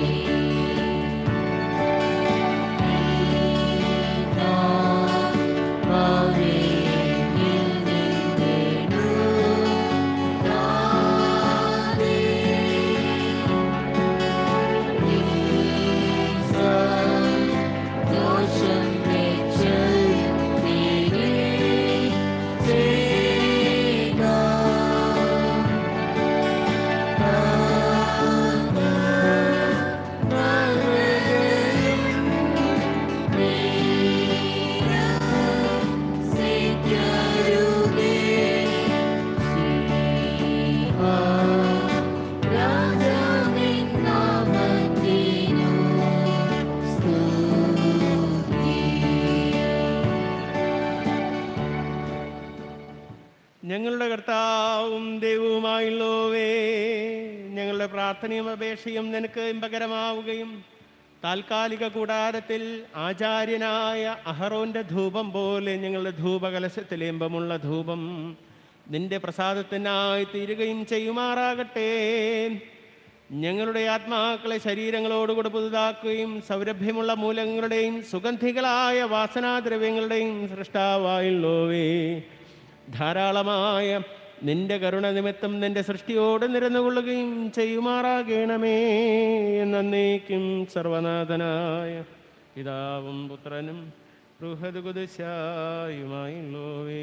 Speaker 1: ഞങ്ങളുടെ കർത്താവും ദൈവവുമായുള്ളവേ ഞങ്ങളുടെ പ്രാർത്ഥനയും അപേക്ഷയും നിനക്ക് ഇമ്പകരമാവുകയും താൽക്കാലിക കൂടാരത്തിൽ ആചാര്യനായ അഹറോന്റെ ധൂപം പോലെ ഞങ്ങളുടെ ധൂപകലശത്തിൽ ഇമ്പമുള്ള ധൂപം നിന്റെ പ്രസാദത്തിനായി തീരുകയും ചെയ്യുമാറാകട്ടെ ഞങ്ങളുടെ ആത്മാക്കളെ ശരീരങ്ങളോടുകൂടെ പുതുതാക്കുകയും സൗരഭ്യമുള്ള മൂലങ്ങളുടെയും സുഗന്ധികളായ വാസനാദ്രവ്യങ്ങളുടെയും സൃഷ്ടാവായുള്ളോവേ ധാരാളമായ നിന്റെ കരുണ നിമിത്തം നിന്റെ സൃഷ്ടിയോട് നിരന്നുകൊള്ളുകയും ചെയ്യുമാറാകണമേ എന്നേക്കും സർവനാഥനായ പിതാവും പുത്രനും ബൃഹത് കുതിശായുമായുള്ളോവേ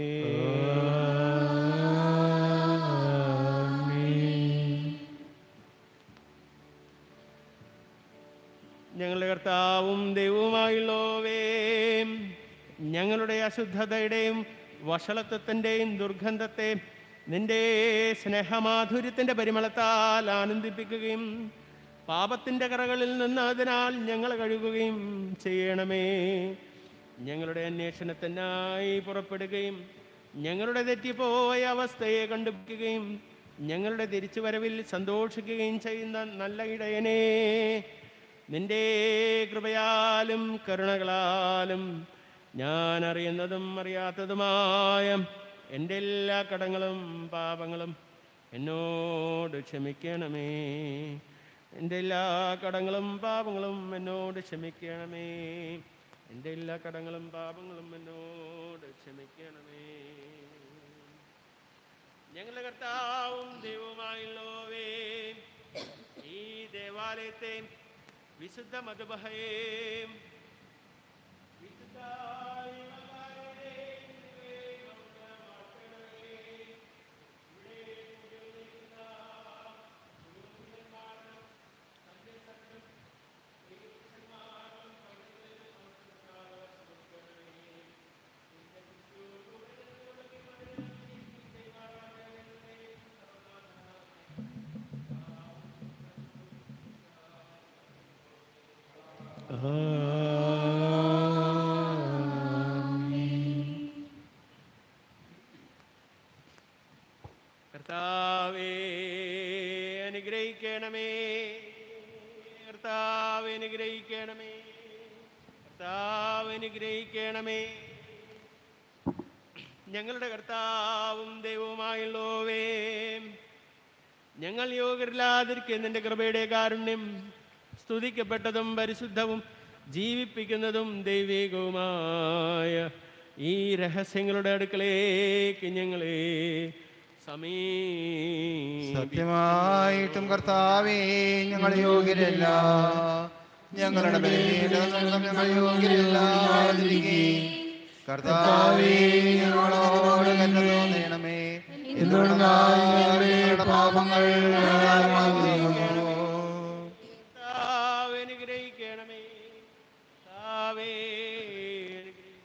Speaker 1: ഞങ്ങളുടെ കർത്താവും ദൈവവുമായുള്ളോവേ ഞങ്ങളുടെ അശുദ്ധതയുടെയും വഷളത്വത്തിൻ്റെയും ദുർഗന്ധത്തെ നിന്റെ സ്നേഹമാധുര്യത്തിൻ്റെ പരിമളത്താൽ ആനന്ദിപ്പിക്കുകയും പാപത്തിൻ്റെ കറകളിൽ നിന്ന് അതിനാൽ ഞങ്ങൾ കഴുകുകയും ചെയ്യണമേ ഞങ്ങളുടെ അന്വേഷണത്തിനായി പുറപ്പെടുകയും ഞങ്ങളുടെ തെറ്റിപ്പോയ അവസ്ഥയെ കണ്ടുപിടിക്കുകയും ഞങ്ങളുടെ തിരിച്ചുവരവിൽ സന്തോഷിക്കുകയും ചെയ്യുന്ന നല്ല ഇടയനേ നിന്റെ കൃപയാലും കരുണകളാലും ഞാൻ അറിയുന്നതും അറിയാത്തതുമായ എൻ്റെ എല്ലാ കടങ്ങളും പാപങ്ങളും എന്നോട് ക്ഷമിക്കണമേ എൻ്റെ എല്ലാ കടങ്ങളും പാപങ്ങളും എന്നോട് ക്ഷമിക്കണമേ എൻ്റെ എല്ലാ കടങ്ങളും പാപങ്ങളും എന്നോട് ക്ഷമിക്കണമേ ഞങ്ങളുടെ കർത്താവും ദൈവവുമായുള്ളവേ ഈ ദേവാലയത്തെ വിശുദ്ധ മധുബഹയെയും കർത്താവേ അനുഗ്രഹിക്കണമേ കർത്താവ് അനുഗ്രഹിക്കണമേ കർത്താവ് അനുഗ്രഹിക്കണമേ ഞങ്ങളുടെ കർത്താവും ദൈവവുമായുള്ളോവേ ഞങ്ങൾ യോഗ്യരില്ലാതിരിക്കുന്നതിൻ്റെ കൃപയുടെ കാരുണ്യം സ്തുതിക്കപ്പെട്ടതും പരിശുദ്ധവും ജീവിപ്പിക്കുന്നതും ദൈവികവുമായ ഈ രഹസ്യങ്ങളുടെ അടുക്കളേക്ക് ഞങ്ങളെ സമീ
Speaker 2: സത്യമായിട്ടും കർത്താവേ ഞങ്ങൾ യോഗ്യരല്ല ഞങ്ങളുടെ ബലഹീനതകളും ഞങ്ങൾ യോഗ്യരല്ലാതിരിക്കെ കർത്താവേ ഞങ്ങളോട് കരുണ തോന്നണമേ എന്തുകൊണ്ടെന്നാൽ ഞങ്ങളുടെ പാപങ്ങൾ ധാരാളമാകുന്നു.
Speaker 1: കർത്താവേ, അനുഗ്രഹിക്കണമേ കർത്താവേ, അനുഗ്രഹിക്കണമേ.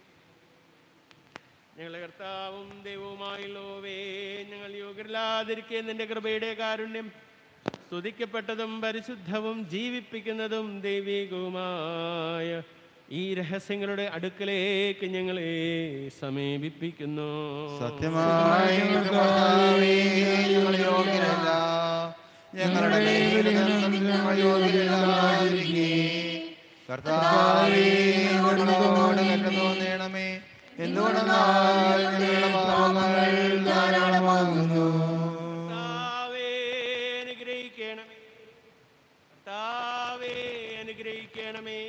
Speaker 1: ഞങ്ങളുടെ കർത്താവും ദൈവവുമായുള്ളവേ ഞങ്ങൾ യോഗ്യരില്ലാതിരിക്കെ നിന്റെ കൃപയുടെ കാരുണ്യം സ്തുതിക്കപ്പെട്ടതും പരിശുദ്ധവും ജീവിപ്പിക്കുന്നതും ദൈവികവുമായ ഈ രഹസ്യങ്ങളുടെ അടുക്കലേക്ക് ഞങ്ങളെ സമീപിപ്പിക്കുന്നു
Speaker 2: സത്യമായും കർത്താവേ ഞങ്ങൾ യോഗ്യരല്ല ഞങ്ങളുടെ ബലഹീനതകളും ഞങ്ങൾ യോഗ്യരല്ലാതിരിക്കെ കർത്താവേ ഞങ്ങളോട് കരുണ തോന്നണമേ എന്തുകൊണ്ടെന്നാൽ ഞങ്ങളുടെ പാപങ്ങൾ ധാരാളമാകുന്നു
Speaker 1: കർത്താവേ, അനുഗ്രഹിക്കണമേ കർത്താവേ അനുഗ്രഹിക്കണമേ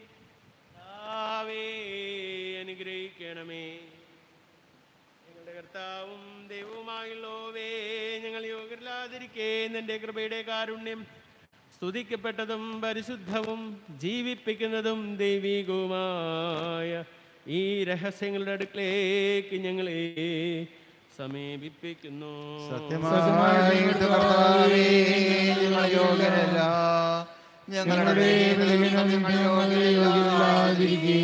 Speaker 1: കർത്താവേ അനുഗ്രഹിക്കണമേ ഞങ്ങളുടെ കർത്താവും ദൈവവുമായുള്ളോവേ ഞങ്ങൾ യോഗ്യരില്ലാതിരിക്കെ നിന്റെ കൃപയുടെ കാരുണ്യം സ്തുതിക്കപ്പെട്ടതും പരിശുദ്ധവും ജീവിപ്പിക്കുന്നതും ദൈവികവുമായ ഈ രഹസ്യങ്ങളുടെ അടുക്കളേക്ക് ഞങ്ങളെ സമീപിപ്പിക്കുന്നു
Speaker 2: സത്യമായും കർത്താവേ ഞങ്ങൾ യോഗ്യരല്ല ഞങ്ങളുടെ ബലഹീനതകളും ഞങ്ങൾ യോഗ്യരല്ലാതിരിക്കെ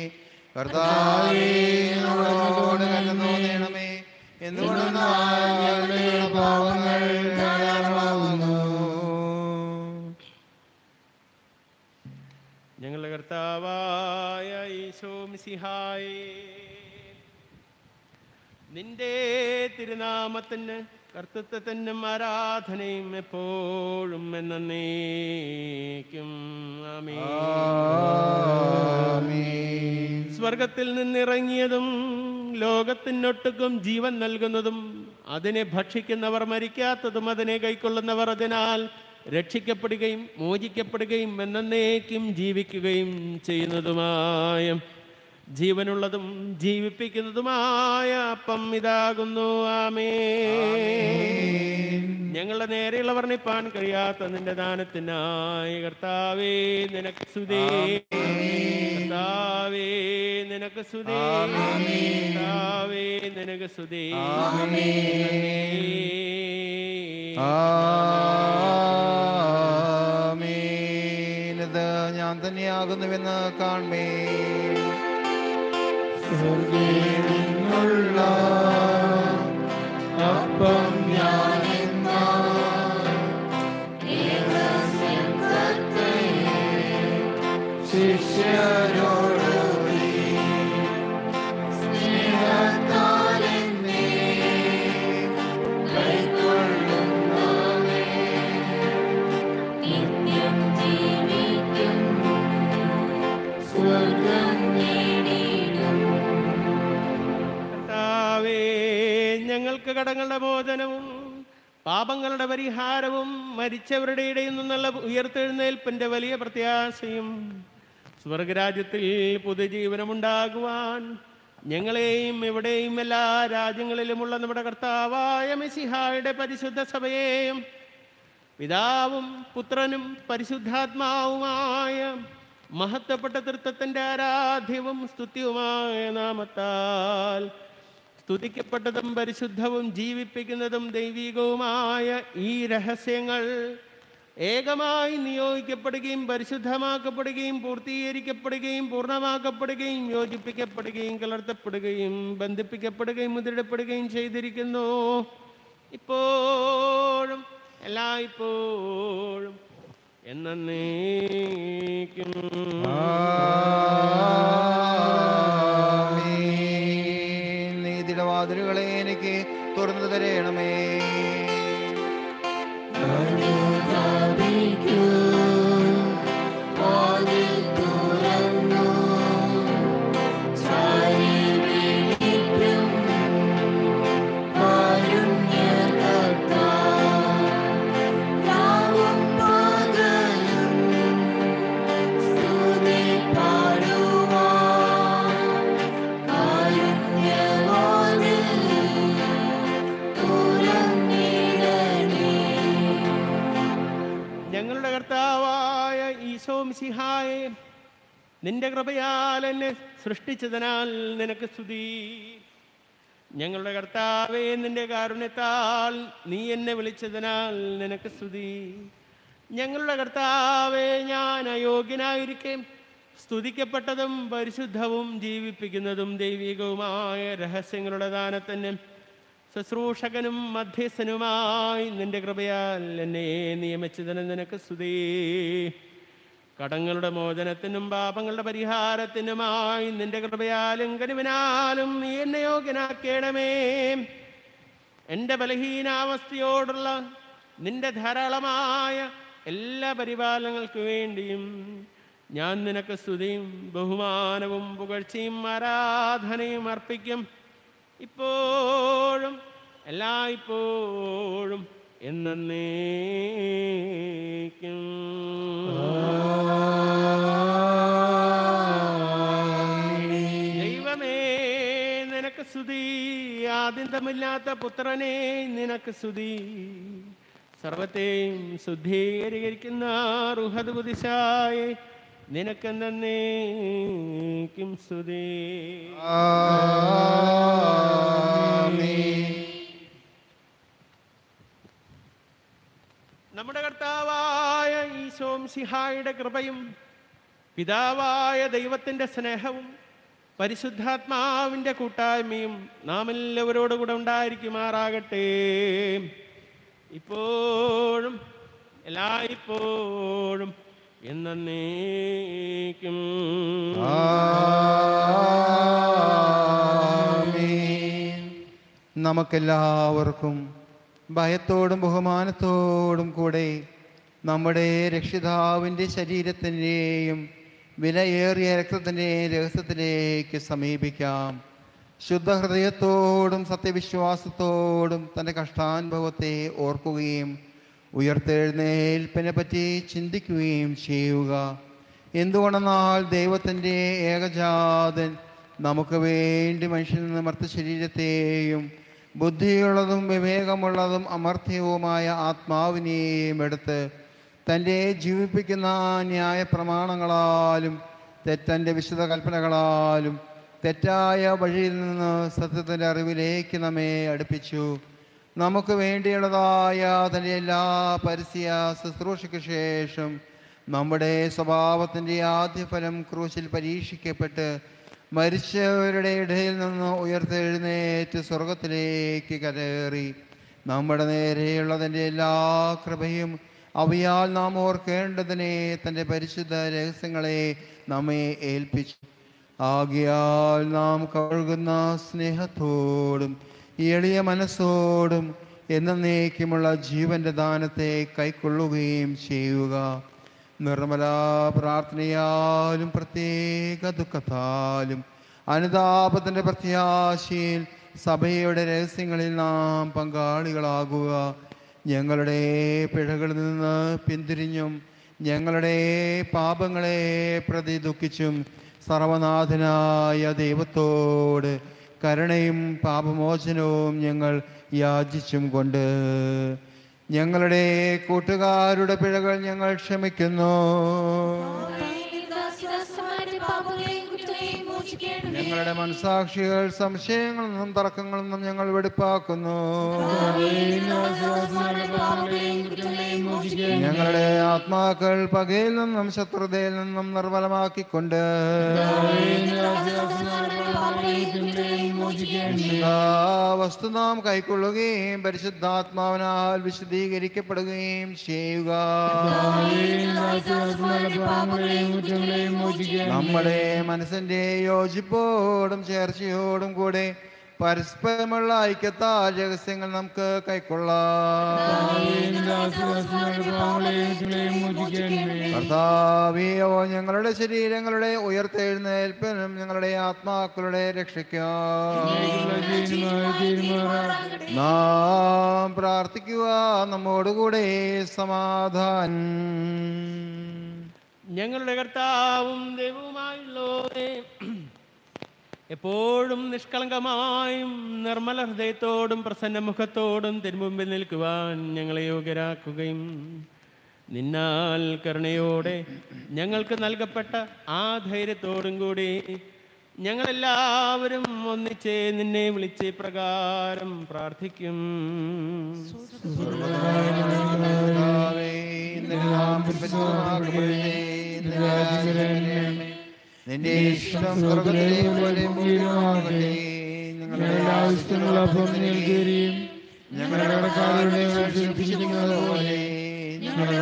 Speaker 2: കർത്താവേ ഞങ്ങളോട് കരുണ തോന്നണമേ എന്തുകൊണ്ടെന്നാൽ ഞങ്ങളുടെ പാപങ്ങൾ ധാരാളമാകുന്നു
Speaker 1: ഞങ്ങളുടെ കർത്താവായ ഈശോ മിസിഹായേ നിന്റെ തിരുനാമത്തിന് കർത്തൃത്വത്തിനും ആരാധനയും എപ്പോഴും എന്നേക്കും ആമേൻ സ്വർഗത്തിൽ നിന്നിറങ്ങിയതും ലോകത്തിനൊട്ടുക്കും ജീവൻ നൽകുന്നതും അതിനെ ഭക്ഷിക്കുന്നവർ മരിക്കാത്തതും അതിനെ കൈക്കൊള്ളുന്നവർ അതിനാൽ രക്ഷിക്കപ്പെടുകയും മോചിക്കപ്പെടുകയും എന്നേക്കും ജീവിക്കുകയും ചെയ്യുന്നതുമായ ജീവനുള്ളതും ജീവിപ്പിക്കുന്നതുമായ അപ്പം ഇതാകുന്നു ആമേ ഞങ്ങളുടെ നേരെയുള്ള വർണ്ണിപ്പാൻ കഴിയാത്ത നിന്റെ ദാനത്തിനായി കർത്താവേ നിനക്ക് സുതേ കർത്താവേ നിനക്ക് സുതേ കർത്താവേ നിനക്ക് സുതേ
Speaker 2: ആമേൻ. ഇത് ഞാൻ തന്നെയാകുന്നുവെന്ന് കാണമേ അപ്പം ഞാൻ ശിഷ്യരോട്
Speaker 3: നിത്യം ജീവിക്കും സ്വർഗം നേടിയിടും
Speaker 1: കർത്താവേ ഞങ്ങൾക്ക് കടങ്ങളുടെ മോചനവും പാപങ്ങളുടെ പരിഹാരവും മരിച്ചവരുടെ ഇടയിൽ നിന്നുള്ള ഉയർത്തെഴുന്നേൽപ്പിന്റെ വലിയ പ്രത്യാശയും സ്വർഗരാജ്യത്തിൽ പുതുജീവനമുണ്ടാകുവാൻ ഞങ്ങളെയും എവിടെയും എല്ലാ രാജ്യങ്ങളിലുമുള്ള നമ്മുടെ കർത്താവായ മെസ്സിഹായുടെ പരിശുദ്ധ സഭയെയും പിതാവും പുത്രനും പരിശുദ്ധാത്മാവുമായ മഹത്വപ്പെട്ട തൃത്വത്തിന്റെ ആരാധ്യവും സ്തുത്യവുമായ നാമത്താൽ സ്തുതിക്കപ്പെട്ടതും പരിശുദ്ധവും ജീവിപ്പിക്കുന്നതും ദൈവികവുമായ ഈ രഹസ്യങ്ങൾ ഏകമായി നിയോഗിക്കപ്പെടുകയും പരിശുദ്ധമാക്കപ്പെടുകയും പൂർത്തീകരിക്കപ്പെടുകയും പൂർണ്ണമാക്കപ്പെടുകയും യോജിപ്പിക്കപ്പെടുകയും കലർത്തപ്പെടുകയും ബന്ധിപ്പിക്കപ്പെടുകയും മുദ്രയിടപ്പെടുകയും ചെയ്തിരിക്കുന്നു ഇപ്പോഴും എല്ലായ്പ്പോഴും എന്നേക്കും
Speaker 2: ആമേൻ. നീതിയുടെ വാതിലുകളെ എനിക്ക് തുറന്നു തരയണമേ
Speaker 3: അനുതാപിക്കൂ വാതിൽ തുറന്നു ചാരി വിളിക്കും കാരുണ്യകർത്താ രാവും പകലും സ്തുതി പാടുവാൻ കാരുണ്യവാതിൽ തുറന്നിടണേ
Speaker 1: ഞങ്ങളുടെ കർത്താവായ ഈശോ മിശിഹായെ നിന്റെ കൃപയാൽ എന്നെ സൃഷ്ടിച്ചതിനാൽ നിനക്ക് സ്തുതി ഞങ്ങളുടെ കർത്താവെ നിന്റെ കാരുണ്യത്താൽ നീ എന്നെ വിളിച്ചതിനാൽ നിനക്ക് സ്തുതി ഞങ്ങളുടെ കർത്താവെ ഞാൻ അയോഗ്യനായിരിക്കെ സ്തുതിക്കപ്പെട്ടതും പരിശുദ്ധവും ജീവിപ്പിക്കുന്നതും ദൈവികവുമായ രഹസ്യങ്ങളുടെ ദാനത്തിന് ശുശ്രൂഷകനും മധ്യസ്ഥനുമായി നിന്റെ കൃപയാൽ എന്നെ നിയമിച്ചതിന് നിനക്ക് സ്തുതി കടങ്ങളുടെ മോചനത്തിനും പാപങ്ങളുടെ പരിഹാരത്തിനുമായി നിന്റെ കൃപയാലും കനിവിനാലും നീ എന്നെ യോഗ്യനാക്കണമേ എൻ്റെ ബലഹീനാവസ്ഥയോടുള്ള നിന്റെ ധാരാളമായ എല്ലാ പരിപാലനങ്ങൾക്ക് വേണ്ടിയും ഞാൻ നിനക്ക് സ്തുതിയും ബഹുമാനവും പുകഴ്ചയും ആരാധനയും അർപ്പിക്കും ഇപ്പോഴും എല്ലായ്പ്പോഴും എന്നേക്കും ദൈവമേ നിനക്ക് സ്തുതി ആദ്യന്തമില്ലാത്ത പുത്രനെ നിനക്ക് സ്തുതി സർവത്തെയും ശുദ്ധീകരിക്കുന്ന റുഹദ് കുതിശായി നിനക്ക് നന്നേക്കും സ്തുതി
Speaker 2: ആമേൻ.
Speaker 1: നമ്മുടെ കർത്താവായ ഈശോം സിഹായുടെ കൃപയും പിതാവായ ദൈവത്തിൻ്റെ സ്നേഹവും പരിശുദ്ധാത്മാവിൻ്റെ കൂട്ടായ്മയും നാം എല്ലാവരോടുകൂടെ ഉണ്ടായിരിക്കുമാറാകട്ടെ ഇപ്പോഴും എല്ലായ്പ്പോഴും എന്നേക്കും
Speaker 2: ആമേൻ. നമുക്കെല്ലാവർക്കും ഭയത്തോടും ബഹുമാനത്തോടും കൂടെ നമ്മുടെ രക്ഷിതാവിൻ്റെ ശരീരത്തിൻ്റെയും വിലയേറിയ രക്തത്തിൻ്റെയും രഹസ്യത്തിലേക്ക് സമീപിക്കാം ശുദ്ധഹൃദയത്തോടും സത്യവിശ്വാസത്തോടും തൻ്റെ കഷ്ടാനുഭവത്തെ ഓർക്കുകയും ഉയർത്തെഴുന്നേൽപ്പിനെ പറ്റി ചിന്തിക്കുകയും ചെയ്യുക എന്തുകൊണ്ടെന്നാൽ ദൈവത്തിൻ്റെ ഏകജാതൻ നമുക്ക് വേണ്ടി മനുഷ്യൻ മർത്ത ശരീരത്തെയും ബുദ്ധിയുള്ളതും വിവേകമുള്ളതും അമർത്യവുമായ ആത്മാവിനെയും എടുത്ത് തൻ്റെ ജീവിപ്പിക്കുന്ന ന്യായ പ്രമാണങ്ങളാലും തെറ്റൻ്റെ വിശുദ്ധ കൽപ്പനകളാലും തെറ്റായ വഴിയിൽ നിന്ന് സത്യത്തിൻ്റെ അറിവിലേക്ക് നമ്മെ അടുപ്പിച്ചു നമുക്ക് വേണ്ടിയുള്ളതായ തൻ്റെ എല്ലാ പരസ്യ ശുശ്രൂഷയ്ക്ക് ശേഷം നമ്മുടെ സ്വഭാവത്തിൻ്റെ ആദ്യഫലം ക്രൂശിൽ പരീക്ഷിക്കപ്പെട്ട് മരിച്ചവരുടെ ഇടയിൽ നിന്ന് ഉയർത്തെഴുന്നേറ്റ് സ്വർഗത്തിലേക്ക് കരേറി നമ്മുടെ നേരെയുള്ളതിൻ്റെ എല്ലാ കൃപയും അവയാൽ നാം ഓർക്കേണ്ടതിനെ തൻ്റെ പരിശുദ്ധ രഹസ്യങ്ങളെ നമ്മെ ഏൽപ്പിച്ചു ആകിയാൽ നാം കഴുകുന്ന സ്നേഹത്തോടും എളിയ മനസ്സോടും എന്നേക്കുമുള്ള ജീവന്റെ ദാനത്തെ കൈക്കൊള്ളുകയും ചെയ്യുക നിർമ്മല പ്രാർത്ഥനയാലും പ്രത്യേക ദുഃഖത്താലും അനുതാപത്തിൻ്റെ പ്രത്യാശയിൽ സഭയുടെ രഹസ്യങ്ങളിൽ നാം പങ്കാളികളാകുക ഞങ്ങളുടെ പിഴകളിൽ നിന്ന് പിന്തിരിഞ്ഞും ഞങ്ങളുടെ പാപങ്ങളെ പ്രതി ദുഃഖിച്ചും സർവനാഥനായ ദൈവത്തോട് കരുണയും പാപമോചനവും ഞങ്ങൾ യാചിച്ചും കൊണ്ട് ഞങ്ങളുടെ കൂട്ടുകാരുടെ പിഴകൾ ഞങ്ങൾ ക്ഷമിക്കുന്നു ഞങ്ങളുടെ മനസാക്ഷികൾ സംശയങ്ങളിൽ നിന്നും തർക്കങ്ങളിൽ നിന്നും ഞങ്ങൾ വെടിപ്പാക്കുന്നു ഞങ്ങളുടെ ആത്മാക്കൾ പകയിൽ നിന്നും ശത്രുതയിൽ നിന്നും നിർമ്മലമാക്കിക്കൊണ്ട് വിശുദ്ധ വസ്തു നാം കൈക്കൊള്ളുകയും പരിശുദ്ധാത്മാവിനാൽ വിശദീകരിക്കപ്പെടുകയും ചെയ്യുക നമ്മുടെ മനസ്സിന്റെ യോജിപ്പോടും ചേർച്ചയോടും കൂടെ പരസ്പരമുള്ള ഐക്യത്താൽ രഹസ്യങ്ങൾ നമുക്ക് കൈക്കൊള്ളാം കർത്താവിയോ ഞങ്ങളുടെ ശരീരങ്ങളുടെ ഉയർത്തെഴുന്നേൽപ്പിനും ഞങ്ങളുടെ ആത്മാക്കളുടെ രക്ഷയ്ക്കും നാം പ്രാർത്ഥിക്കുക നമ്മോടുകൂടെ സമാധാനം
Speaker 1: ഞങ്ങളുടെ കർത്താവും ദൈവവുമായുള്ളവരെ എപ്പോഴും നിഷ്കളങ്കമായും നിർമ്മല ഹൃദയത്തോടും പ്രസന്ന മുഖത്തോടും തിരുമുമ്പിൽ നിൽക്കുവാൻ ഞങ്ങളെ യോഗ്യരാക്കുകയും നിന്നാൽ കരുണയോടെ ഞങ്ങൾക്ക് നൽകപ്പെട്ട ആ ധൈര്യത്തോടും കൂടി ഞങ്ങളെല്ലാവരും ഒന്നിച്ച് നിന്നെ വിളിച്ച് പ്രകാരം പ്രാർത്ഥിക്കും
Speaker 2: കർത്താവേ, നിന്റെ നാമം പരിശുദ്ധമാക്കപ്പെടണമേ. നിന്റെ രാജ്യം വരണമേ. നിന്റെ ഇഷ്ടം സ്വർഗ്ഗത്തിലെ പോലെ ഭൂമിയിലുമാകട്ടെ. ഞങ്ങളുടെ ആവശ്യത്തിനുള്ള അപ്പം ഞങ്ങൾക്ക് തരികയും ഞങ്ങളുടെ കടക്കാരുടെ ക്ഷമിക്കുന്നത് പോലെ ഞങ്ങളുടെ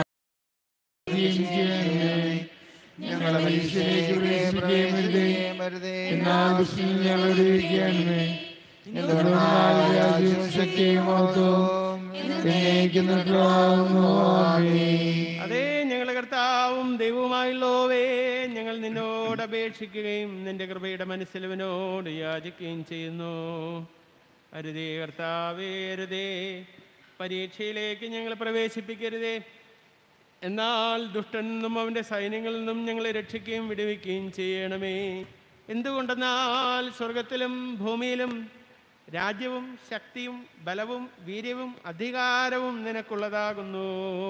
Speaker 2: ഞങ്ങളെ പരീക്ഷയിലേക്ക് പ്രവേശിപ്പിക്കരുതേ എന്നാൽ ദുഷ്ടനിൽ ഞങ്ങളോട് ഇരിക്കണമേ എന്തുകൊണ്ടെന്നാൽ രാജ്യവും ശക്തിയും മഹത്വവും എന്നേക്കുന്നിട്ടുള്ളതാകുന്നു. ആമേൻ.
Speaker 1: അതേ ഞങ്ങളുടെ കർത്താവും ദൈവവുമായുള്ളവേ ഞങ്ങൾ നിന്നോട് അപേക്ഷിക്കുകയും നിന്റെ കൃപയുടെ മനസ്സിലവനോട് യാചിക്കുകയും ചെയ്യുന്നു അരുതേ കർത്താവേ അരുതേ പരീക്ഷയിലേക്ക് ഞങ്ങൾ പ്രവേശിപ്പിക്കരുതേ എന്നാൽ ദുഷ്ടനിൽ നിന്നും അവൻ്റെ സൈന്യങ്ങളിൽ നിന്നും ഞങ്ങളെ രക്ഷിക്കുകയും വിടുവിക്കുകയും ചെയ്യണമേ എന്തുകൊണ്ടെന്നാൽ സ്വർഗത്തിലും ഭൂമിയിലും രാജ്യവും ശക്തിയും ബലവും വീര്യവും അധികാരവും നിനക്കുള്ളതാകുന്നു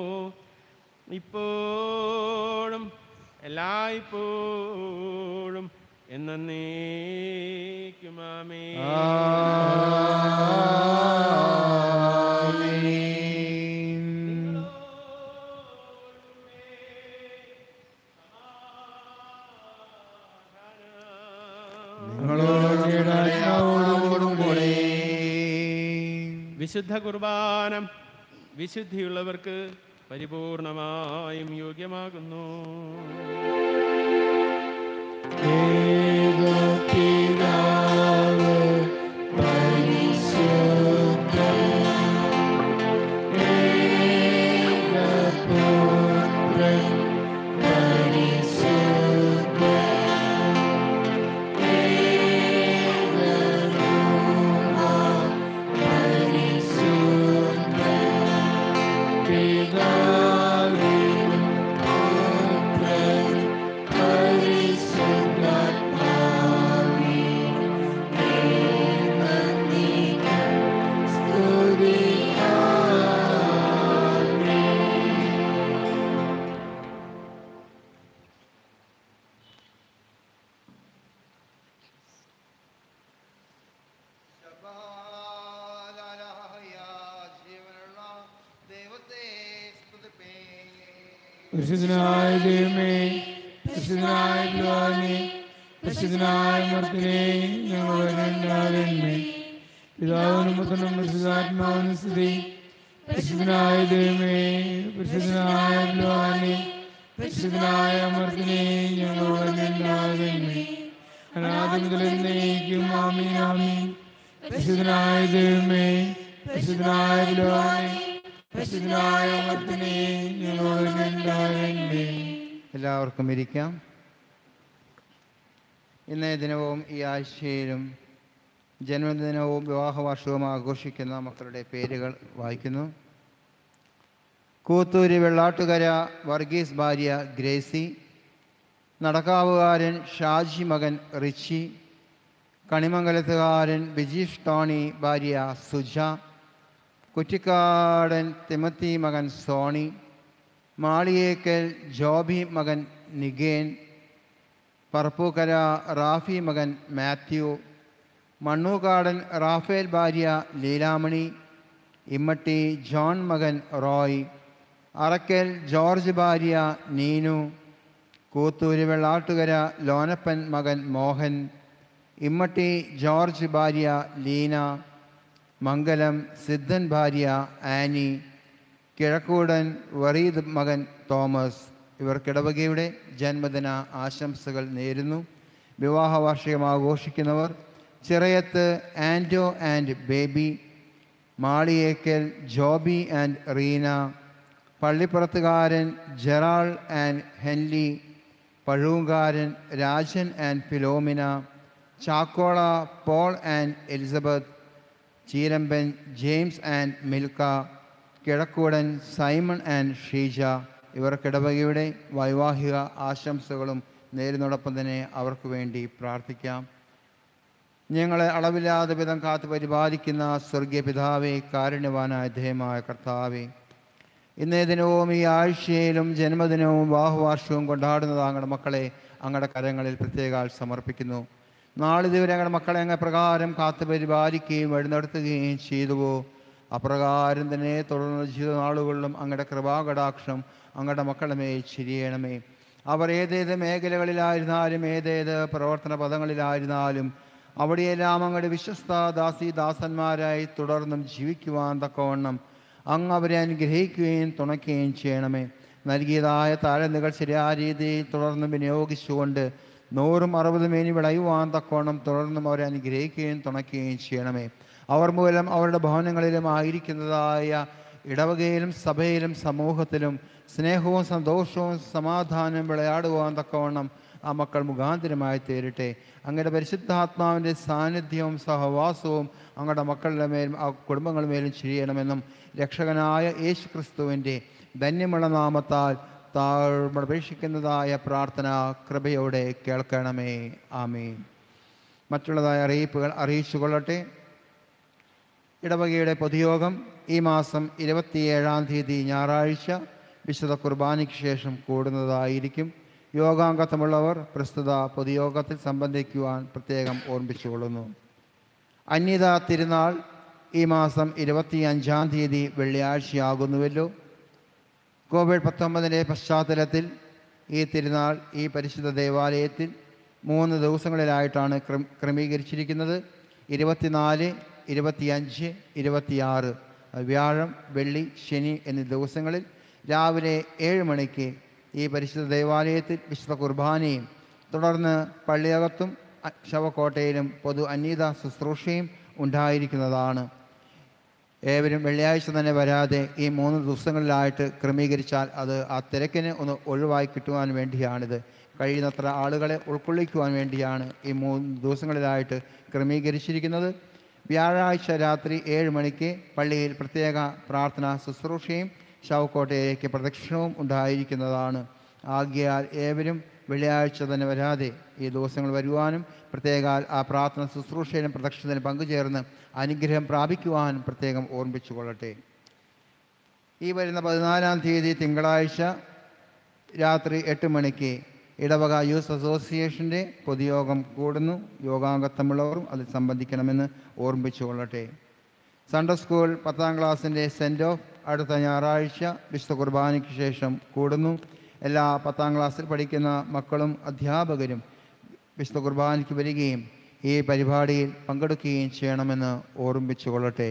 Speaker 1: ഇപ്പോഴും എല്ലായ്പ്പോഴും എന്നേക്കുമാമേ
Speaker 2: ആമേൻ. ഞങ്ങളോടും കൂടെ
Speaker 1: വിശുദ്ധ കുർബാനം വിശുദ്ധിയുള്ളവർക്ക് പരിപൂർണമായും യോഗ്യമാകുന്നു
Speaker 3: ഏകപിതാവ് പരിശുദ്ധൻ ഏകപുത്രൻ പരിശുദ്ധൻ ഏകരൂപ പരിശുദ്ധൻ പിതാവിനും പുത്രനും
Speaker 2: ജീവനുള്ള ദൈവത്തെ സ്തുതിപ്പേൻ
Speaker 3: പരിശുദ്ധനായ ദൈവമേ പരിശുദ്ധനായ പിതാവേ പരിശുദ്ധനായ മർത്തിനെ ഞങ്ങളുടെ രണ്ടാളെന്മേ പിതാവിനും പുത്രനും പരിശുദ്ധാത്മാവിനും സ്തുതി പരിശുദ്ധനായ ദൈവമേ പരിശുദ്ധനായ പിതാവേ പരിശുദ്ധനായ മർത്തിനെ ഞങ്ങളുടെ രണ്ടാളെന്മേ അനാദി മുതൽ എന്നേക്കും ആമീൻ ആമീൻ പരിശുദ്ധനായ ദൈവമേ പരിശുദ്ധനായ പിതാവേ പരിശുദ്ധനായ മർത്തിനെ ഞങ്ങളുടെ രണ്ടാളെന്മേ
Speaker 2: എല്ലാവർക്കും ഇരിക്കാം ഇന്നേ ദിനവും ഈ ആഴ്ചയിലും ജന്മദിനവും വിവാഹവാർഷികവും ആഘോഷിക്കുന്ന മക്കളുടെ പേരുകൾ വായിക്കുന്നു കൂത്തൂര് വെള്ളാട്ടുകര വർഗീസ് ഭാര്യ ഗ്രേസി നടക്കാവുകാരൻ ഷാജി മകൻ റിച്ചി കണിമംഗലത്തുകാരൻ ബിജീഷ് ടോണി ഭാര്യ സുജ കുറ്റിക്കാടൻ തിമത്തി മകൻ സോണി മാളിയേക്കൽ ജോബി മകൻ നിഗേൻ പറപ്പൂക്കര റാഫി മകൻ മാത്യു മണ്ണൂക്കാടൻ റാഫേൽ ഭാര്യ ലീലാമണി ഇമ്മട്ടി ജോൺ മകൻ റോയ് അറക്കൽ ജോർജ് ഭാര്യ നീനു കൂത്തൂര് വെള്ളാട്ടുകര ലോനപ്പൻ മകൻ മോഹൻ ഇമ്മട്ടി ജോർജ് ഭാര്യ ലീന മംഗലം സിദ്ധൻ ഭാര്യ ആനി കിഴക്കൂടൻ വറീദ് മകൻ തോമസ് ഇവർ കിടവകയുടെ ജന്മദിന ആശംസകൾ നേരുന്നു വിവാഹ വാർഷികം ആഘോഷിക്കുന്നവർ Chirayath Ando and Baby Maliyekkal Joby and Reena Pallippurathukaran Gerald and Henly Pazhoonkaran Rajan and Philomena Chakkola Paul and Elizabeth Cheeramban James and Milka Kizhakkoodan Simon and Sheeja ഇവർ കിടവകയുടെ വൈവാഹിക ആശംസകളും നേരിനോടൊപ്പം തന്നെ അവർക്ക് വേണ്ടി പ്രാർത്ഥിക്കാം ഞങ്ങളെ അളവില്ലാതെ വിധം കാത്തു പരിപാലിക്കുന്ന സ്വർഗീയ പിതാവേ കാരുണ്യവാനായ ധേയമായ കർത്താവേ ഇന്നേ ദിനവും ഈ ആഴ്ചയിലും ജന്മദിനവും വാഹുവാർഷവും കൊണ്ടാടുന്നത് അങ്ങയുടെ മക്കളെ അങ്ങയുടെ കരങ്ങളിൽ പ്രത്യേകാൽ സമർപ്പിക്കുന്നു നാളിതുവരെ അങ്ങയുടെ മക്കളെ അങ്ങ് പ്രകാരം കാത്തു പരിപാലിക്കുകയും വഴിനടത്തുകയും ചെയ്തുവോ അപ്രകാരം തന്നെ തുടർന്ന ജീവിതനാളുകളിലും അങ്ങയുടെ കൃപാകടാക്ഷം അങ്ങയുടെ മക്കളുടെ മേൽ ചിരിയണമേ അവർ ഏതേത് മേഖലകളിലായിരുന്നാലും ഏതേത് പ്രവർത്തന പദങ്ങളിലായിരുന്നാലും അവിടെയെല്ലാം അങ്ങയുടെ വിശ്വസ്ത ദാസി ദാസന്മാരായി തുടർന്നും ജീവിക്കുവാൻ തക്കവണ്ണം അങ്ങ് അവരെ അനുഗ്രഹിക്കുകയും തുണയ്ക്കുകയും ചെയ്യണമേ നൽകിയതായ താരന്തുകൾ ശരിയായ രീതിയിൽ തുടർന്നും വിനിയോഗിച്ചുകൊണ്ട് നൂറും അറുപതും മേനി വിളയുവാൻ തക്കോണം തുടർന്നും അവരെ അനുഗ്രഹിക്കുകയും തുണയ്ക്കുകയും ചെയ്യണമേ അവർ മൂലം അവരുടെ ഭവനങ്ങളിലും ആയിരിക്കുന്നതായ ഇടവകയിലും സഭയിലും സമൂഹത്തിലും സ്നേഹവും സന്തോഷവും സമാധാനവും വിളയാടുവാൻ തക്കവണ്ണം ആ മക്കൾ മുഖാന്തരമായി തീരട്ടെ അങ്ങയുടെ പരിശുദ്ധാത്മാവിൻ്റെ സാന്നിധ്യവും സഹവാസവും അങ്ങയുടെ മക്കളുടെ മേലും ആ കുടുംബങ്ങളുടെ മേലും ചെയ്യണമെന്നും രക്ഷകനായ യേശു ക്രിസ്തുവിൻ്റെ ധന്യമുള്ള നാമത്താൽ താഴ്മപേക്ഷിക്കുന്നതായ പ്രാർത്ഥന കൃപയോടെ കേൾക്കണമേ ആമേൻ മറ്റുള്ളതായ അറിയിപ്പുകൾ അറിയിച്ചു കൊള്ളട്ടെ ഇടവകയുടെ പൊതുയോഗം ഈ മാസം ഇരുപത്തിയേഴാം തീയതി ഞായറാഴ്ച വിശുദ്ധ കുർബാനയ്ക്ക് ശേഷം കൂടുന്നതായിരിക്കും യോഗാംഗത്വമുള്ളവർ പ്രസ്തുത പൊതുയോഗത്തിൽ സംബന്ധിക്കുവാൻ പ്രത്യേകം ഓർമ്മിച്ചുകൊള്ളുന്നു അന്യത തിരുനാൾ ഈ മാസം ഇരുപത്തി അഞ്ചാം തീയതി വെള്ളിയാഴ്ചയാകുന്നുവല്ലോ കോവിഡ് പത്തൊമ്പതിൻ്റെ പശ്ചാത്തലത്തിൽ ഈ തിരുനാൾ ഈ പരിശുദ്ധ ദേവാലയത്തിൽ മൂന്ന് ദിവസങ്ങളിലായിട്ടാണ് ക്രമ- ക്രമീകരിച്ചിരിക്കുന്നത് ഇരുപത്തിനാല് ഇരുപത്തിയഞ്ച് ഇരുപത്തിയാറ് വ്യാഴം വെള്ളി ശനി എന്നീ ദിവസങ്ങളിൽ രാവിലെ ഏഴ് മണിക്ക് ഈ പരിശുദ്ധ ദേവാലയത്തിൽ വിശുദ്ധ കുർബാനയും തുടർന്ന് പള്ളിയകത്തും അ- ശവക്കോട്ടയിലും പൊതു അന്യത ശുശ്രൂഷയും ഉണ്ടായിരിക്കുന്നതാണ് ഏവരും വെള്ളിയാഴ്ച തന്നെ വരാതെ ഈ മൂന്ന് ദിവസങ്ങളിലായിട്ട് ക്രമീകരിച്ചാൽ അത് ആ തിരക്കിന് ഒന്ന് ഒഴിവായി കിട്ടുവാൻ വേണ്ടിയാണിത് കഴിയുന്നത്ര ആളുകളെ ഉൾക്കൊള്ളിക്കുവാൻ വേണ്ടിയാണ് ഈ മൂന്ന് ദിവസങ്ങളിലായിട്ട് ക്രമീകരിച്ചിരിക്കുന്നത് വ്യാഴാഴ്ച രാത്രി ഏഴ് മണിക്ക് പള്ളിയിൽ പ്രത്യേക പ്രാർത്ഥന ശുശ്രൂഷയും ശവക്കോട്ടയിലേക്ക് പ്രദക്ഷിണവും ഉണ്ടായിരിക്കുന്നതാണ് ആകിയാൽ ഏവരും വെള്ളിയാഴ്ച തന്നെ വരാതെ ഈ ദിവസങ്ങൾ വരുവാനും പ്രത്യേകാൽ ആ പ്രാർത്ഥന ശുശ്രൂഷയിലും പ്രദക്ഷിണത്തിലും പങ്കുചേർന്ന് അനുഗ്രഹം പ്രാപിക്കുവാനും പ്രത്യേകം ഓർമ്മിച്ചു കൊള്ളട്ടെ ഈ വരുന്ന പതിനാലാം തീയതി തിങ്കളാഴ്ച രാത്രി എട്ട് മണിക്ക് ഇടവക യൂത്ത് അസോസിയേഷൻ്റെ പൊതുയോഗം കൂടുന്നു യോഗാംഗത്വമുള്ളവരും അതിൽ സംബന്ധിക്കണമെന്ന് ഓർമ്മിച്ചു കൊള്ളട്ടെ സൺഡേ സ്കൂൾ പത്താം ക്ലാസ്സിൻ്റെ സെൻറ് ഓഫ് അടുത്ത ഞായറാഴ്ച വിശുദ്ധ കുർബാനയ്ക്ക് ശേഷം കൂടുന്നു എല്ലാ പത്താം ക്ലാസ്സിൽ പഠിക്കുന്ന മക്കളും അധ്യാപകരും വിശുദ്ധ കുർബാനയ്ക്ക് വരികയും ഈ പരിപാടിയിൽ പങ്കെടുക്കുകയും ചെയ്യണമെന്ന് ഓർമ്മിച്ചു കൊള്ളട്ടെ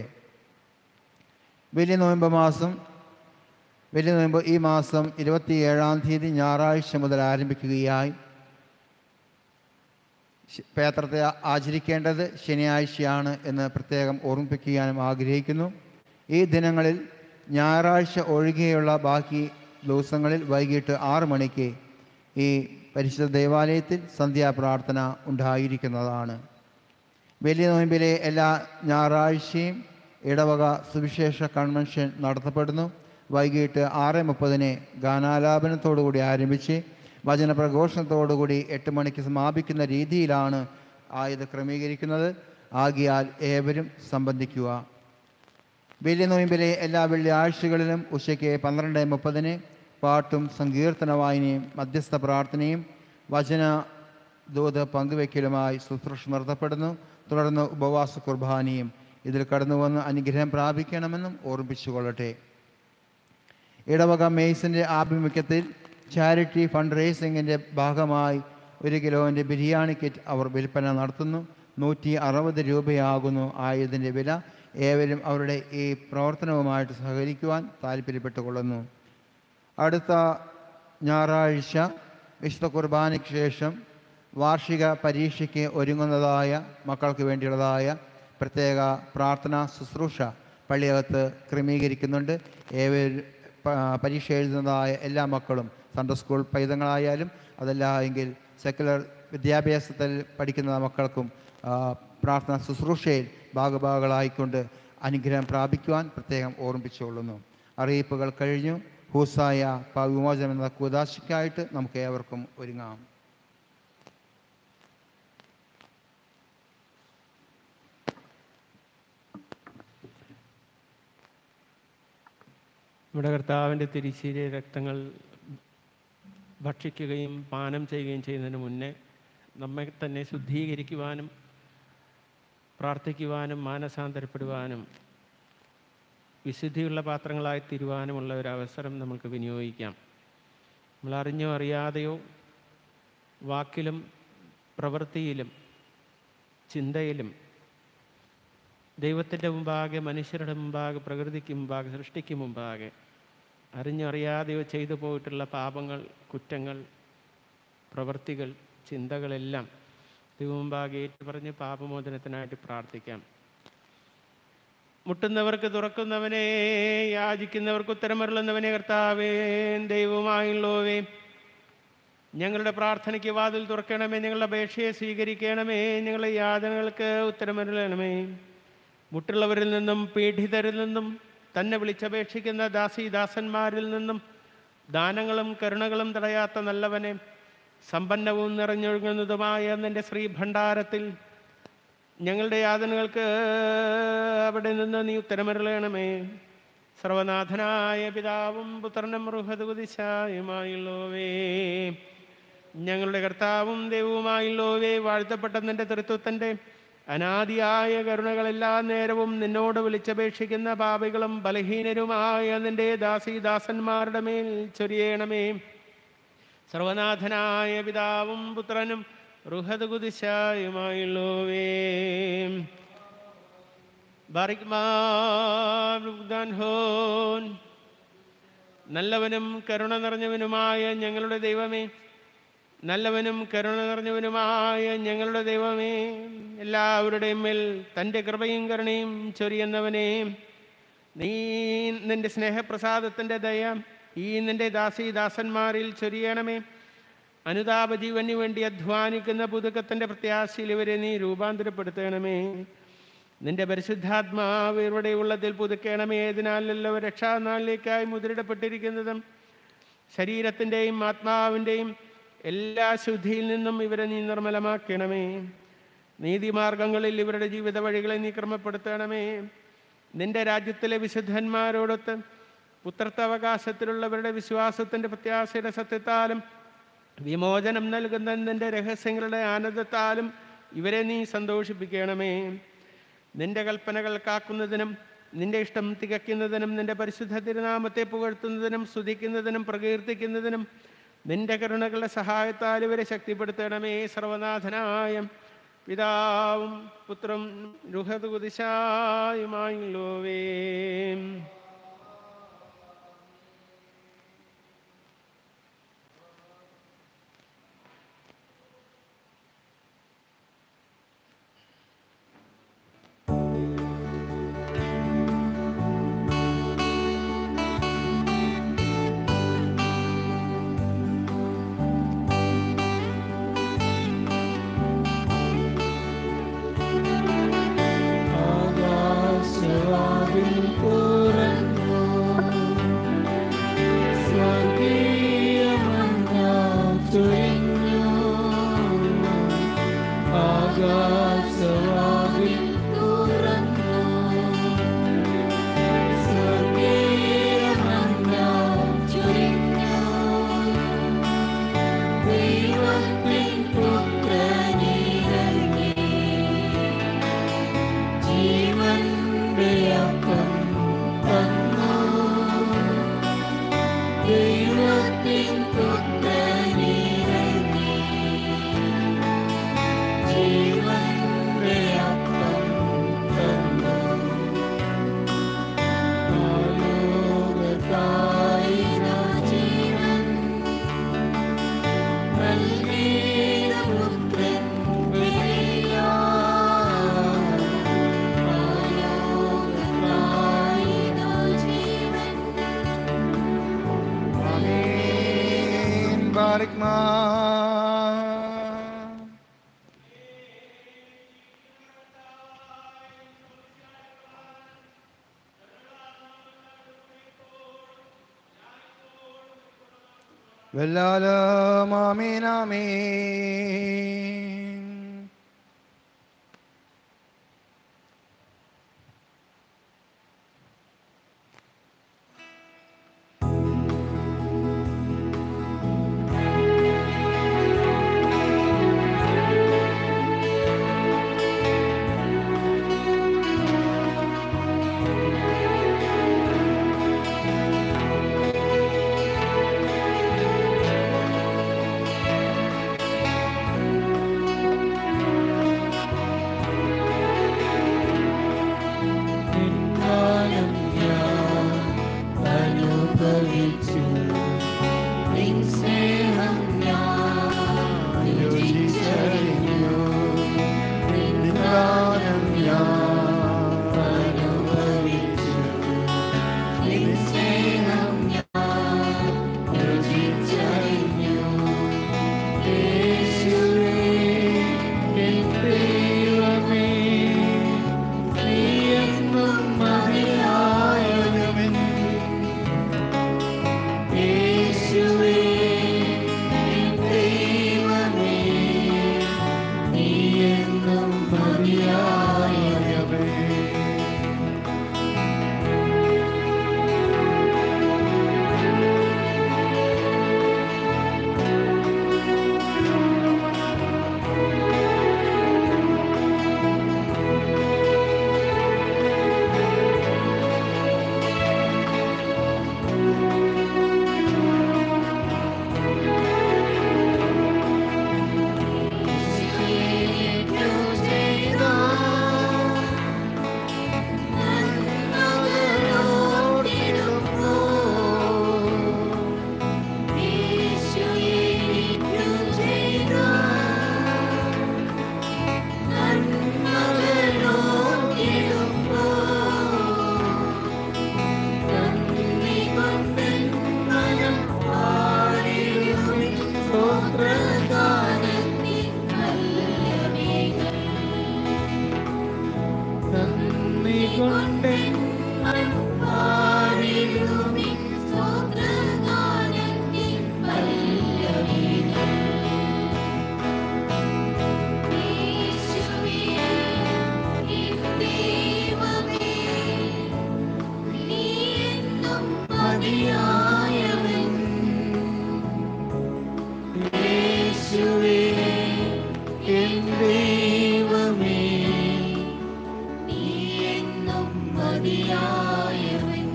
Speaker 2: വലിയ നോയമ്പ് മാസം വലിയ നോയമ്പ് ഈ മാസം ഇരുപത്തിയേഴാം തീയതി ഞായറാഴ്ച മുതൽ ആരംഭിക്കുകയായി ശ- പേത്രത്തെ ആ- ആചരിക്കേണ്ടത് ശനിയാഴ്ചയാണ് എന്ന് പ്രത്യേകം ഓർമ്മിപ്പിക്കാനും ആഗ്രഹിക്കുന്നു ഈ ദിനങ്ങളിൽ ഞായറാഴ്ച ഒഴികെയുള്ള ബാക്കി ദിവസങ്ങളിൽ വൈകിട്ട് ആറ് മണിക്ക് ഈ പരിശുദ്ധ ദേവാലയത്തിൽ സന്ധ്യാപ്രാർത്ഥന ഉണ്ടായിരിക്കുന്നതാണ് വലിയ നോയമ്പിലെ എല്ലാ ഞായറാഴ്ചയും ഇടവക സുവിശേഷ കൺവെൻഷൻ നടത്തപ്പെടുന്നു വൈകിട്ട് ആറ് മുപ്പതിന് ഗാനാലാപനത്തോടുകൂടി ആരംഭിച്ച് വചനപ്രഘോഷണത്തോടുകൂടി എട്ട് മണിക്ക് സമാപിക്കുന്ന രീതിയിലാണ് ആ ഇത് ക്രമീകരിക്കുന്നത് ആകിയാൽ ഏവരും സംബന്ധിക്കുക വലിയ നോയമ്പിലെ എല്ലാ വെള്ളിയാഴ്ചകളിലും ഉച്ചയ്ക്ക് പന്ത്രണ്ട് മുപ്പതിന് പാട്ടും സങ്കീർത്തന വായനയും മധ്യസ്ഥ പ്രാർത്ഥനയും വചന ദൂത് പങ്കുവയ്ക്കലുമായി ശുശ്രൂഷ നടത്തപ്പെടുന്നു തുടർന്ന് ഉപവാസ കുർബാനയും ഇതിൽ കടന്നു വന്ന് അനുഗ്രഹം പ്രാപിക്കണമെന്നും ഓർമ്മിച്ചു കൊള്ളട്ടെ ഇടവക മെയ്സിൻ്റെ ആഭിമുഖ്യത്തിൽ ചാരിറ്റി ഫണ്ട് റേസിങ്ങിൻ്റെ ഭാഗമായി ഒരു കിലോൻ്റെ ബിരിയാണി കിറ്റ് അവർ വിൽപ്പന നടത്തുന്നു നൂറ്റി അറുപത് രൂപയാകുന്നു ആയുധത്തിൻ്റെ വില ഏവരും അവരുടെ ഈ പ്രവർത്തനവുമായിട്ട് സഹകരിക്കുവാൻ താല്പര്യപ്പെട്ടുകൊള്ളുന്നു അടുത്ത ഞായറാഴ്ച വിശുദ്ധ കുർബാനയ്ക്ക് ശേഷം വാർഷിക പരീക്ഷയ്ക്ക് ഒരുങ്ങുന്നതായ മക്കൾക്ക് വേണ്ടിയുള്ളതായ പ്രത്യേക പ്രാർത്ഥനാ ശുശ്രൂഷ പള്ളിയകത്ത് ക്രമീകരിക്കുന്നുണ്ട് ഏവർ പ- പരീക്ഷ എഴുതുന്നതായ എല്ലാ മക്കളും സൺഡേ സ്കൂൾ പൈതങ്ങളായാലും അതല്ല എങ്കിൽ സെക്കുലർ വിദ്യാഭ്യാസത്തിൽ പഠിക്കുന്ന മക്കൾക്കും ആ, പ്രാർത്ഥനാ ശുശ്രൂഷയിൽ ഭാഗഭാഗങ്ങളായിക്കൊണ്ട് അനുഗ്രഹം പ്രാപിക്കുവാൻ പ്രത്യേകം ഓർമ്മിപ്പിച്ചുകൊള്ളുന്നു അറിയിപ്പുകൾ കഴിഞ്ഞു ഹൂസായ പാവിമോചനം എന്ന കൂതാശിക്കായിട്ട് നമുക്ക് ഏവർക്കും ഒരുങ്ങാം
Speaker 1: നമ്മുടെ കർത്താവിൻ്റെ തിരിശീല രക്തങ്ങൾ ഭക്ഷിക്കുകയും പാനം ചെയ്യുകയും ചെയ്യുന്നതിന് മുന്നേ നമ്മെ തന്നെ ശുദ്ധീകരിക്കുവാനും പ്രാർത്ഥിക്കുവാനും മാനസാന്തരപ്പെടുവാനും വിശുദ്ധിയുള്ള പാത്രങ്ങളായി തീരുവാനുമുള്ള ഒരു അവസരം നമുക്ക് വിനിയോഗിക്കാം നമ്മൾ അറിഞ്ഞോ അറിയാതെയോ വാക്കിലും പ്രവൃത്തിയിലും ചിന്തയിലും ദൈവത്തിൻ്റെ മുമ്പാകെ മനുഷ്യരുടെ മുമ്പാകെ പ്രകൃതിക്ക് മുമ്പാകെ സൃഷ്ടിക്ക് മുമ്പാകെ അറിഞ്ഞറിയാതെയോ ചെയ്തു പോയിട്ടുള്ള പാപങ്ങൾ കുറ്റങ്ങൾ പ്രവൃത്തികൾ ചിന്തകളെല്ലാം ദൈവം മുമ്പാകെ ഏറ്റുപറഞ്ഞ് പാപമോചനത്തിനായിട്ട് പ്രാർത്ഥിക്കാം മുട്ടുന്നവർക്ക് തുറക്കുന്നവനെ യാചിക്കുന്നവർക്ക് ഉത്തരമരുളുന്നവനെ കർത്താവേ ദൈവമായുള്ളോവേ ഞങ്ങളുടെ പ്രാർത്ഥനയ്ക്ക് വാതിൽ തുറക്കണമേ ഞങ്ങളുടെ അപേക്ഷയെ സ്വീകരിക്കണമേ ഞങ്ങളുടെ യാതനകൾക്ക് ഉത്തരമരുളണമേ മുട്ടുള്ളവരിൽ നിന്നും പീഡിതരിൽ നിന്നും തന്നെ വിളിച്ചപേക്ഷിക്കുന്ന ദാസീദാസന്മാരിൽ നിന്നും ദാനങ്ങളും കരുണകളും തടയാത്ത നല്ലവനെ സമ്പന്നവും നിറഞ്ഞൊഴുകുന്നതുമായ നിന്റെ ശ്രീ ഭണ്ഡാരത്തിൽ ഞങ്ങളുടെ യാതനകൾക്ക് അവിടെ നിന്ന് നീ ഉത്തരമരുളണമേ സർവനാഥനായ പിതാവും പുത്രനും റുഹദുദിശായുമായുള്ളോവേ ഞങ്ങളുടെ കർത്താവും ദൈവവുമായുള്ളോവേ വാഴ്ത്തപ്പെട്ട നിന്റെ തൃത്വത്തിൻ്റെ അനാദിയായ കരുണകൾ എല്ലാ നേരവും നിന്നോട് വിളിച്ചപേക്ഷിക്കുന്ന പാപികളും ബലഹീനരുമായ നിന്റെ ദാസീദാസന്മാരുടെ മേൽ ചൊരിയണമേ സർവനാഥനായ പിതാവും പുത്രനും റുഹദുദിശായുമായുള്ളോവേ ഹോൻ നല്ലവനും കരുണ നിറഞ്ഞവനുമായ ഞങ്ങളുടെ ദൈവമേ നല്ലവനും കരുണ നിറഞ്ഞവനുമായ ഞങ്ങളുടെ ദൈവമേ എല്ലാവരുടെയും മേൽ തൻ്റെ കൃപയും കരുണയും ചൊരിയുന്നവനേ നീ നിന്റെ സ്നേഹപ്രസാദത്തിൻ്റെ ദയ ഈ നിന്റെ ദാസി ദാസന്മാരിൽ ചൊരിയണമേ അനുതാപ ജീവന് വേണ്ടി അധ്വാനിക്കുന്ന പുതുക്കത്തിൻ്റെ പ്രത്യാശയിൽ ഇവരെ നീ രൂപാന്തരപ്പെടുത്തണമേ നിന്റെ പരിശുദ്ധാത്മാവ് ഇവരുടെ ഉള്ളതിൽ പുതുക്കണമേ ഏതിനാലല്ലോ രക്ഷാനാളിലേക്കായി മുദ്രയിടപ്പെട്ടിരിക്കുന്നതും ശരീരത്തിൻ്റെയും ആത്മാവിൻ്റെയും എല്ലാ ശുദ്ധിയിൽ നിന്നും ഇവരെ നീ നിർമ്മലമാക്കണമേ നീതിമാർഗങ്ങളിൽ ഇവരുടെ ജീവിത വഴികളെ നീ ക്രമപ്പെടുത്തണമേ നിന്റെ രാജ്യത്തിലെ വിശുദ്ധന്മാരോടൊത്ത് പുത്രത്വവകാശത്തിലുള്ളവരുടെ വിശ്വാസത്തിൻ്റെ പ്രത്യാശയുടെ സത്യത്താലും വിമോചനം നൽകുന്ന നിന്റെ രഹസ്യങ്ങളുടെ ആനന്ദത്താലും ഇവരെ നീ സന്തോഷിപ്പിക്കണമേ നിന്റെ കൽപ്പനകൾ കാക്കുന്നതിനും നിന്റെ ഇഷ്ടം തികയ്ക്കുന്നതിനും നിന്റെ പരിശുദ്ധ തിരുനാമത്തെ പുകഴ്ത്തുന്നതിനും സ്തുതിക്കുന്നതിനും പ്രകീർത്തിക്കുന്നതിനും നിന്റെ കരുണകളുടെ സഹായത്താൽ ഇവരെ ശക്തിപ്പെടുത്തണമേ സർവനാഥനായ പിതാവും പുത്രം രുഹതുകുതിശായുമായുള്ളോവേ
Speaker 3: ആകാശവാതിൽ തുറന്നു സ്വർഗീയമന്ന ചൊരിഞ്ഞു ആകാശവാതിൽ തുറന്നു സ്വർഗീയമന്ന ചൊരിഞ്ഞു ദൈവത്തിൻ പുത്രനിറങ്ങി ജീവന്റെ അപ്പം
Speaker 2: ബാരിക്മാ വെല്ലാലും ആമീൻ
Speaker 3: നിന്നാലും ഞാൻ അനുഭവിച്ചു നിൻ സ്നേഹം ഞാൻ രുചിച്ചറിഞ്ഞു നിന്നാലും ഞാൻ അനുഭവിച്ചു നിൻ സ്നേഹം ഞാൻ രുചിച്ചറിഞ്ഞു യേശുവേ എൻ ദൈവമേ നീയെന്നും മതിയായവൻ യേശുവേ എൻ ദൈവമേ നീയെന്നും മതിയായവൻ നന്ദി കൊണ്ടെൻ പാടിടുമി മതിയായവൻ യേശുവേ എൻ ദൈവമേ നീ എന്നും മതിയായവൻ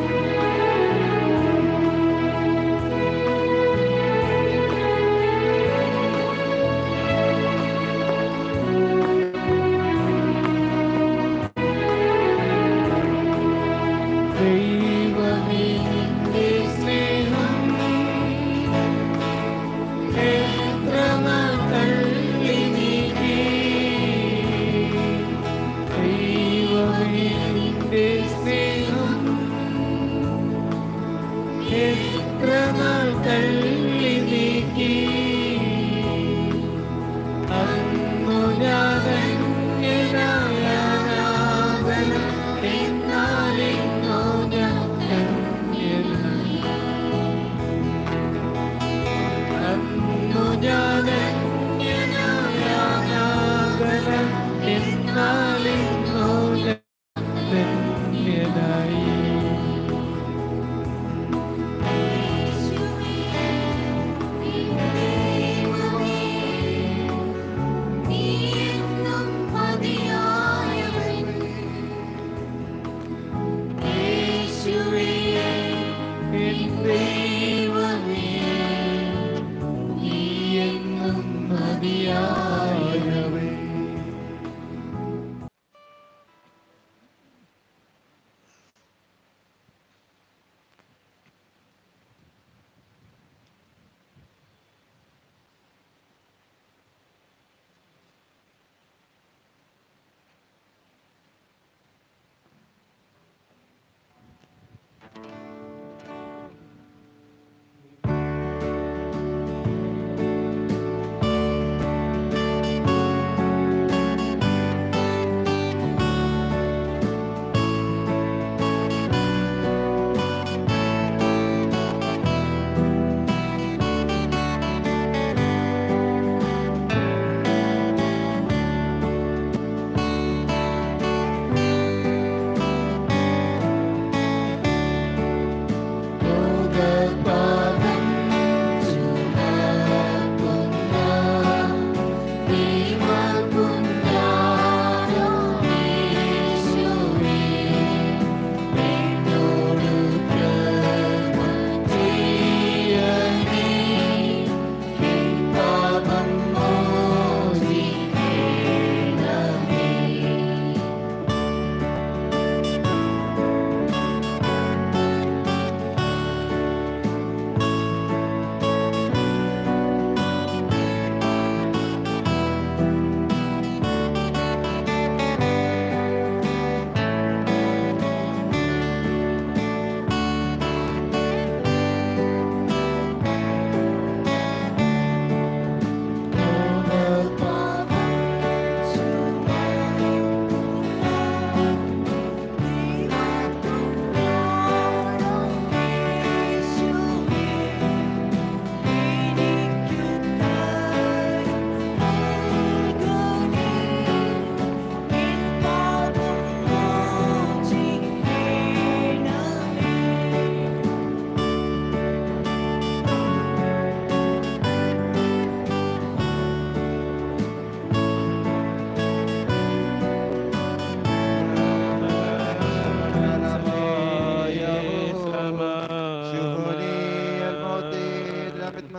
Speaker 2: യേശുവേ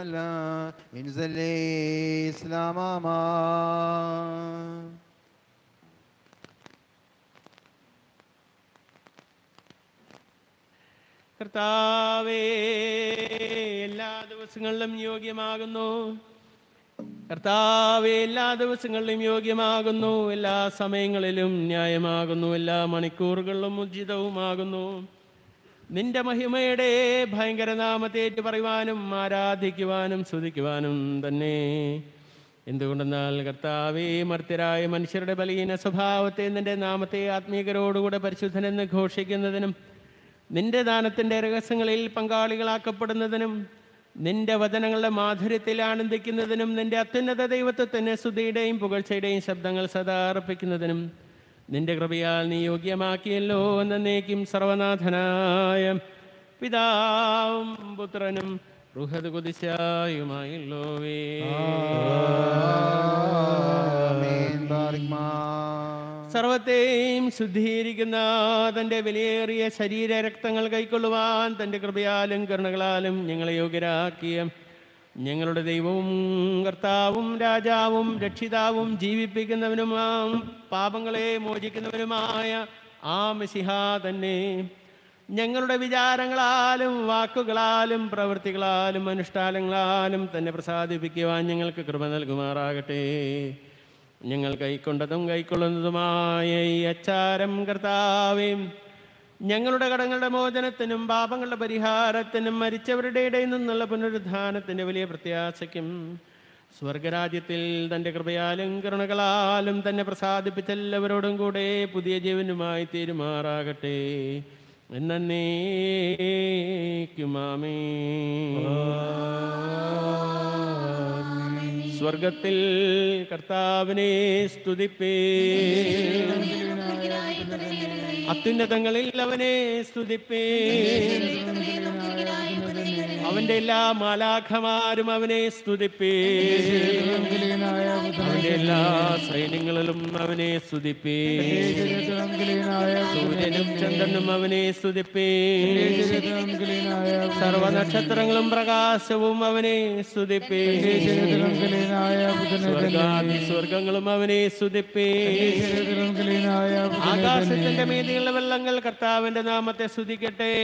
Speaker 2: മറ്റുമല്ല ഇൻസലേ ഇസ്ലാമാമാ
Speaker 1: കർത്താവേ എല്ലാ ദിവസങ്ങളിലും യോഗ്യമാകുന്നു കർത്താവേ എല്ലാ ദിവസങ്ങളിലും യോഗ്യമാകുന്നു എല്ലാ സമയങ്ങളിലും ന്യായമാകുന്നു എല്ലാ മണിക്കൂറുകളിലും ഉചിതവുമാകുന്നു നിന്റെ മഹിമയുടെ ഭയങ്കര നാമത്തേറ്റ് പറയുവാനും ആരാധിക്കുവാനും സ്തുതിക്കുവാനും തന്നെ എന്തുകൊണ്ടെന്നാൽ കർത്താവേ മർത്യരായ മനുഷ്യരുടെ ബലഹീന സ്വഭാവത്തെ നിന്റെ നാമത്തെ ആത്മീയരോടുകൂടെ പരിശുദ്ധനെന്ന് ഘോഷിക്കുന്നതിനും നിന്റെ ദാനത്തിൻ്റെ രഹസ്യങ്ങളിൽ പങ്കാളികളാക്കപ്പെടുന്നതിനും നിന്റെ വചനങ്ങളുടെ മാധുര്യത്തിൽ ആനന്ദിക്കുന്നതിനും നിന്റെ അത്യുന്നത ദൈവത്വത്തിന് സ്തുതിയുടെയും പുകഴ്ചയുടെയും ശബ്ദങ്ങൾ സദാ അർപ്പിക്കുന്നതിനും നിന്റെ കൃപയാൽ നീ യോഗ്യമാക്കിയല്ലോ എന്നേക്കും സർവനാഥനായ പിതാവും പുത്രനും റുഹദ് കുതിശായുമായുള്ളോവേ
Speaker 2: ആമേൻ ബാരിക്മാ
Speaker 1: സർവത്തെയും ശുദ്ധീകരിക്കുന്ന തൻ്റെ വിലയേറിയ ശരീര രക്തങ്ങൾ കൈക്കൊള്ളുവാൻ തൻ്റെ കൃപയാലും കരുണകളാലും ഞങ്ങളെ യോഗ്യരാക്കിയ ഞങ്ങളുടെ ദൈവവും കർത്താവും രാജാവും രക്ഷിതാവും ജീവിപ്പിക്കുന്നവനുമാം പാപങ്ങളെ മോചിക്കുന്നവനുമായ ആ മെസ്സിഹ തന്നെ ഞങ്ങളുടെ വിചാരങ്ങളാലും വാക്കുകളാലും പ്രവൃത്തികളാലും അനുഷ്ഠാനങ്ങളാലും തന്നെ പ്രസാദിപ്പിക്കുവാൻ ഞങ്ങൾക്ക് കൃപ നൽകുമാറാകട്ടെ ഞങ്ങൾ കൈക്കൊണ്ടതും കൈക്കൊള്ളുന്നതുമായ ഈ അച്ചാരം കർത്താവേയും ഞങ്ങളുടെ കടങ്ങളുടെ മോചനത്തിനും പാപങ്ങളുടെ പരിഹാരത്തിനും മരിച്ചവരുടെ ഇടയിൽ നിന്നുള്ള പുനരുദ്ധാനത്തിൻ്റെ വലിയ പ്രത്യാശയ്ക്കും സ്വർഗരാജ്യത്തിൽ തൻ്റെ കൃപയാലും കരുണകളാലും തന്നെ പ്രസാദിപ്പിച്ച എല്ലാവരോടും കൂടെ പുതിയ ജീവനുമായി തീരുമാറാകട്ടെ എന്നേക്കുമാമേ സ്വർഗത്തിൽ കർത്താവിനെ സ്തുതിപ്പേ അത്യുന്നതങ്ങളിൽ അവനെ സ്തുതിപ്പേ അവന്റെ എല്ലാ മാലാഖമാരും അവനെ സ്തുതിപ്പേ അവന്റെ എല്ലാ സൈന്യങ്ങളിലും അവനെ സ്തുതിപ്പേ സൂര്യനും ചന്ദ്രനും അവനെ സ്തുതിപ്പേ സർവനക്ഷത്രങ്ങളും പ്രകാശവും അവനെ സ്തുതിപ്പേ സ്വർഗാദി സ്വർഗങ്ങളും അവനെ സ്തുതിപ്പേ ആകാശത്തിന്റെ മീതിയുള്ള വെള്ളങ്ങൾ കർത്താവിന്റെ നാമത്തെ സ്തുതിക്കട്ടെ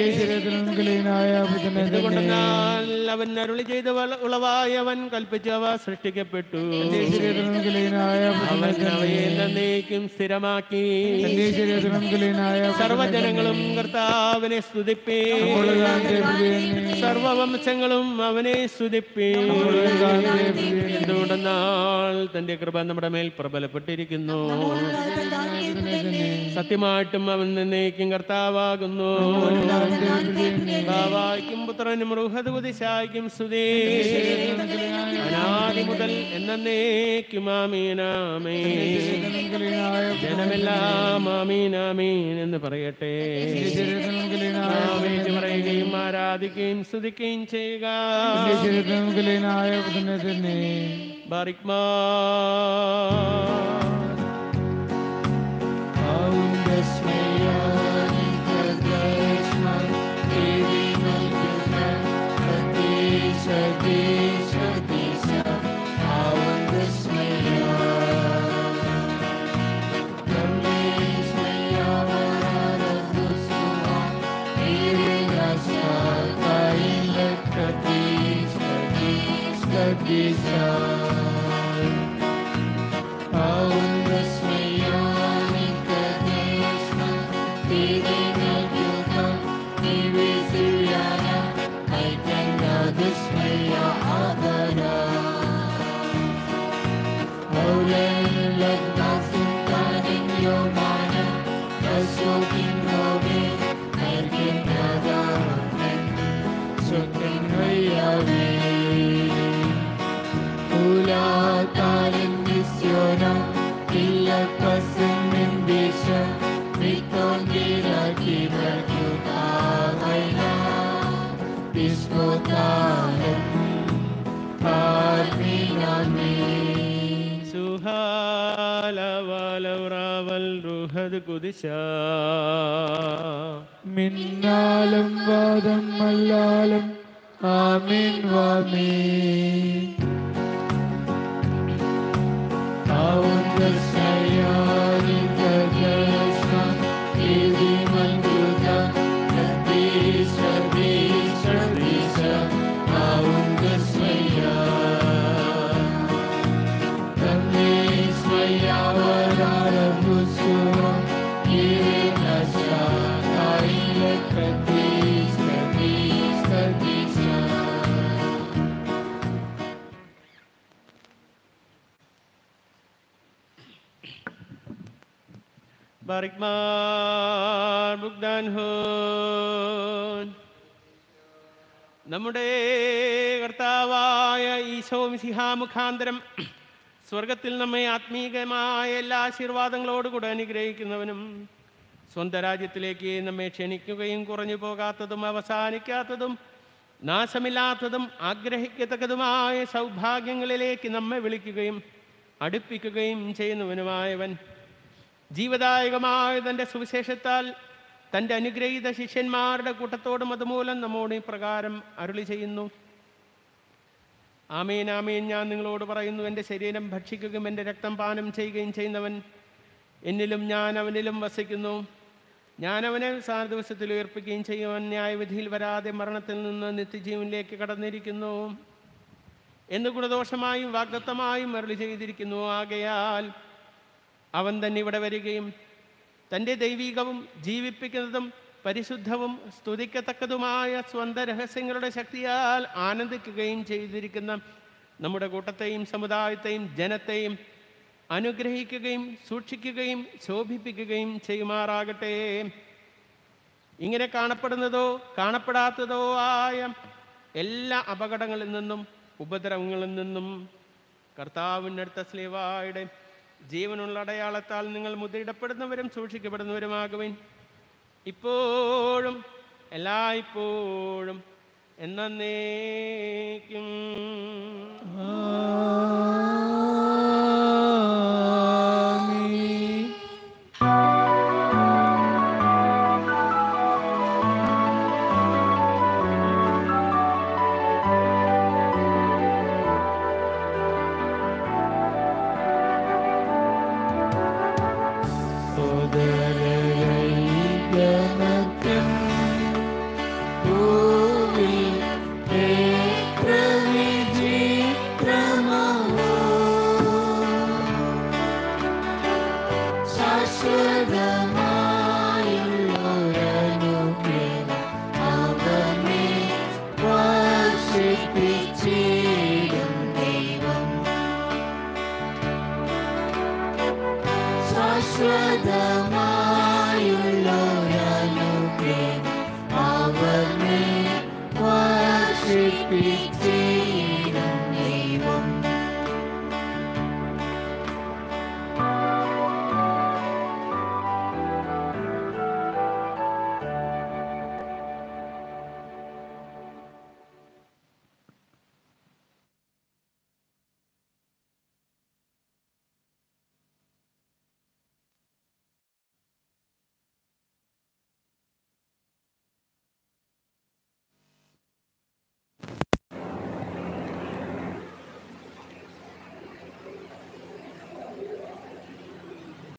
Speaker 1: എന്തുകൊണ്ടെന്നാൽ അവൻ അരുളി ചെയ്ത് വള- ഉളവായവൻ കൽപ്പിച്ചവ സൃഷ്ടിക്കപ്പെട്ടു അവൻ അവയെ എന്നേക്കും സ്ഥിരമാക്കി സർവജനങ്ങളും കർത്താവിനെ സ്തുതിപ്പേ സർവവംശങ്ങളും അവനെ സ്തുതിപ്പേ എന്തുകൊണ്ടെന്നാൽ തന്റെ കൃപ നമ്മുടെ മേൽ പ്രബലപ്പെട്ടിരിക്കുന്നു സത്യമായിട്ടും അവൻ എന്നേക്കും കർത്താവാകുന്നു കർത്താവായിക്കും പുത്രനും റുഹത് കുതിശായിക്കും സ്തുതി അനാദി മുതൽ എന്നേക്കും ആമീനാമേ ജനമെല്ലാം ആമീനാമീൻ എന്ന് പറയട്ടെ ആമേൻ എന്ന് പറയുകയും ആരാധിക്കുകയും സ്തുതിക്കുകയും ചെയ്യുക ബാറിക്മാ സുഹാലവലവ്രാവൽ റുഹത് കുതിശാ
Speaker 3: മിന്നാലും വാദം മല്ലാലും Amen, Amen.
Speaker 1: ബാറിക്മാർ ബുഗ്ദാൻ ഹോൻ നമ്മുടെ കർത്താവായ ഈശോ മിശിഹാ മുഖാന്തരം സ്വർഗത്തിൽ നമ്മെ ആത്മീകമായ എല്ലാ ആശീർവാദങ്ങളോടുകൂടെ അനുഗ്രഹിക്കുന്നവനും സ്വന്തം രാജ്യത്തിലേക്ക് നമ്മെ ക്ഷണിക്കുകയും കുറഞ്ഞു പോകാത്തതും അവസാനിക്കാത്തതും നാശമില്ലാത്തതും ആഗ്രഹിക്കത്തക്കതുമായ സൗഭാഗ്യങ്ങളിലേക്ക് നമ്മെ വിളിക്കുകയും അടുപ്പിക്കുകയും ചെയ്യുന്നവനുമായവൻ ജീവദായകമായ തൻ്റെ സുവിശേഷത്താൽ തൻ്റെ അനുഗ്രഹീത ശിഷ്യന്മാരുടെ കൂട്ടത്തോടും അതുമൂലം നമ്മോട് ഇപ്രകാരം അരുളി ചെയ്യുന്നു ആമീൻ ആമീൻ ഞാൻ നിങ്ങളോട് പറയുന്നു എൻ്റെ ശരീരം ഭക്ഷിക്കുകയും എൻ്റെ രക്തം പാനം ചെയ്യുകയും ചെയ്യുന്നവൻ എന്നിലും ഞാൻ അവനിലും വസിക്കുന്നു ഞാൻ അവനെ സാര ദിവസത്തിൽ ഉയർപ്പിക്കുകയും ചെയ്യുവാൻ ന്യായവിധിയിൽ വരാതെ മരണത്തിൽ നിന്ന് നിത്യജീവനിലേക്ക് കടന്നിരിക്കുന്നു എന്ന് ഗുണദോഷമായും വാഗ്ദത്തമായും അരുളി ചെയ്തിരിക്കുന്നു ആകയാൽ അവൻ തന്നെ ഇവിടെ വരികയും തൻ്റെ ദൈവികവും ജീവിപ്പിക്കുന്നതും പരിശുദ്ധവും സ്തുതിക്കത്തക്കതുമായ സ്വന്തം രഹസ്യങ്ങളുടെ ശക്തിയാൽ ആനന്ദിക്കുകയും ചെയ്തിരിക്കുന്ന നമ്മുടെ കൂട്ടത്തെയും സമുദായത്തെയും ജനത്തെയും അനുഗ്രഹിക്കുകയും സൂക്ഷിക്കുകയും ശോഭിപ്പിക്കുകയും ചെയ്യുമാറാകട്ടെ ഇങ്ങനെ കാണപ്പെടുന്നതോ കാണപ്പെടാത്തതോ ആയ എല്ലാ അപകടങ്ങളിൽ നിന്നും ഉപദ്രവങ്ങളിൽ നിന്നും കർത്താവിനടുത്ത സ്ലീവായുടെ ജീവനുള്ള അടയാളത്താൽ നിങ്ങൾ മുദ്രയിടപ്പെടുന്നവരും സൂക്ഷിക്കപ്പെടുന്നവരുമാകുവിൻ ഇപ്പോഴും എല്ലായ്പ്പോഴും എന്നേക്കും
Speaker 3: Amen. സോദരൈകമത്യം ഭൂവിൽ എത്ര വിചിത്രമോ ശാശ്വതമായുള്ളൊരനുഗ്രഹം അവനെ വർഷിപ്പിച്ചിടും ദൈവം ശാശ്വതമായുള്ളൊരനുഗ്രഹം അവനെ വർഷിപ്പിച്ചിടും